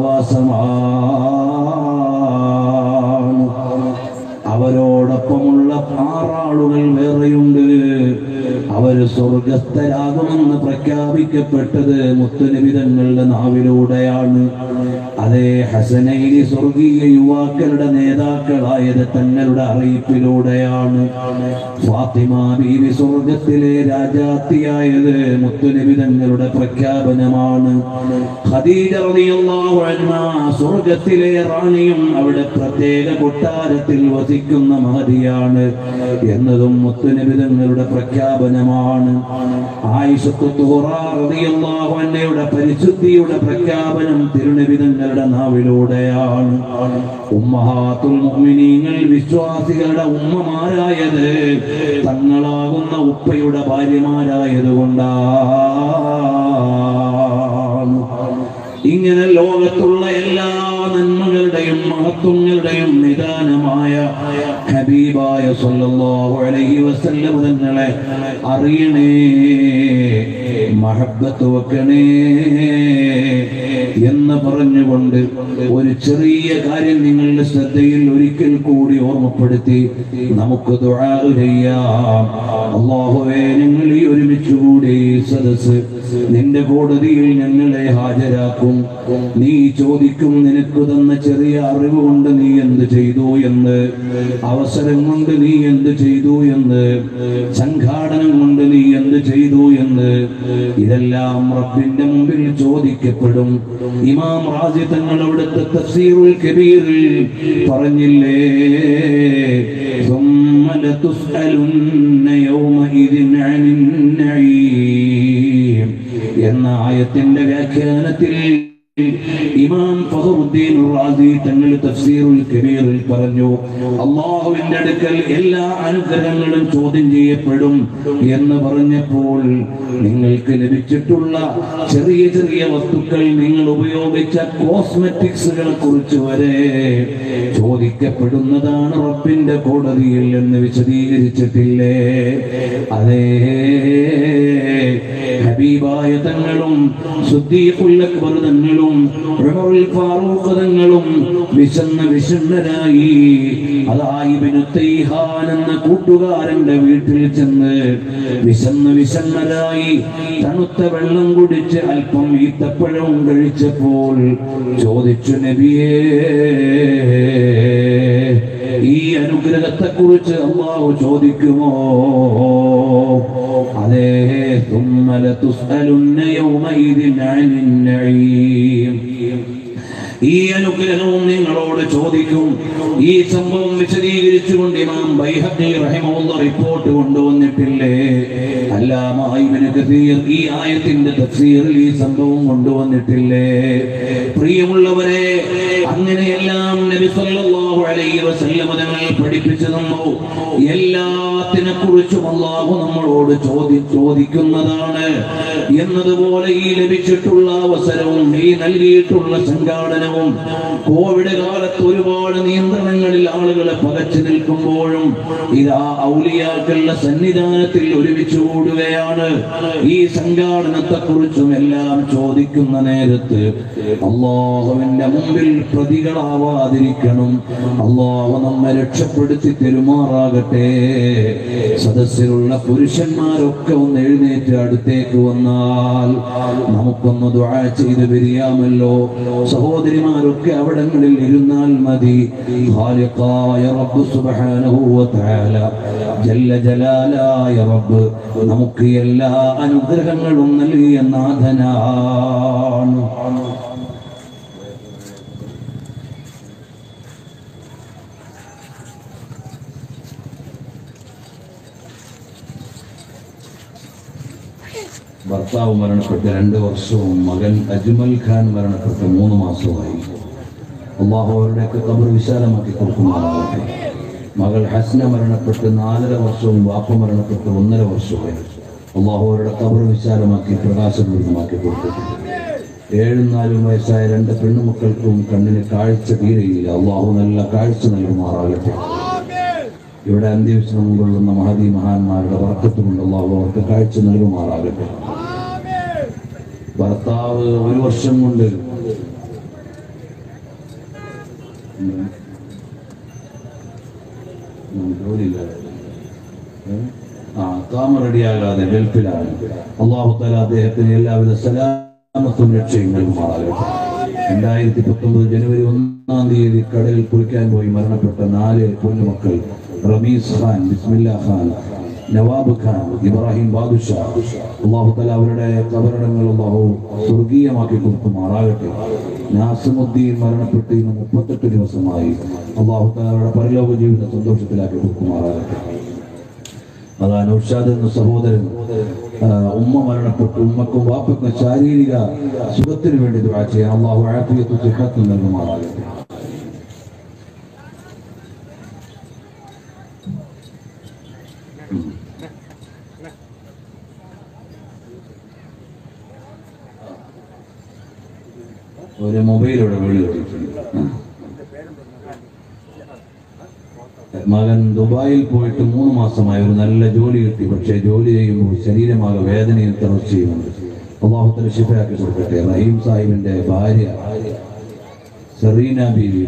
S1: സഹവാസമാണ് അവരോടൊപ്പമുള്ള ആറാളുകൾ വേറെയുണ്ട് അവര് സ്വർഗസ്ഥരാകുമെന്ന് പ്രഖ്യാപിക്കപ്പെട്ടത് മുത്തുനബി തങ്ങളുടെ നാവിലൂടെയാണ് അതേ ഹസനൈലി സ്വർഗീയ യുവാക്കളുടെ നേതാക്കളായത് തങ്ങളുടെ അറിയിപ്പിലൂടെയാണ് ഫാത്തിമ ബീവി സ്വർഗത്തിലെ രാജാത്തിയായത് മുത്തുനബി തങ്ങളുടെ പ്രഖ്യാപനമാണ് ഖദീജ റളിയല്ലാഹു അൻഹ സ്വർഗത്തിലെ റാണിയും അവിടെ പ്രത്യേക കൊട്ടാരത്തിൽ വസിക്കുന്ന മഹതിയാണ് എന്നതും മുത്തുനബി തങ്ങളുടെ പ്രഖ്യാപനമാണ് ആയിഷത്തു തുഹറ റളിയല്ലാഹു അൻഹയുടെ പരിശുദ്ധിയുടെ പ്രഖ്യാപനം തിരുനബി തങ്ങളുടെ നാവിലൂടെയാണ് ഉമ്മഹാത്തുൽ മുഅ്മിനീങ്ങൾ വിശ്വാസികളുടെ ഉമ്മമാരായത് തങ്ങളാകുന്ന ഉപ്പയുടെ ഭാര്യമാരായത് കൊണ്ടാണ് ഇങ്ങനെ ലോകത്തുള്ള എല്ലാ നന്മകളുടെയും മഹത്വങ്ങളുടെയും നിദാനമായ ഹബീബായ സല്ലല്ലാഹു അലൈഹി വസല്ലം തങ്ങളെ അറിയണേ മഹബത്ത് വെക്കണേ എന്ന് പറഞ്ഞുകൊണ്ട് ഒരു ചെറിയ കാര്യം നിങ്ങളുടെ ശ്രദ്ധയിൽ ഒരിക്കൽ കൂടി ഓർമ്മപ്പെടുത്തി നമുക്ക് ദുആ ചെയ്യാം അള്ളാഹുവേ ഞങ്ങൾ ഈ ഒരുമിച്ച് കൂടി ഈ സദസ് നിന്റെ കോടതിയിൽ ഞങ്ങളെ ഹാജരാക്കും നീ ചോദിക്കും നിനക്ക് തന്ന ചെറിയ അറിവ് കൊണ്ട് നീ എന്ത് ചെയ്തു എന്ന് അവസരം കൊണ്ട് നീ എന്ത് ചെയ്തു എന്ന് സംഘാടനം കൊണ്ട് നീ എന്ത് ചെയ്തു എന്ന് ഇതെല്ലാം റബ്ബിന്റെ മുമ്പിൽ ചോദിക്കപ്പെടും ഇമാം റാജി തങ്ങൾ അവിടുത്തെ തഫ്സീറുൽ കബീറിൽ പറഞ്ഞില്ലേ ثم لتسألن يومئذ عن النعيم എന്ന ആയത്തിന്റെ വ്യാഖ്യാനത്തിൽ ഇമാം ഫഹറുദ്ദീൻ റാസി തങ്ങൾ തഫ്സീറുൽ കബീറിൽ പറഞ്ഞു അള്ളാഹുവിന്റെ അടുക്കൽ എല്ലാ അനുഗ്രഹങ്ങളും ചോദ്യം ചെയ്യപ്പെടും എന്ന് പറഞ്ഞപ്പോൾ നിങ്ങൾക്ക് ലഭിച്ചിട്ടുള്ള ചെറിയ ചെറിയ വസ്തുക്കൾ നിങ്ങൾ ഉപയോഗിച്ച കോസ്മെറ്റിക്സുകളെ കുറിച്ച് വരെ ചോദിക്കപ്പെടുന്നതാണ് റബ്ബിന്റെ കോടതിയിൽ എന്ന് വിശദീകരിച്ചിട്ടില്ലേ അതേ ഹബീബ് ഹബീബായ തങ്ങളും സുദ്ദീഖുൽ അക്ബർ തങ്ങളും ഉമറുൽ ഫാറൂഖ് തങ്ങളും വിശന്ന വിഷണ്ണരായി അതാ ഇബ്നു തൈഹാൻ എന്ന കൂട്ടുകാരന്റെ വീട്ടിൽ ചെന്ന് വിശന്ന് വിഷണ്ണരായി തണുത്ത വെള്ളം കുടിച്ച് അല്പം ഈത്തപ്പഴവും കഴിച്ചപ്പോൾ ചോദിച്ചു നബിയേ ഈ അനുഗ്രഹത്തെ കുറിച്ച് അള്ളാഹു ചോദിക്കുമോ അതേ ثم لتسألن يومئذ عن النعيم ഈ അനുഗ്രഹവും നിങ്ങളോട് ചോദിക്കും ഈ സംഭവം വിശദീകരിച്ചുകൊണ്ട് ഇമാം ബൈഹഖി റഹിമഹുള്ള റിപ്പോർട്ട് കൊണ്ടുവന്നിട്ടില്ലേ അല്ലാമ ഇബ്നു കസീർ ഈ ആയത്തിന്റെ തഫ്സീറിൽ ഈ സംഭവം കൊണ്ടുവന്നിട്ടില്ലേ പ്രിയമുള്ളവരെ അങ്ങനെയെല്ലാം നബി സല്ലല്ലാഹു അലൈഹി വസല്ലം തങ്ങൾ പഠിപ്പിച്ചു തന്നു എല്ലാത്തിനെ കുറിച്ചും അള്ളാഹു നമ്മളോട് ചോദി ചോദിക്കുന്നതാണ് എന്നതുപോലെ ഈ ലഭിച്ചിട്ടുള്ള അവസരവും ഈ നൽകിയിട്ടുള്ള സംഘാടനവും കോവിഡ് കാലത്ത് ഒരുപാട് നിയന്ത്രണങ്ങളിൽ ആളുകളെ പകച്ചു നിൽക്കുമ്പോഴും ഇതാ ഔലിയാക്കളുടെ സന്നിധാനത്തിൽ ഒരുമിച്ച് കൂടുകയാണ് ഈ സംഘാടനത്തെ കുറിച്ചും എല്ലാം ചോദിക്കുന്ന നേരത്ത് അള്ളാഹുവിന്റെ മുമ്പിൽ പ്രതികളാവാതിരിക്കണം അള്ളാഹു നമ്മെ രക്ഷപ്പെടുത്തി തെരുമാറാകട്ടെ സദസ്സിലുള്ള പുരുഷന്മാരൊക്കെ ഒന്ന് എഴുന്നേറ്റ് അടുത്തേക്ക് വന്നാൽ നമുക്കൊന്ന് ദുആ ചെയ്ത് പിരിയാമല്ലോ സഹോദരിമാരൊക്കെ അവിടങ്ങളിൽ ഇരുന്നാൽ മതി ഖാലിഖായ റബ്ബ് സുബ്ഹാനഹു വ തആല ജല്ല ജലാലായ റബ്ബ് നമുക്ക് എല്ലാ അനുഗ്രഹങ്ങളും നൽകിയ നാഥനാണ് ഭർത്താവ് മരണപ്പെട്ട് രണ്ട് വർഷവും മകൻ അജ്മൽ ഖാൻ മരണപ്പെട്ട് മൂന്ന് മാസവുമായി അള്ളാഹു അവരുടെയൊക്കെ കബർ വിശാലമാക്കി കൊടുക്കുമാറാകട്ടെ മകൾ ഹസ്ന മരണപ്പെട്ട് നാലര വർഷവും വാപ്പ മരണപ്പെട്ട് ഒന്നര വർഷവുമായി അള്ളാഹു അവരുടെ കബർ വിശാലമാക്കി പ്രകാശപൂർണ്ണമാക്കി കൊടുക്കട്ടെ ഏഴും നാലും വയസ്സായ രണ്ട് പെണ്ണുമക്കൾക്കും കണ്ണിന് കാഴ്ച തീരെയില്ല അള്ളാഹു നല്ല കാഴ്ച നൽകുമാറാകട്ടെ ഇവിടെ അന്ത്യവിശ്രമം കൊള്ളുന്ന മഹതി മഹാന്മാരുടെ വർക്കത്ത് കൊണ്ട് അള്ളാഹു അവർക്ക് കാഴ്ച നൽകുമാറാകട്ടെ ഭർത്താവ് ഒരു വർഷം കൊണ്ട് ഉം. ഉം, ജോലിയില്ലാതെ ഏ? ആ താമ റെഡിയാകാതെ ഗൾഫിലാണ് അള്ളാഹു തല അദ്ദേഹത്തിന് എല്ലാവിധ സലാമത്തും രക്ഷയും നൽകുമാറാകട്ടെ രണ്ടായിരത്തി പത്തൊമ്പത് ജനുവരി ഒന്നാം തീയതി കടലിൽ കുളിക്കാൻ പോയി മരണപ്പെട്ട നാല് പൊന്നുമക്കൾ റമീസ് ഖാൻ ബിസ്മില്ല ഖാൻ നവാബ് ഖാൻ ഇബ്രാഹിം ബാദുഷാ അള്ളാഹു തല അവരുടെ കബറിടങ്ങൾ അള്ളാഹു സ്വർഗീയമാക്കി കൊടുക്കുമാറാകട്ടെ നാസിമുദ്ദീൻ മരണപ്പെട്ട് ഇന്ന് മുപ്പത്തെട്ട് ദിവസമായി അള്ളാഹു തല അവരുടെ പരലോക ജീവിതം സന്തോഷത്തിലാക്കി കൊടുക്കുമാറാകട്ടെ അതാ നൗഷാദ് എന്ന സഹോദരൻ ആ, ഉമ്മ മരണപ്പെട്ടു ഉമ്മക്കും വാപ്പക്കും ശാരീരിക സുഖത്തിന് വേണ്ടി ദുആ ചെയ്യാൻ അള്ളാഹു ആഫിയത്തും സിഹത്തും നൽകുമാറാകട്ടെ ഒരു മൊബൈൽ ഇവിടെ വെളി വെച്ചിട്ടുണ്ട് മകൻ ദുബായിൽ പോയിട്ട് മൂന്ന് മാസമായി ഒരു നല്ല ജോലി കിട്ടി പക്ഷേ ജോലി ചെയ്യുമ്പോൾ ശരീരമാകെ വേദനയും തളർച്ചയുമുണ്ട് അള്ളാഹുത്തല ശിഫയാക്കി കൊടുക്കട്ടെ റഹീം സാഹിബിന്റെ ഭാര്യ സെറീന ബീവി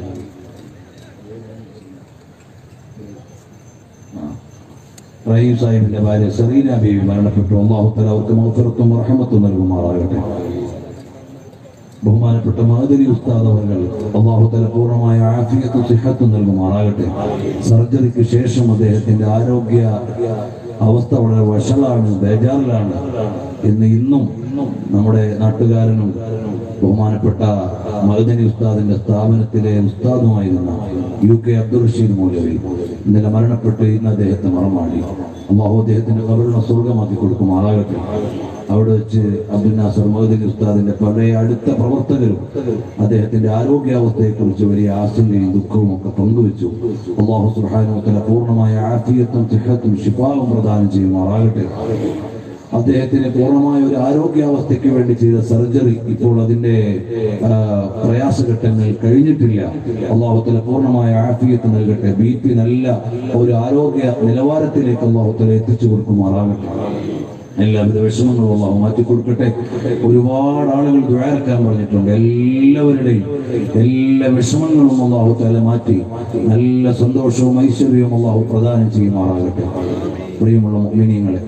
S1: ആ. റഹീം സാഹിബിന്റെ ഭാര്യ സെറീന ബീവി മരണപ്പെട്ടു അള്ളാഹുത്തല അവർക്ക് മൗഫറത്തും റഹമത്തും നൽകുമാറാകട്ടെ ബഹുമാനപ്പെട്ട മാതിരി ഉസ്താദ് അവർ അള്ളാഹുത്തല പൂർണ്ണമായ ആഫിയത്തും സിഹത്തും നൽകുമാറാകട്ടെ സർജറിക്ക് ശേഷം അദ്ദേഹത്തിന്റെ ആരോഗ്യ അവസ്ഥ വളരെ വഷളാണ് ബേജാറിലാണ് എന്ന് ഇന്നും നമ്മുടെ നാട്ടുകാരനും ബഹുമാനപ്പെട്ട മഹദനി ഉസ്താദിന്റെ സ്ഥാപനത്തിലെ ഉസ്താദുമായിരുന്ന യു കെ അബ്ദുൾ റഷീദ് മൗലവി ഇന്നലെ മരണപ്പെട്ട് ഇന്ന് അദ്ദേഹത്തെ മറമാടി അള്ളാഹു അദ്ദേഹത്തിന്റെ കബറിനെ സ്വർഗമാക്കി കൊടുക്കുമാറാകട്ടെ അവിടെ വെച്ച് അബ്ദുൽ നാസർ മഹദനി ഉസ്താദിന്റെ പഴയ അടുത്ത പ്രവർത്തകരും അദ്ദേഹത്തിന്റെ ആരോഗ്യാവസ്ഥയെ കുറിച്ച് വലിയ ആശങ്കയും ദുഃഖവും ഒക്കെ പങ്കുവെച്ചു അള്ളാഹു സുഹാനുത്തല പൂർണ്ണമായ ആഫിയത്തും സിഹത്തും ഷിഫാവും പ്രദാനം ചെയ്യുമാറാകട്ടെ അദ്ദേഹത്തിന് പൂർണ്ണമായ ഒരു ആരോഗ്യാവസ്ഥയ്ക്ക് വേണ്ടി ചെയ്ത സർജറി ഇപ്പോൾ അതിന്റെ ആ, പ്രയാസഘട്ടങ്ങൾ കഴിഞ്ഞിട്ടില്ല അള്ളാഹുത്തല പൂർണ്ണമായ ആഫിയത്ത് നൽകട്ടെ ബി പി നല്ല ഒരു ആരോഗ്യ നിലവാരത്തിലേക്ക് അള്ളാഹുത്തല എത്തിച്ചു കൊടുക്കുമാറാകട്ടെ എല്ലാവിധ വിഷമങ്ങളും അള്ളാഹു മാറ്റി കൊടുക്കട്ടെ ഒരുപാട് ആളുകൾ ദ്വാരക്കാൻ പറഞ്ഞിട്ടുണ്ട് എല്ലാവരുടെയും എല്ലാ വിഷമങ്ങളും അള്ളാഹു തല മാറ്റി നല്ല സന്തോഷവും ഐശ്വര്യവും അള്ളാഹു പ്രദാനം ചെയ്യുമാറാകട്ടെ പ്രിയമുള്ള മിനിയങ്ങളെ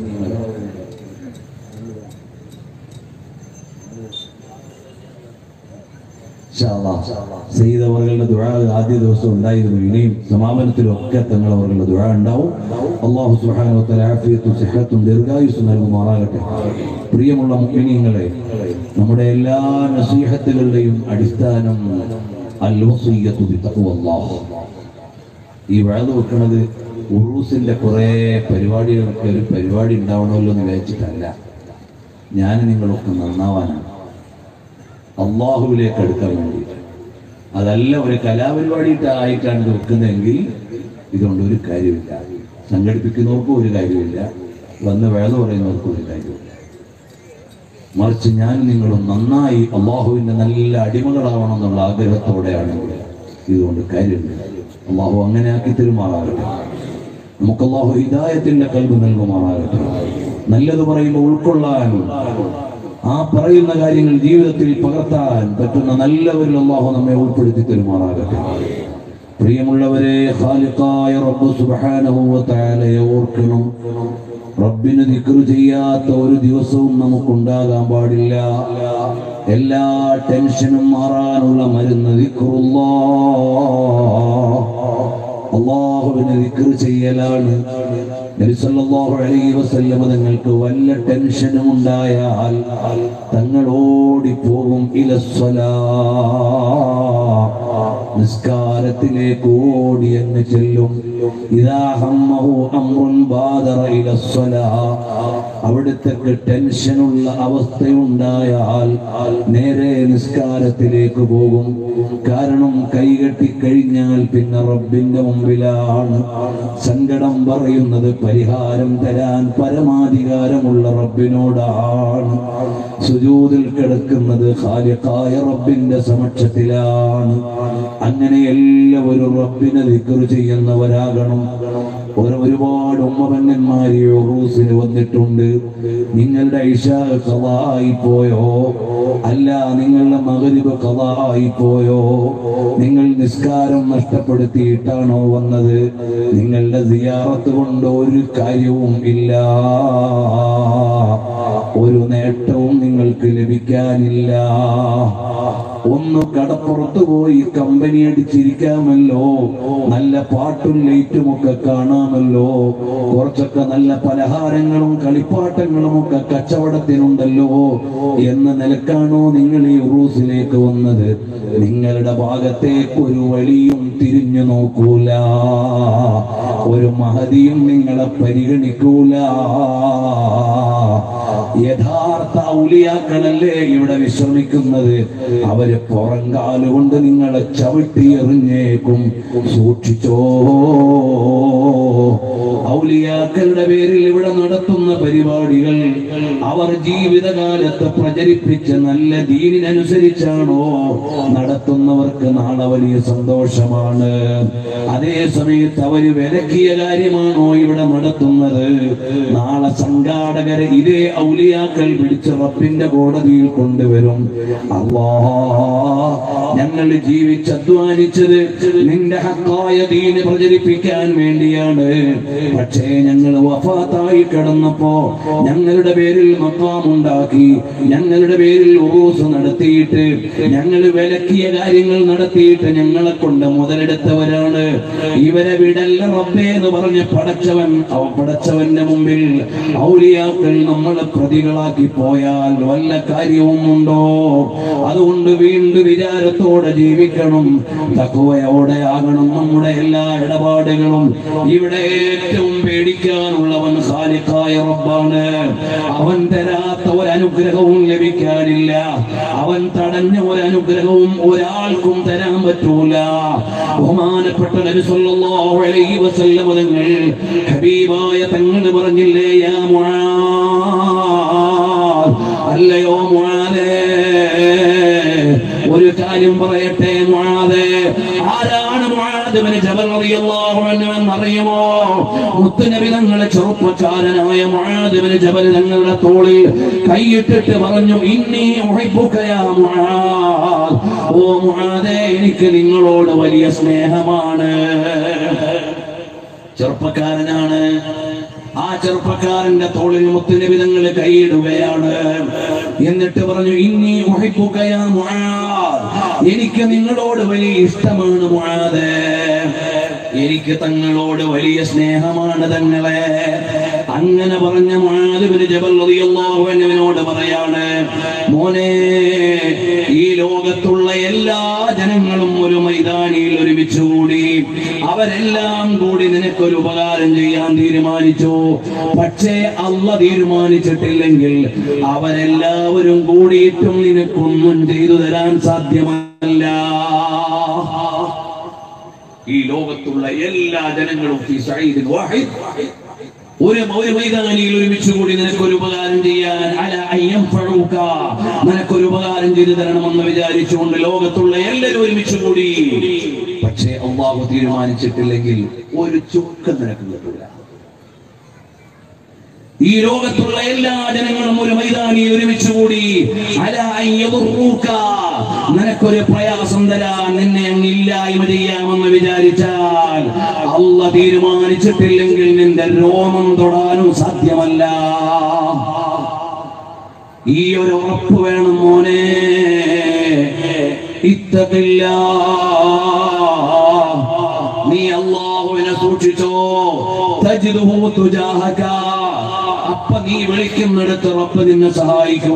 S1: ചെയ്തവர்களுടെ ദുഴ ആദ്യ ദിവസം ഉണ്ടായിരുന്നു ഇനിയും സമാപനത്തിലൊക്കെ തങ്ങളവர்களுടെ ദുഴ ഉണ്ടാവും അള്ളാഹു സുഹാനോത്തര ആഫിയത്തും സിഹത്തും ദീർഘായുസ് നൽകുമാറാകട്ടെ പ്രിയമുള്ള മുഗ്നീയങ്ങളെ നമ്മുടെ എല്ലാ നസീഹത്തുകളുടെയും അടിസ്ഥാനം അൽ വസീയത്തു ബിത്തഖ്വല്ലാഹ്. ഈ വേള വെക്കുന്നത് ഉറൂസിന്റെ കുറെ പരിപാടികളൊക്കെ ഒരു പരിപാടി ഉണ്ടാവണമല്ലോ എന്ന് വിചാരിച്ചിട്ടല്ല ഞാൻ നിങ്ങളൊക്കെ നന്നാവാനാണ് അള്ളാഹുവിലേക്ക് അടുക്കാൻ വേണ്ടിയിട്ട് അതല്ല ഒരു കലാപരിപാടിയിട്ട് ആയിട്ടാണ് ഇത് വെക്കുന്നതെങ്കിൽ ഇതുകൊണ്ട് ഒരു കാര്യമില്ല സംഘടിപ്പിക്കുന്നവർക്കും ഒരു കാര്യമില്ല വന്ന് വേള പറയുന്നവർക്കും ഒരു കാര്യമില്ല മറിച്ച് ഞാൻ നിങ്ങളും നന്നായി അള്ളാഹുവിന്റെ നല്ല അടിമകളാവണം എന്നുള്ള ആഗ്രഹത്തോടെയാണെങ്കിൽ ഇതുകൊണ്ട് കാര്യമില്ല അള്ളാഹു അങ്ങനെ ആക്കി തെരുമാറാകട്ടെ നമുക്ക് അള്ളാഹു ഹിദായത്തിന്റെ കൽബ് നൽകുമാറാകട്ടെ നല്ലത് പറയുമ്പോൾ ഉൾക്കൊള്ളാൻ ആ പറയുന്ന കാര്യങ്ങൾ ജീവിതത്തിൽ പകർത്താൻ പറ്റുന്ന നല്ലവരിൽ അള്ളാഹു നമ്മെ ഉൾപ്പെടുത്തി തരുമാറാകട്ടെ പ്രിയമുള്ളവരെ ഖാലിഖായ റബ്ബ് സുബ്ഹാനഹു വ തആലയെ ഓർക്കണം റബ്ബിന് ദിക്ർ ചെയ്യാത്ത ഒരു ദിവസവും നമുക്കുണ്ടാകാൻ പാടില്ല എല്ലാ ടെൻഷനും മാറാനുള്ള മരുന്ന് ദിക്റുല്ലാഹ് അള്ളാഹുവിനെ ദിക്ർ ചെയ്യലാണ് നബി സല്ലല്ലാഹു അലൈഹി വസല്ലം തങ്ങൾക്ക് വല്ല ടെൻഷനും ഉണ്ടായാൽ തങ്ങൾ ഓടിപ്പോകും ഇലസ്വലാ നിസ്കാരത്തിലേക്ക് ഓടി അങ്ങ് ചെല്ലും ഇദാ ഹമ്മഹു അംറുൻ ബാദറ ഇലസ്വലാ അവിടുത്തെ ടെൻഷനുള്ള അവസ്ഥയുണ്ടായാൽ നേരെ നിസ്കാരത്തിലേക്ക് പോകും കാരണം കൈകെട്ടി കഴിഞ്ഞാൽ പിന്നെ റബ്ബിന്റെ മുമ്പിലാണ് സങ്കടം പറയുന്നത് പരിഹാരം തരാൻ പരമാധികാരമുള്ള റബ്ബിനോടാണ് സുജൂതിൽ കിടക്കുന്നത് ഖാലിഖായ റബ്ബിന്റെ സമക്ഷത്തിലാണ് അങ്ങനെ എല്ലാവരും റബ്ബിനെ ദിക്ർ ചെയ്യുന്നവരാകണം ഒരു ഒരുപാട് ഉമ്മപന്നന്മാര് റൂസിന് വന്നിട്ടുണ്ട് നിങ്ങളുടെ ഇഷ കഥായി പോയോ അല്ല നിങ്ങളുടെ മകരിബ് കഥായി പോയോ നിങ്ങൾ നിസ്കാരം നഷ്ടപ്പെടുത്തിയിട്ടാണോ വന്നത് നിങ്ങളുടെ സിയാറത്ത് കൊണ്ട് ഒരു കാര്യവും ഇല്ല ഒരു നേട്ടവും നിങ്ങൾക്ക് ലഭിക്കാനില്ല ഒന്ന് കടപ്പുറത്ത് പോയി കമ്പനി അടിച്ചിരിക്കാമല്ലോ നല്ല പാട്ടും ലൈറ്റും ഒക്കെ കാണാമല്ലോ കുറച്ചൊക്കെ നല്ല പലഹാരങ്ങളും കളിപ്പാട്ടങ്ങളും ഒക്കെ കച്ചവടത്തിനുണ്ടല്ലോ എന്ന നിലക്കാണോ നിങ്ങൾ ഈ ഉറൂസിലേക്ക് വന്നത് നിങ്ങളുടെ ഭാഗത്തേക്ക് ഒരു വഴിയും തിരിഞ്ഞു നോക്കൂല ഒരു മഹതിയും നിങ്ങളെ പരിഗണിക്കൂല യഥാർത്ഥ ഔലിയാക്കളല്ലേ ഇവിടെ വിശ്രമിക്കുന്നത് അവര് പുറങ്കാലുകൊണ്ട് നിങ്ങളെ ചവിട്ടി എറിഞ്ഞേക്കും സൂക്ഷിച്ചോ ഔലിയാക്കളുടെ പേരിൽ ഇവിടെ നടത്തുന്ന പരിപാടികൾ അവർ ജീവിതകാലത്ത് പ്രചരിപ്പിച്ച നല്ല ദീനിനനുസരിച്ചാണോ നടത്തുന്നവർക്ക് നാളെ വലിയ സന്തോഷമാണ് അതേ സമയത്ത് അവര് വിലക്കിയ കാര്യമാണോ ഇവിടെ നടത്തുന്നത് നാളെ സംഘാടകരെ ഇതേ ഔലിയാക്കൾ പിടിച്ച് റബ്ബിന്റെ കോടതിയിൽ കൊണ്ടുവരും അല്ലാ ഞങ്ങൾ ജീവിച്ചധ്വാനിച്ചത് നിന്റെ ഹക്കായ ദീന് പ്രചരിപ്പിക്കാൻ വേണ്ടിയാണ് പക്ഷേ ഞങ്ങൾ വഫാത്തായി കിടന്നപ്പോ ഞങ്ങളുടെ പേരിൽ മക്കാമുണ്ടാക്കി ഞങ്ങളുടെ പേരിൽ ഉറൂസ് നടത്തിയിട്ട് ഞങ്ങൾ വിലക്കിയ കാര്യങ്ങൾ നടത്തിയിട്ട് ഞങ്ങളെ കൊണ്ട് മുതലെടുത്തവരാണ് ഇവരെ വിടല്ല റബ്ബേ എന്ന് പറഞ്ഞ് പടച്ചവൻ അവ പടച്ചവന്റെ മുമ്പിൽ ഔലിയാക്കൾ നമ്മളെ പ്രതികളാക്കി പോയാൽ വല്ല കാര്യവും ഉണ്ടോ അതുകൊണ്ട് വീണ്ടും വിചാരത്തോടെ ജീവിക്കണം തക്കവയോടെ ആകണം നമ്മുടെ എല്ലാ ഇടപാടുകളും ഇവിടെ ഏറ്റവും പേടിക്കാനുള്ളവൻ ഖാലിഖായ റബ്ബാണ് അവൻ തരാത്ത ഒരു അനുഗ്രഹവും ലഭിക്കാനില്ല അവൻ തടഞ്ഞ ഒരു അനുഗ്രഹവും ഒരാൾക്കും തരാൻ പറ്റൂല ബഹുമാനപ്പെട്ട നബി സല്ലല്ലാഹു അലൈഹി വസല്ലം തങ്ങൾ ഹബീബായ തങ്ങൾ പറഞ്ഞില്ലേ യാ മുആദ് അല്ലയോ മുആദേ ഒരു കാര്യം പറയട്ടെ മുആദേ ആരാണ് മുആദ് ഇബ്നു ജബൽ റളിയല്ലാഹു അൻഹു എന്നറിയുമോ മുത്തുനബി തങ്ങളെ ചെറുപ്പക്കാരനായ മുആദ് ഇബ്നു ജബൽ തങ്ങളുടെ തോളിൽ കൈയിട്ടിട്ട് പറഞ്ഞു ഇന്നി ഉഹിബ്ബുക യാ മുആദ് ഓ മുആദേ എനിക്ക് നിങ്ങളോട് വലിയ സ്നേഹമാണ് ചെറുപ്പക്കാരനാണ് ആ ചെറുപ്പക്കാരന്റെ തോളിൽ മുത്തുനബി തങ്ങൾ കൈയിടുകയാണ് എന്നിട്ട് പറഞ്ഞു ഇന്നി ഉഹിബ്ബുക യാ മുആദ് എനിക്ക് നിങ്ങളോട് വലിയ ഇഷ്ടമാണ് മുആദ് എനിക്ക് തങ്ങളോട് വലിയ സ്നേഹമാണ് തങ്ങളെ അങ്ങനെ പറഞ്ഞ മുആദിബിന് ജബൽ റളിയല്ലാഹു അൻഹുവിനോട് പറയാണ് മോനെ ഈ ലോകത്തുള്ള എല്ലാ ജനങ്ങളും ഒരു മൈതാനിയിൽ ഒരുമിച്ച് കൂടി അവരെല്ലാം കൂടി നിനക്കൊരു ഉപകാരം ചെയ്യാൻ തീരുമാനിച്ചു പക്ഷേ അല്ല തീരുമാനിച്ചിട്ടില്ലെങ്കിൽ അവരെല്ലാവരും കൂടിയിട്ടും നിനക്കൊന്നും ചെയ്തു തരാൻ സാധ്യമല്ല ഈ ലോകത്തുള്ള എല്ലാ ജനങ്ങളും ഫി സഈദിൻ വാഹിദ് ഒരു ഒരു മൈതാനിയിൽ ഒരുമിച്ച് കൂടി നിനക്കൊരു ഉപകാരം ചെയ്യാൻ അല അയ്യം ഫഴൂക്ക നിനക്കൊരു ഉപകാരം ചെയ്തു തരണമെന്ന് വിചാരിച്ചുകൊണ്ട് ലോകത്തുള്ള എല്ലാവരും ഒരുമിച്ച് കൂടി പക്ഷേ അള്ളാഹു തീരുമാനിച്ചിട്ടില്ലെങ്കിൽ ഒരു ചുക്ക് നിനക്ക് കിട്ടില്ല ഈ ലോകത്തുള്ള എല്ലാ ജനങ്ങളും ഒരു മൈതാനിയിൽ ഒരുമിച്ച് കൂടി അല അയ്യദുറൂക. നിനക്കൊരു പ്രയാസം തരാൻ നിന്നെ അങ്ങ് ഇല്ലായ്മ ചെയ്യാമെന്ന് വിചാരിച്ചാൽ അല്ല തീരുമാനിച്ചിട്ടില്ലെങ്കിൽ നിന്റെ രോമം തൊടാനും സാധ്യമല്ല ഈ ഒരു ഉറപ്പ് വേണം മോനെ ഇത്തത്തില്ല നീ അള്ളാഹുവിനെ സൂക്ഷിച്ചോ തജിദുഹു തുജാഹക അപ്പ നീ വിളിക്കുന്നിടത്ത് റബ്ബ് നിന്നെ സഹായിക്കും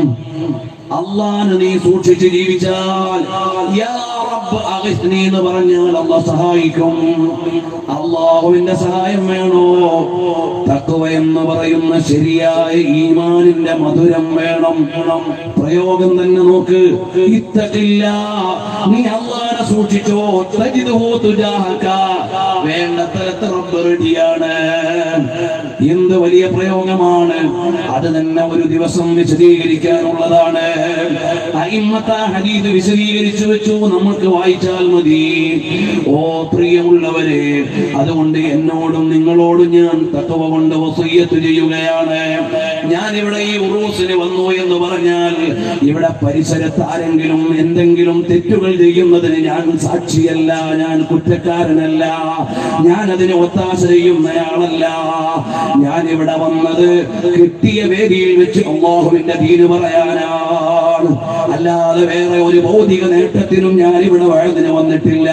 S1: അള്ളാനെ നീ സൂക്ഷിച്ച് ജീവിച്ചാൽ യാ റബ്ബ് അഗിസ്നി എന്ന് പറഞ്ഞാൽ അള്ളാഹ് സഹായിക്കും അള്ളാഹുവിന്റെ സഹായം വേണോ തക്കുവ എന്ന് പറയുന്ന ശരിയായ ഈമാനിന്റെ മധുരം വേണം പ്രയോഗം തന്നെ നോക്ക് ഇത്തക്കില്ല നീ അള്ളാനെ സൂക്ഷിച്ചോ തജിദുഹു തുജാഹക വേണ്ട തരത്ത് റബ്ബ് റെഡിയാണ് എന്ത് വലിയ പ്രയോഗമാണ് അത് തന്നെ ഒരു ദിവസം വിശദീകരിക്കാനുള്ളതാണ് അയിമ്മത്ത ഹദീദ് വിശദീകരിച്ചു വെച്ചു നമുക്ക് വായിച്ചാൽ മതി ഓ പ്രിയമുള്ളവരെ അതുകൊണ്ട് എന്നോടും നിങ്ങളോടും ഞാൻ തത്വ കൊണ്ട് വസയ്യത്ത് ചെയ്യുകയാണ് ഞാൻ ഇവിടെ ഈ ഉറൂസിന് വന്നു എന്ന് പറഞ്ഞാൽ ഇവിടെ പരിസരത്ത് ആരെങ്കിലും എന്തെങ്കിലും തെറ്റുകൾ ചെയ്യുന്നതിന് ഞാൻ സാക്ഷിയല്ല ഞാൻ കുറ്റക്കാരനല്ല ഞാൻ അതിന് ഒത്താശ ചെയ്യുന്നയാളല്ല ഞാൻ ഇവിടെ വന്നത് കിട്ടിയ വേദിയിൽ വെച്ച് അള്ളാഹുവിന്റെ ദീന് പറയാനാണ് അല്ലാതെ വേറെ ഒരു ഭൗതിക നേട്ടത്തിനും ഞാൻ ഇവിടെ വഴുതിന് വന്നിട്ടില്ല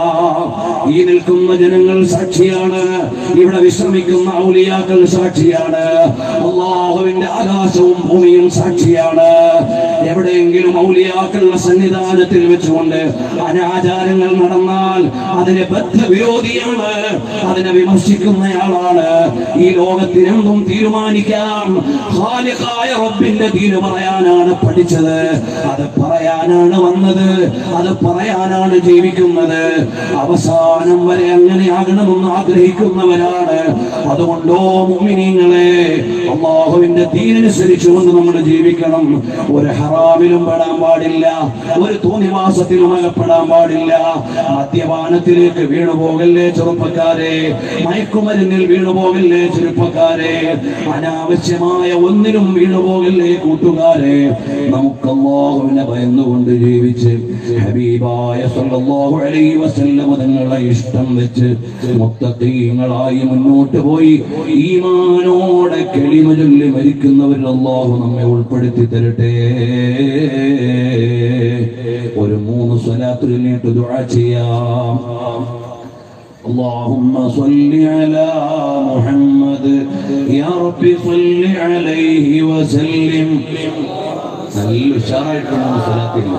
S1: ഈ നിൽക്കുന്ന ജനങ്ങൾ സാക്ഷിയാണ് ഇവിടെ വിശ്രമിക്കുന്ന ഔലിയാക്കൾ സാക്ഷിയാണ് അള്ളാഹുവിന്റെ ആകാശവും ഭൂമിയും സാക്ഷിയാണ് എവിടെയെങ്കിലും ഔലിയാക്കളുടെ സന്നിധാനത്തിൽ വെച്ചുകൊണ്ട് അനാചാരങ്ങൾ നടന്നാൽ അതിന് ബദ്ധവിരോധിയാണ് അതിനെ വിമർശിക്കുന്നയാളാണ് ഈ ലോകത്തിനെന്തും തീരുമാനിക്കാം ഖാലിഖായ റബ്ബിന്റെ തീരു പറയാനാണ് പഠിച്ചത് അത് പറയാനാണ് വന്നത് അത് പറയാനാണ് ജീവിക്കുന്നത് അവസാനം വരെ അങ്ങനെയാകണമെന്ന് ആഗ്രഹിക്കുന്നവരാണ് അതുകൊണ്ടോ മുഅ്മിനീങ്ങളെ അള്ളാഹുവിന്റെ ദീനനുസരിച്ചുകൊണ്ട് നമ്മൾ ജീവിക്കണം ഒരു ഹറാമിലും പെടാൻ പാടില്ല ഒരു തോന്നിവാസത്തിലും അകപ്പെടാൻ പാടില്ല മദ്യപാനത്തിലേക്ക് വീണു പോകല്ലേ ചെറുപ്പക്കാരെ മയക്കുമരുന്നിൽ വീണു പോകല്ലേ ചെറുപ്പക്കാരെ അനാവശ്യമായ ഒന്നിനും വീണു പോകല്ലേ കൂട്ടുകാരെ നമുക്ക് അള്ളാഹുവിനെ ഭയന്നുകൊണ്ട് ജീവിച്ച് ഹബീബായ സല്ലല്ലാഹു അലൈഹി വസല്ലം തങ്ങളെ ഇഷ്ടം വെച്ച് മുത്തഖീങ്ങളായി മുന്നോട്ട് പോയി ഈമാനോടെ കെളിമ ചൊല്ലി മരിക്കുന്നവരിൽ അള്ളാഹു നമ്മെ ഉൾപ്പെടുത്തി തരട്ടെ ഒരു മൂന്ന് സ്വലാത്ത് ചൊല്ലിയിട്ട് ദുആ ചെയ്യാം اللهم صل على محمد يا رب صل عليه وسلم നല്ല ഉഷാറായിട്ടുള്ള സ്വലാത്തില്ല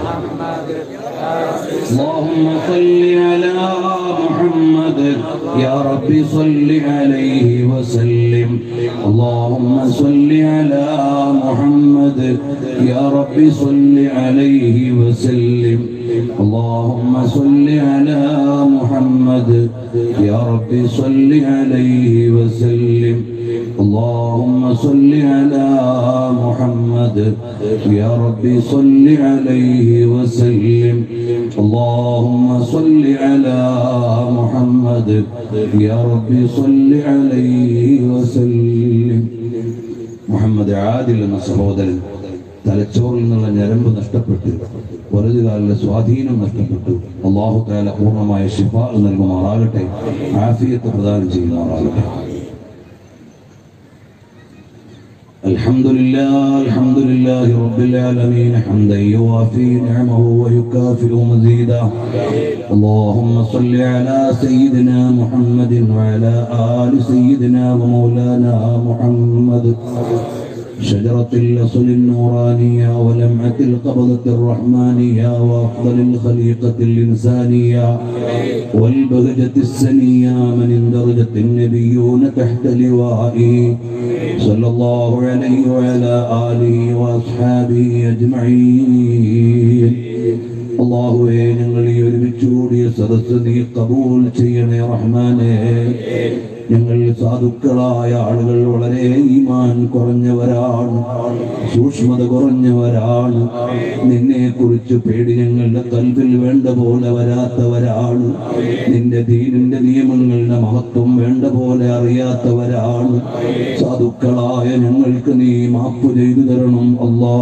S1: اللهم صل على محمد يا رب صل عليه وسلم اللهم صل على محمد يا رب صل عليه وسلم اللهم صل على محمد يا رب صل عليه وسلم اللهم صل على محمد يا رب صل عليه وسلم اللهم صل على محمد يا رب صل عليه وسلم മുഹമ്മദ് ആദിൽ എന്ന സഹോദരൻ തലച്ചോറിൽ നിന്നുള്ള ഞരമ്പ് നഷ്ടപ്പെട്ട് വലതുകാലിലെ സ്വാധീനം നഷ്ടപ്പെട്ടു അള്ളാഹു താല പൂർണ്ണമായ ശിഫ നൽകുമാറാകട്ടെ ആഫിയത്ത് പ്രദാനം ചെയ്യുമാറാകട്ടെ الحمد لله الحمد لله رب العالمين حمدا يوافي نعمه ويكافئ مزيدا اللهم صل على سيدنا محمد وعلى آل سيدنا ومولانا محمد شجرة الأصل النورانية ولمعة القبضة الرحمانية وأفضل الخليقة الإنسانية والبهجة السنية من اندرجت النبيون تحت لوائه صلى الله عليه وعلى آله وأصحابه أجمعين അള്ളാഹുവെ ഞങ്ങൾ ഈ ഒരുമിച്ച് കൂടിയ സദസ്സ് നീ കബൂൽ ചെയ്യണേ റഹ്മാനെ ഞങ്ങൾ സാധുക്കളായ ആളുകൾ വളരെ ഈമാൻ കുറഞ്ഞവരാണ് സൂക്ഷ്മത കുറഞ്ഞവരാണ് നിന്നെ കുറിച്ച് പേടി ഞങ്ങളുടെ കൽവിൽ വേണ്ട പോലെ വരാത്തവരാണ് നിന്റെ ദീനിന്റെ നിയമങ്ങളുടെ മഹത്വം വേണ്ട പോലെ അറിയാത്തവരാണ് സാധുക്കളായ ഞങ്ങൾക്ക് നീ മാപ്പ് ചെയ്തു തരണം അല്ലാ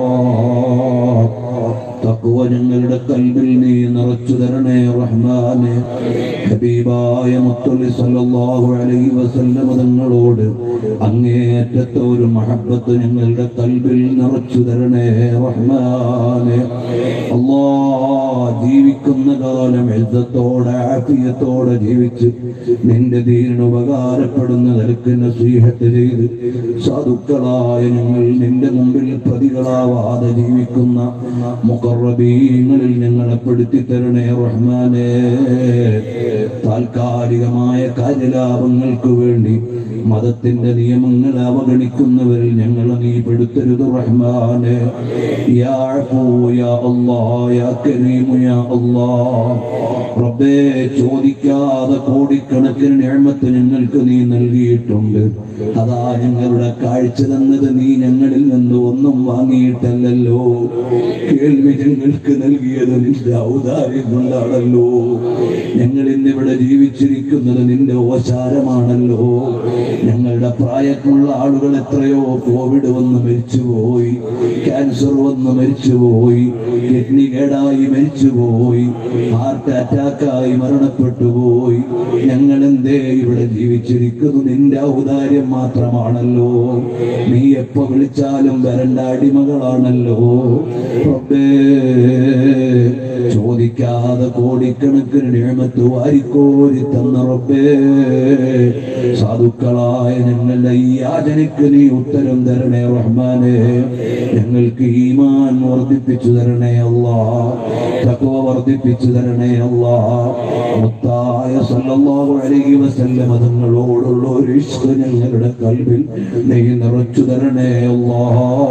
S1: തക്കുവ ഞങ്ങളുടെ കൽബിൽ നീ നിറച്ചു തരണേ റഹ്മാനെ ഹബീബായ മുത്തുള്ളി സല്ലല്ലാഹു അലൈഹി വസല്ലമ തങ്ങളോട് അങ്ങേയറ്റത്തെ ഒരു മഹബത്ത് ഞങ്ങളുടെ കൽബിൽ നിറച്ചു തരണേ റഹ്മാനെ അല്ലാ ജീവിക്കുന്ന കാലം എഴുത്തത്തോടെ ആഫിയത്തോടെ ജീവിച്ച് നിന്റെ ദീനിന് ഉപകാരപ്പെടുന്ന നിലക്ക് നസീഹത്ത് ചെയ്ത് സാധുക്കളായ ഞങ്ങൾ നിന്റെ മുമ്പിൽ പ്രതികളാവാതെ ജീവിക്കുന്ന മുഖറബീങ്ങളിൽ ഞങ്ങളെ പെടുത്തി തരണേ റഹ്മാനെ താൽക്കാലികമായ കാര്യലാഭങ്ങൾക്ക് വേണ്ടി മതത്തിന്റെ നിയമങ്ങൾ അവഗണിക്കുന്നവരിൽ ഞങ്ങളെ നീ പെടുത്തരുത് റഹ്മാനെ യാ അഫൂ യാ അല്ലാ യാ കരീമു യാ അല്ലാ റബ്ബേ ചോദിക്കാതെ കോടിക്കണക്കിന് നിഅമത്ത് ഞങ്ങൾക്ക് നീ നൽകിയിട്ടുണ്ട് അതാ ഞങ്ങളുടെ കാഴ്ച തന്നത് നീ ഞങ്ങളിൽ നിന്ന് ഒന്നും വാങ്ങിയിട്ടല്ലല്ലോ കേൾവി ഞങ്ങൾക്ക് നൽകിയത് നിന്റെ ഔദാര്യം കൊണ്ടാണല്ലോ ഞങ്ങൾ ഇന്നിവിടെ ജീവിച്ചിരിക്കുന്നത് നിന്റെ ഓശാരമാണല്ലോ ഞങ്ങളുടെ പ്രായമുള്ള ആളുകൾ എത്രയോ കോവിഡ് വന്ന് മരിച്ചുപോയി ക്യാൻസർ വന്ന് മരിച്ചുപോയി കിഡ്നി കേടായി മരിച്ചുപോയി ഹാർട്ട് അറ്റാക്കായി മരണപ്പെട്ടു പോയി ഞങ്ങൾ എന്തേ ഇവിടെ ജീവിച്ചിരിക്കുന്നു നിന്റെ ഔദാര്യം മാത്രമാണല്ലോ നീ എപ്പോ വിളിച്ചാലും വരണ്ട അടിമകളാണല്ലോ റബ്ബേ, ചോദിക്കാതെ കോടിക്കണക്കിന് നിയമത്ത് വാരിക്കോരി തന്ന റബ്ബേ സാധുക്കളായ ഞങ്ങളുടെ ഈ യാചനയ്ക്ക് നീ ഉത്തരം തരണേ റഹ്മാനെ ഞങ്ങൾക്ക് ഈമാൻ വർദ്ധിപ്പിച്ചു തരണേ അല്ലാ തഖ്വ വർദ്ധിപ്പിച്ചു തരണേ അല്ലാ മുത്തായ സല്ലല്ലാഹു അലൈഹി വസല്ലമ തങ്ങളോടുള്ള ഒരു ഇഷ്ക് ഞങ്ങളുടെ കൽവിൽ നീ നിറച്ചു തരണേ അല്ലാ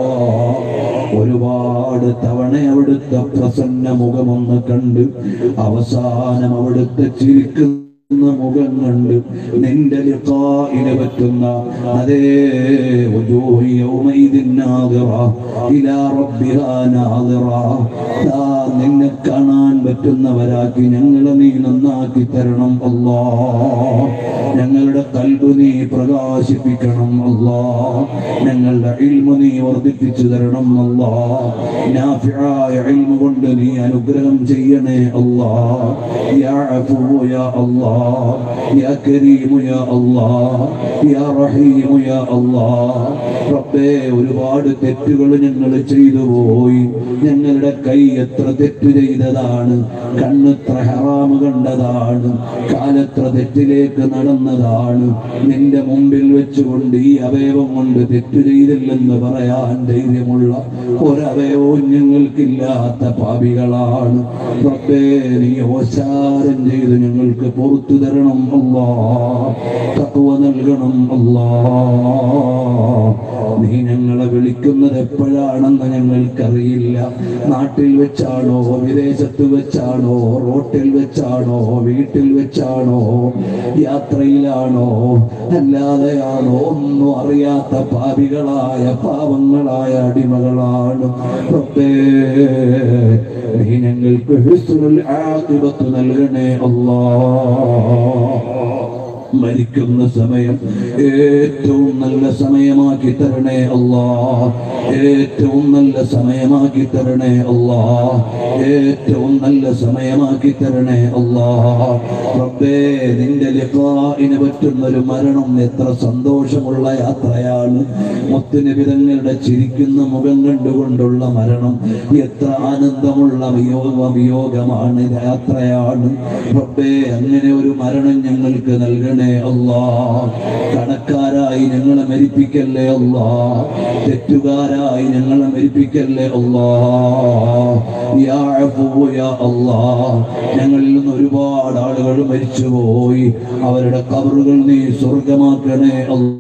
S1: ഒരുപാട് തവണ അവിടുത്തെ പ്രസന്ന മുഖമൊന്ന് കണ്ട് അവസാനം അവിടുത്തെ ചിരിക്കുന്ന മുഖം കണ്ട് നിന്റെ ലിഖാഇന് പറ്റുന്ന അതേ വജൂഹു യൗമൈദിൻ നാദിറ ഇലാ റബ്ബിഹാ നാദിറ ദാ നിന്നെ കാണാൻ പറ്റുന്നവരാക്കി ഞങ്ങളെ നീ നന്നാക്കി തരണം അല്ലാ ഞങ്ങളുടെ കൽബ് നീ പ്രകാശിപ്പിക്കണം അല്ലാ ഞങ്ങളുടെ ഇൽമു നീ വർദ്ധിപ്പിച്ചു തരണം അല്ലാ നാഫിയായ ഇൽമു കൊണ്ട് നീ അനുഗ്രഹം ചെയ്യണേ അല്ലാ യാ അഫൂ യാ അല്ലാ യാ കരീമു യാ അല്ലാ യാ റഹീമു യാ അല്ലാ റബ്ബേ ഒരുപാട് തെറ്റുകൾ ഞങ്ങൾ ചെയ്തു പോയി ഞങ്ങളുടെ കൈ എത്ര തെറ്റ് ചെയ്തതാണ് കണ്ണെത്ര ഹറാമ് കണ്ടതാണ് കാലത്ര തെറ്റിലേക്ക് നടന്നതാണ് നിന്റെ മുമ്പിൽ വെച്ചുകൊണ്ട് ഈ അവയവം കൊണ്ട് തെറ്റു ചെയ്തില്ലെന്ന് പറയാൻ ധൈര്യമുള്ള ഒരവയവവും ഞങ്ങൾക്കില്ലാത്ത പാപികളാണ് റബ്ബേ നീ ഓശാരം ചെയ്ത് ഞങ്ങൾക്ക് പുറത്തു തരണം അല്ലാ തത്വ നൽകണം അല്ലാ നീ ഞങ്ങളെ വിളിക്കുന്നത് എപ്പോഴാണെന്ന് ഞങ്ങൾക്കറിയില്ല നാട്ടിൽ വെച്ചാണോ വെച്ചാണോ വിദേശത്ത് വെച്ചാണോ റോട്ടിൽ വെച്ചാണോ വീട്ടിൽ വെച്ചാണോ യാത്രയിലാണോ അല്ലാതെയാണോ ഒന്നും അറിയാത്ത പാപികളായ പാവങ്ങളായ അടിമകളാണ് റബ്ബേ നീ ഞങ്ങൾക്ക് ഹുസ്നുൽ ആഖിബത്ത് നൽകണേ അല്ലാ മരിക്കുന്ന സമയം ഏറ്റവും നല്ല സമയമാക്കി തരണേ അല്ലാ ഏറ്റവും നല്ല സമയമാക്കി തരണേ അല്ലാ ഏറ്റവും നല്ല സമയമാക്കി തരണേ അല്ലാ റബ്ബേ നിന്റെ ലിഖാഇന് പറ്റുന്ന ഒരു മരണം എത്ര സന്തോഷമുള്ള യാത്രയാണ് മുത്തുനിബിതങ്ങളുടെ ചിരിക്കുന്ന മുഖം കണ്ടുകൊണ്ടുള്ള മരണം എത്ര ആനന്ദമുള്ള വിയോഗ വിയോഗമാണ് യാത്രയാണ് റബ്ബേ അങ്ങനെ ഒരു മരണം ഞങ്ങൾക്ക് നൽകണേ അല്ലാ കടക്കാരായി ഞങ്ങളെ മരിപ്പിക്കല്ലേ അല്ലാ തെറ്റുകാരായി ഞങ്ങളെ മരിപ്പിക്കല്ലേ അല്ലാ യാ അഫൂ യാ അല്ലാ ഞങ്ങളിൽ നിന്ന് ഒരുപാട് ആളുകൾ മരിച്ചുപോയി അവരുടെ കബറുകൾ നീ സ്വർഗമാക്കണേ അല്ലാ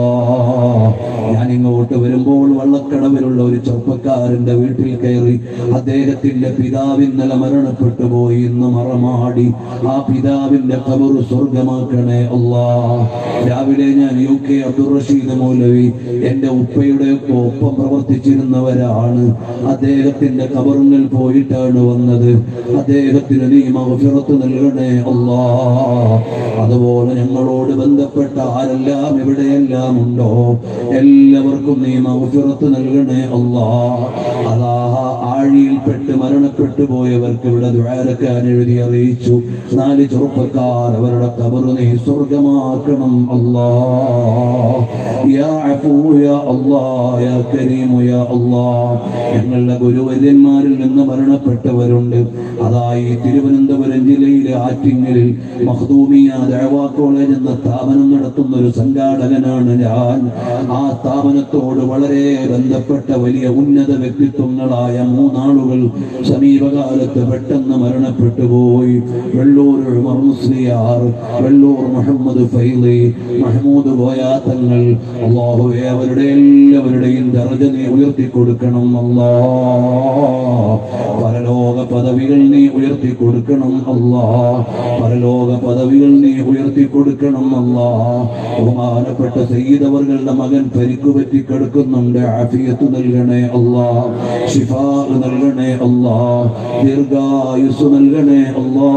S1: ഞാൻ ഇങ്ങോട്ട് വരുമ്പോൾ വള്ളക്കടവിലുള്ള ഒരു ചെറുപ്പക്കാരന്റെ വീട്ടിൽ കയറി അദ്ദേഹത്തിന്റെ പിതാവ് ഇന്നലെ മരണപ്പെട്ടു പോയി ഇന്ന് മറമാടി ആ പിതാവിന്റെ കബർ സ്വർഗമാക്കണേ അല്ലാ രാവിലെ ഞാൻ യു കെ അബ്ദുൾ റഷീദ് മൗലവി എന്റെ ഉപ്പയുടെ ഒക്കെ ഒപ്പം പ്രവർത്തിച്ചിരുന്നവരാണ് അദ്ദേഹത്തിന്റെ കബറുങ്ങൾ പോയിട്ടാണ് വന്നത് അദ്ദേഹത്തിന് നീ മഹഫിറത്ത് നൽകണേ അല്ലാ അതുപോലെ ഞങ്ങളോട് ബന്ധപ്പെട്ട ആരെല്ലാം എവിടെയെല്ലാം ഉണ്ടോ എല്ലാവർക്കും നീ മൗഫിറത്ത് നൽകണേ അല്ലാ അതാ ആഴിയിൽപ്പെട്ട് മരണപ്പെട്ടു പോയവർക്ക് ഇവിടെ ദ്വാരക്കാൻ എഴുതി അറിയിച്ചു നാല് ചെറുപ്പക്കാർ അവരുടെ കബർ നീ സ്വർഗമാക്കണം അല്ലാ യാ അഫൂ യാ അല്ലാ യാ കരീമു യാ അല്ലാ ഞങ്ങളുടെ ഗുരുവര്യന്മാരിൽ നിന്ന് മരണപ്പെട്ടവരുണ്ട് അതായി തിരുവനന്തപുരം ജില്ലയിലെ ആറ്റിങ്ങലിൽ മഖ്ദൂമിയ ദഅവാ കോളേജ് എന്ന സ്ഥാപനം നടത്തുന്ന ഒരു സംഘാടകനാണ് ഞാൻ ആ സ്ഥാപനത്തോട് വളരെ ബന്ധപ്പെട്ട വലിയ ഉന്നത വ്യക്തിത്വങ്ങളായ മൂന്നാളുകൾ സമീപകാലത്ത് പെട്ടെന്ന് മരണപ്പെട്ടു പോയി വെള്ളൂർ ഉമർ മുസ്ലിയാർ വെള്ളൂർ മുഹമ്മദ് ഫൈലി മഹ്മൂദ് ഗോയാത്തങ്ങൾ അള്ളാഹുവെ അവരുടെ എല്ലാവരുടെയും ദർജ നീ ഉയർത്തി കൊടുക്കണം അല്ലാ പരലോക പദവികൾ നീ ഉയർത്തി കൊടുക്കണം അല്ലാ പരലോക പദവികൾ നീ ഉയർത്തി കൊടുക്കണം അല്ലാ ബഹുമാനപ്പെട്ട സയ്യിദവറുകളുടെ മകൻ പരിക്കു പറ്റി കിടക്കുന്നുണ്ട് ആഫിയത്ത് നൽകണേ അല്ലാ ഷിഫാ നൽകണേ അല്ലാ ദീർഘായുസ് നൽകണേ അല്ലാ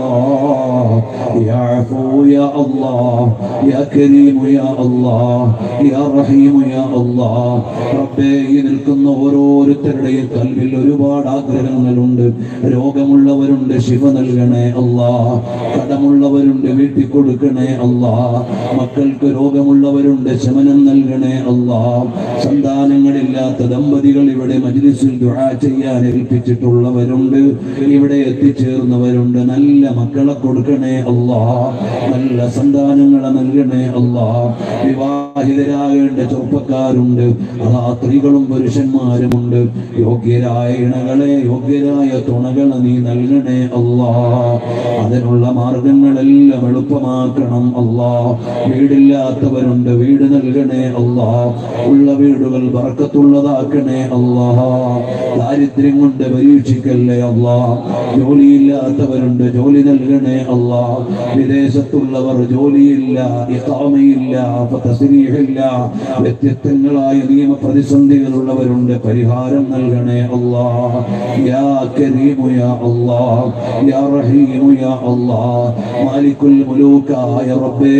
S1: യാ അഫൂ യാ അല്ലാ യാ കരീം യാ അല്ലാ യാ റഹീം യാ അല്ലാ റബ്ബേ ഈ നിൽക്കുന്ന ഓരോരുത്തരുടെയും കൽവിൽ ഒരുപാട് ആഗ്രഹങ്ങളുണ്ട് രോഗമുള്ളവരുണ്ട് ശിവ നൽകണേ അല്ലാ കടമുള്ളവരുണ്ട് വീട്ടിൽ കൊടുക്കണേ അല്ലാ മക്കൾക്ക് രോഗമുള്ളവരുണ്ട് ശമനം നൽകണേ അല്ലാ സന്താനങ്ങളില്ലാത്ത ദമ്പതികൾ ഇവിടെ മജ്ലിസിൽ ദുആ ചെയ്യാൻ ഏൽപ്പിച്ചിട്ടുള്ളവരുണ്ട് ഇവിടെ എത്തിച്ചേർന്നവരുണ്ട് നല്ല മക്കളെ കൊടുക്കണേ അല്ലാ നല്ല സന്താനങ്ങളെ നൽകണേ അല്ലാ വിവാഹിതരാകേണ്ട ചെറുപ്പക്കാരുണ്ട് അതാ സ്ത്രീകളും പുരുഷന്മാരുമുണ്ട് യോഗ്യരായ ഇണകളെ യോഗ്യരായ തുണകളെ നീ നൽകണേ അല്ലാ അതിനുള്ള മാർഗങ്ങളെല്ലാം എളുപ്പമാക്കണം അല്ലാ വീടില്ലാത്തവരുണ്ട് വീട് നൽകണേ അല്ലാ ഉള്ള വീടുകൾ ബർക്കത്തുള്ളതാക്കണേ അല്ലാ ദാരിദ്ര്യം കൊണ്ട് പരീക്ഷിക്കല്ലേ അല്ലാ ജോലിയില്ലാത്തവരുണ്ട് ജോലി നൽകണേ അല്ലാ വിദേശത്തുള്ളവർ ജോലിയില്ല ഇഖാമയില്ല തസ്രീഹില്ല വ്യത്യസ്തങ്ങളായ നിയമ പ്രതിസന്ധികളുള്ളവരുണ്ട് പരിഹാരം നൽകണേ അല്ലാ യാ കരീമു യാ അല്ലാ യാ റഹീമു യാ അല്ലാ മാലിക്കുൽ മുലൂക്കായ റബ്ബേ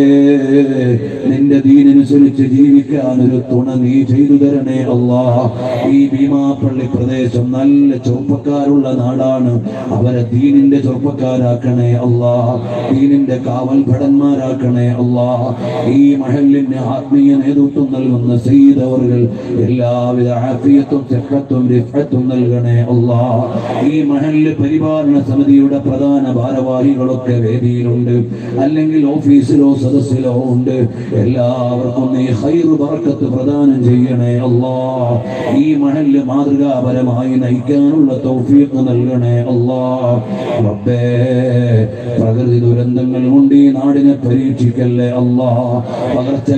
S1: നിന്റെ ദീനനുസരിച്ച് ജീവിക്കാൻ ഒരു തുണ നീ ചെയ്തു തരണേ അല്ലാ ഈ ഭീമാപ്പള്ളി പ്രദേശം നല്ല ചെറുപ്പക്കാരുള്ള നാടാണ് അവരെ ദീനിന്റെ ചെറുപ്പക്കാരാക്കണേ അല്ലാ ദീനിന്റെ കാവൽ ഭടന്മാരാക്കണേ അല്ലാ ഈ മഹലിന് ആത്മീയ നേതൃത്വം നൽകുന്ന സയ്യിദവറുകൾ എല്ലാവിധ ആഫിയത്തും ചെക്കത്തും റിഫത്തും നൽകണേ അല്ലാ ഈ മഹലില് പരിപാലന സമിതിയുടെ പ്രധാന ഭാരവാഹികളൊക്കെ വേദിയിലുണ്ട് അല്ലെങ്കിൽ ഓഫീസിലോ സദസ്സിലോ ഉണ്ട് എല്ലാവർക്കും നീ ഹൈറ് ബർക്കത്ത് പ്രദാനം ചെയ്യണേ അല്ലാ ഈ മഹലില് മാതൃകാപരമായി നയിക്കാനുള്ള തൗഫീഖ് നൽകണേ അല്ലാ റബ്ബേ പ്രകൃതി ദുരന്തങ്ങൾ കൊണ്ട് ഈ നാടിനെ പരീക്ഷിക്കല്ലേ അല്ലാ പകർച്ചവ്യാധികൾ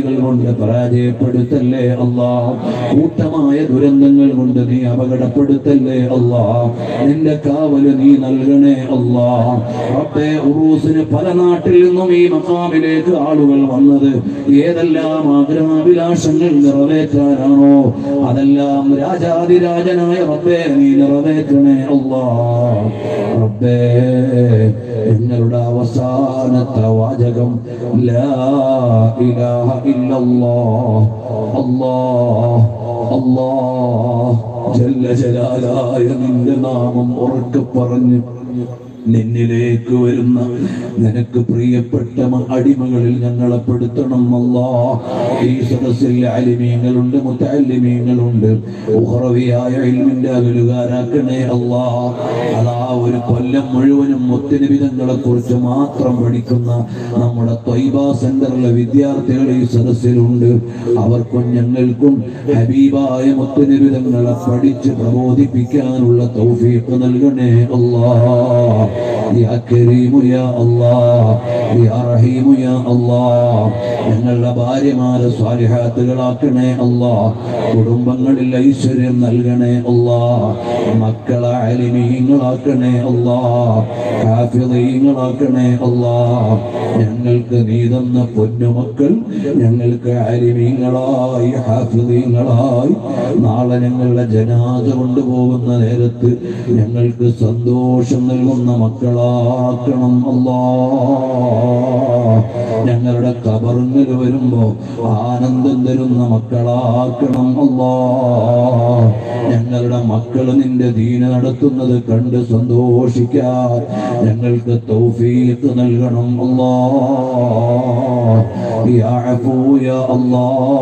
S1: വിദ്യാർത്ഥികൾ കൊണ്ട് പരാജയപ്പെടുത്തല്ലേ അല്ലാ കൂട്ടമായ ദുരന്തങ്ങൾ കൊണ്ട് നീ അപകടപ്പെടുത്തല്ലേ അല്ലാ നിന്റെ കാവല് നീ നൽകണേ അല്ലാ റബ്ബേ ഉറൂസിന് പല നാട്ടിൽ നിന്നും ഈ മക്കാമിലേക്ക് ആളുകൾ വന്നത് ഏതെല്ലാം ആഗ്രഹാഭിലാഷങ്ങൾ നിറവേറ്റാനാണോ അതെല്ലാം രാജാതിരാജനായ റബ്ബേ നീ നിറവേറ്റണേ അല്ലാ റബ്ബേ ഞങ്ങളുടെ അവസാനത്തെ വാചകം ലാ ഇലാഹ ഇല്ലല്ലാഹ് അല്ലാഹ് അല്ലാഹ് ജല്ല ജലാലായ നിന്റെ നാമം ഉറക്കെ പറഞ്ഞു നിന്നിലേക്ക് വരുന്ന നിനക്ക് പ്രിയപ്പെട്ട മ- അടിമകളിൽ ഞങ്ങളെ പെടുത്തണം അല്ലാ ഈ സദസ്സിൽ അലിമീങ്ങളുണ്ട് മുത്തല്ലിമീങ്ങളുണ്ട് ഉഹറവിയായ ഇൽമിന്റെ അകലുകാരാക്കണേ അല്ലാ അതാ ഒരു കൊല്ലം മുഴുവനും മുത്തനിബിതങ്ങളെ കുറിച്ച് മാത്രം പഠിക്കുന്ന നമ്മുടെ ത്വയ്ബ സെന്ററിലെ വിദ്യാർത്ഥികൾ ഈ സദസ്സിലുണ്ട് അവർക്കും ഞങ്ങൾക്കും ഹബീബായ മുത്തനിബിതങ്ങളെ പഠിച്ച് പ്രബോധിപ്പിക്കാനുള്ള തൗഫീഖ് നൽകണേ അല്ലാ യാ കരീമു യാ അല്ലാ യാ റഹീമു യാ അല്ലാ ഞങ്ങളുടെ ഭാര്യമാരെ സ്വാലിഹാത്തുകളാക്കണേ അല്ലാ കുടുംബങ്ങളിൽ ഐശ്വര്യം നൽകണേ അല്ലാ മക്കളെ അലിമീങ്ങളാക്കണേ അല്ലാ ഹാഫിളീങ്ങളാക്കണേ അല്ലാ ഞങ്ങൾക്ക് നീ തന്ന പൊന്നുമക്കൾ ഞങ്ങൾക്ക് അലിമീങ്ങളായി ഹാഫിളീങ്ങളായി നാളെ ഞങ്ങളുടെ ജനാദ കൊണ്ടുപോകുന്ന നേരത്ത് ഞങ്ങൾക്ക് സന്തോഷം നൽകുന്ന മക്കളാക്കണം അല്ലാ ഞങ്ങളുടെ കബറുങ്ങൾ വരുമ്പോ ആനന്ദം തരുന്ന മക്കളാക്കണം അല്ലാ ഞങ്ങളുടെ മക്കൾ നിന്റെ ദീന നടത്തുന്നത് കണ്ട് സന്തോഷിക്കാൻ ഞങ്ങൾക്ക് തൗഫീഖ് നൽകണം അല്ലാ യാ അഫൂ യാ അല്ലാ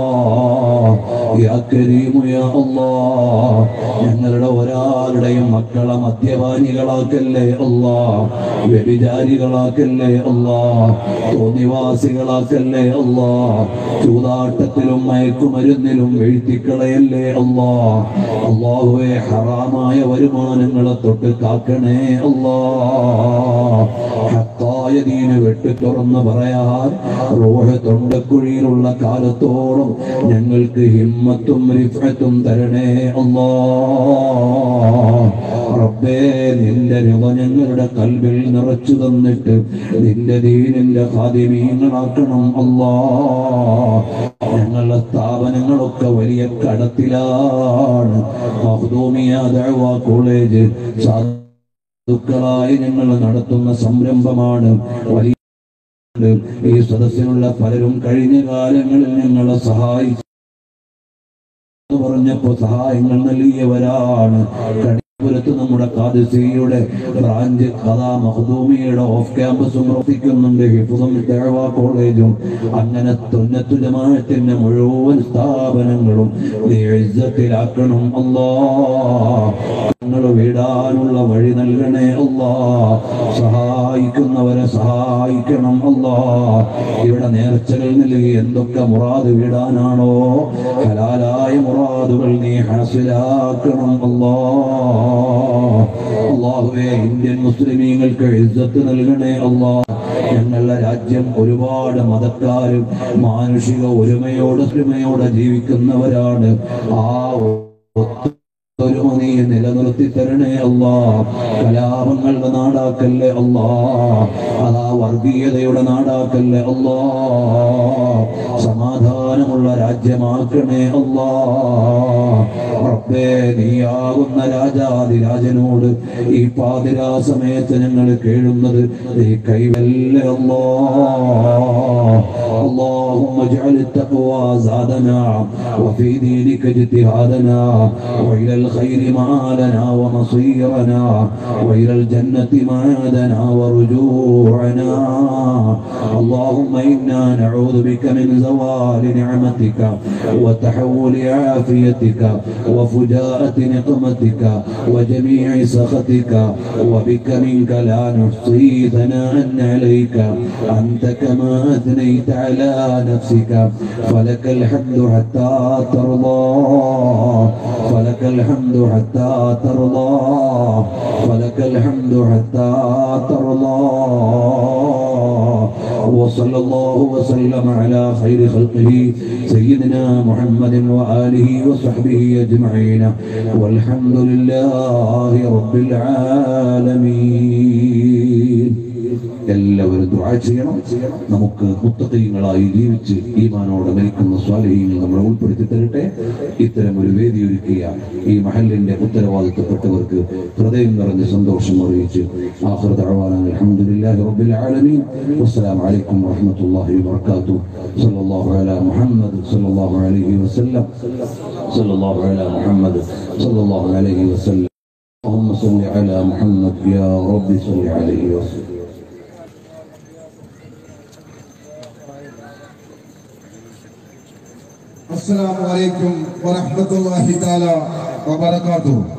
S1: യാ കരീമു യാ അല്ലാ ഞങ്ങളുടെ ഒരാളുടെയും മക്കളെ മദ്യപാനികളാക്കല്ലേ അല്ലാ വ്യഭിചാരികളാക്കല്ലേ അല്ലാ തോന്നിവാസികളാക്കല്ലേ അല്ലാ ചൂതാട്ടത്തിലും മയക്കുമരുന്നിലും വീഴ്ത്തിക്കളയല്ലേ അല്ലാ അള്ളാഹുവെ ഹറാമായ വരുമാനങ്ങളെ തൊട്ട് കാക്കണേ അല്ലാ ഹത്തായ ദീന് വെട്ടി തുറന്ന് പറയാൻ റോഹ തൊണ്ടക്കുഴിയിലുള്ള കാലത്തോളം ഞങ്ങൾക്ക് ഹിമ്മത്തും റിഫത്തും തരണേ അല്ലാ റബ്ബേ നിന്റെ രവ ഞങ്ങളുടെ കൽവിൽ നിറച്ചു തന്നിട്ട് നിന്റെ ദീനിന്റെ ഖാദിമീങ്ങളാക്കണം അല്ലാ ഞങ്ങളുടെ സ്ഥാപനങ്ങളൊക്കെ വലിയ കടത്തിലാണ് മഹ്ദൂമിയ ദഅവ കോളേജ് സാധുക്കളായി ഞങ്ങൾ നടത്തുന്ന സംരംഭമാണ് വലിയ ഈ സദസ്സിലുള്ള പലരും കഴിഞ്ഞ കാലങ്ങളിൽ ഞങ്ങളെ സഹായിച്ചു എന്ന് പറഞ്ഞപ്പോ സഹായങ്ങൾ നൽകിയവരാണ് കണിപ്പുരത്ത് നമ്മുടെ കാദിസിയുടെ ബ്രാഞ്ച് കഥാ മഹദൂമിയുടെ ഓഫ് ക്യാമ്പസും പ്രവർത്തിക്കുന്നുണ്ട് ഹിഫുദും ദഅവ കോളേജും അങ്ങനെ തുന്നത്തു ജമാഅത്തിന്റെ മുഴുവൻ സ്ഥാപനങ്ങളും നീ ഇസ്സത്തിലാക്കണം അല്ലാ ഞങ്ങൾ വീടാനുള്ള വഴി നൽകണേ അല്ലാ സഹായിക്കുന്നവരെ സഹായിക്കണം അല്ലാ ഇവിടെ നേർച്ചകൾ നൽകി എന്തൊക്കെ മുറാദ് വീടാനാണോ ഹലാലായ മുറാദുകൾ നീ ഹാസിലാക്കണം അല്ലാ അള്ളാഹുവേ ഇന്ത്യൻ മുസ്ലിമീങ്ങൾക്ക് ഇസ്സത്ത് നൽകണേ അല്ലാ ഞങ്ങളുടെ രാജ്യം ഒരുപാട് മതക്കാരും മാനുഷിക ഒരുമയോടെ ഒരുമയോടെ ജീവിക്കുന്നവരാണ് ആ ഒരുമ നീ നിലനിർത്തി തരണേ അല്ലാ കലാപങ്ങളുടെ നാടാക്കല്ലേ അല്ലാ അതാ വർഗീയതയുടെ നാടാക്കല്ലേ അല്ലാ സമാധാനമുള്ള രാജ്യമാക്കണേ അല്ലാ റബ്ബേ നീയാകുന്ന രാജാതിരാജനോട് ഈ പാതിരാ സമയത്ത് ഞങ്ങൾ കേഴുന്നത് നീ കൈവല്ലേ അല്ലാ اللهم اجعل التقوى زادنا وفي دينك اجتهادنا وإلى الخير مآلنا ومصيرنا وإلى الجنة معادنا ورجوعنا اللهم إنا نعوذ بك من زوال نعمتك وتحول عافيتك وفجاءة نقمتك وجميع سخطك وبك منك لا نحصي ثناء عليك أنت كما أثنيت على نفسك فلك الحمد حتى ترضى فلك الحمد حتى ترضى فلك الحمد حتى ترضى وصلى الله وسلم على خير خلقه سيدنا محمد وآله وصحبه أجمعين والحمد لله رب العالمين എല്ലാവരും ദുആ ചെയ്യണം നമുക്ക് മുത്തഖീങ്ങളായി ജീവിച്ച് ഈമാനോടെ മരിക്കുന്ന സ്വാലഹീങ്ങൾ നമ്മളെ ഉൾപ്പെടുത്തി തരട്ടെ ഇത്തരം ഒരു വേദി ഒരുക്കിയ ഈ മഹലിന്റെ ഉത്തരവാദിത്തപ്പെട്ടവർക്ക് ഹൃദയം നിറഞ്ഞ സന്തോഷം അറിയിച്ച് ആഖിർ ദഅവാന അൽഹംദുലില്ലാഹി റബ്ബിൽ ആലമീൻ വസ്സലാമു അലൈക്കും വറഹ്മത്തുള്ളാഹി വബറകാതുഹു സല്ലല്ലാഹു അലാ മുഹമ്മദ് സല്ലല്ലാഹു അലൈഹി വസല്ലം സല്ലല്ലാഹു അലാ മുഹമ്മദ് സല്ലല്ലാഹു അലൈഹി വസല്ലം اللهم صل على محمد يا رب صل عليه وسلم
S2: السلام عليكم ورحمة الله تعالى وبركاته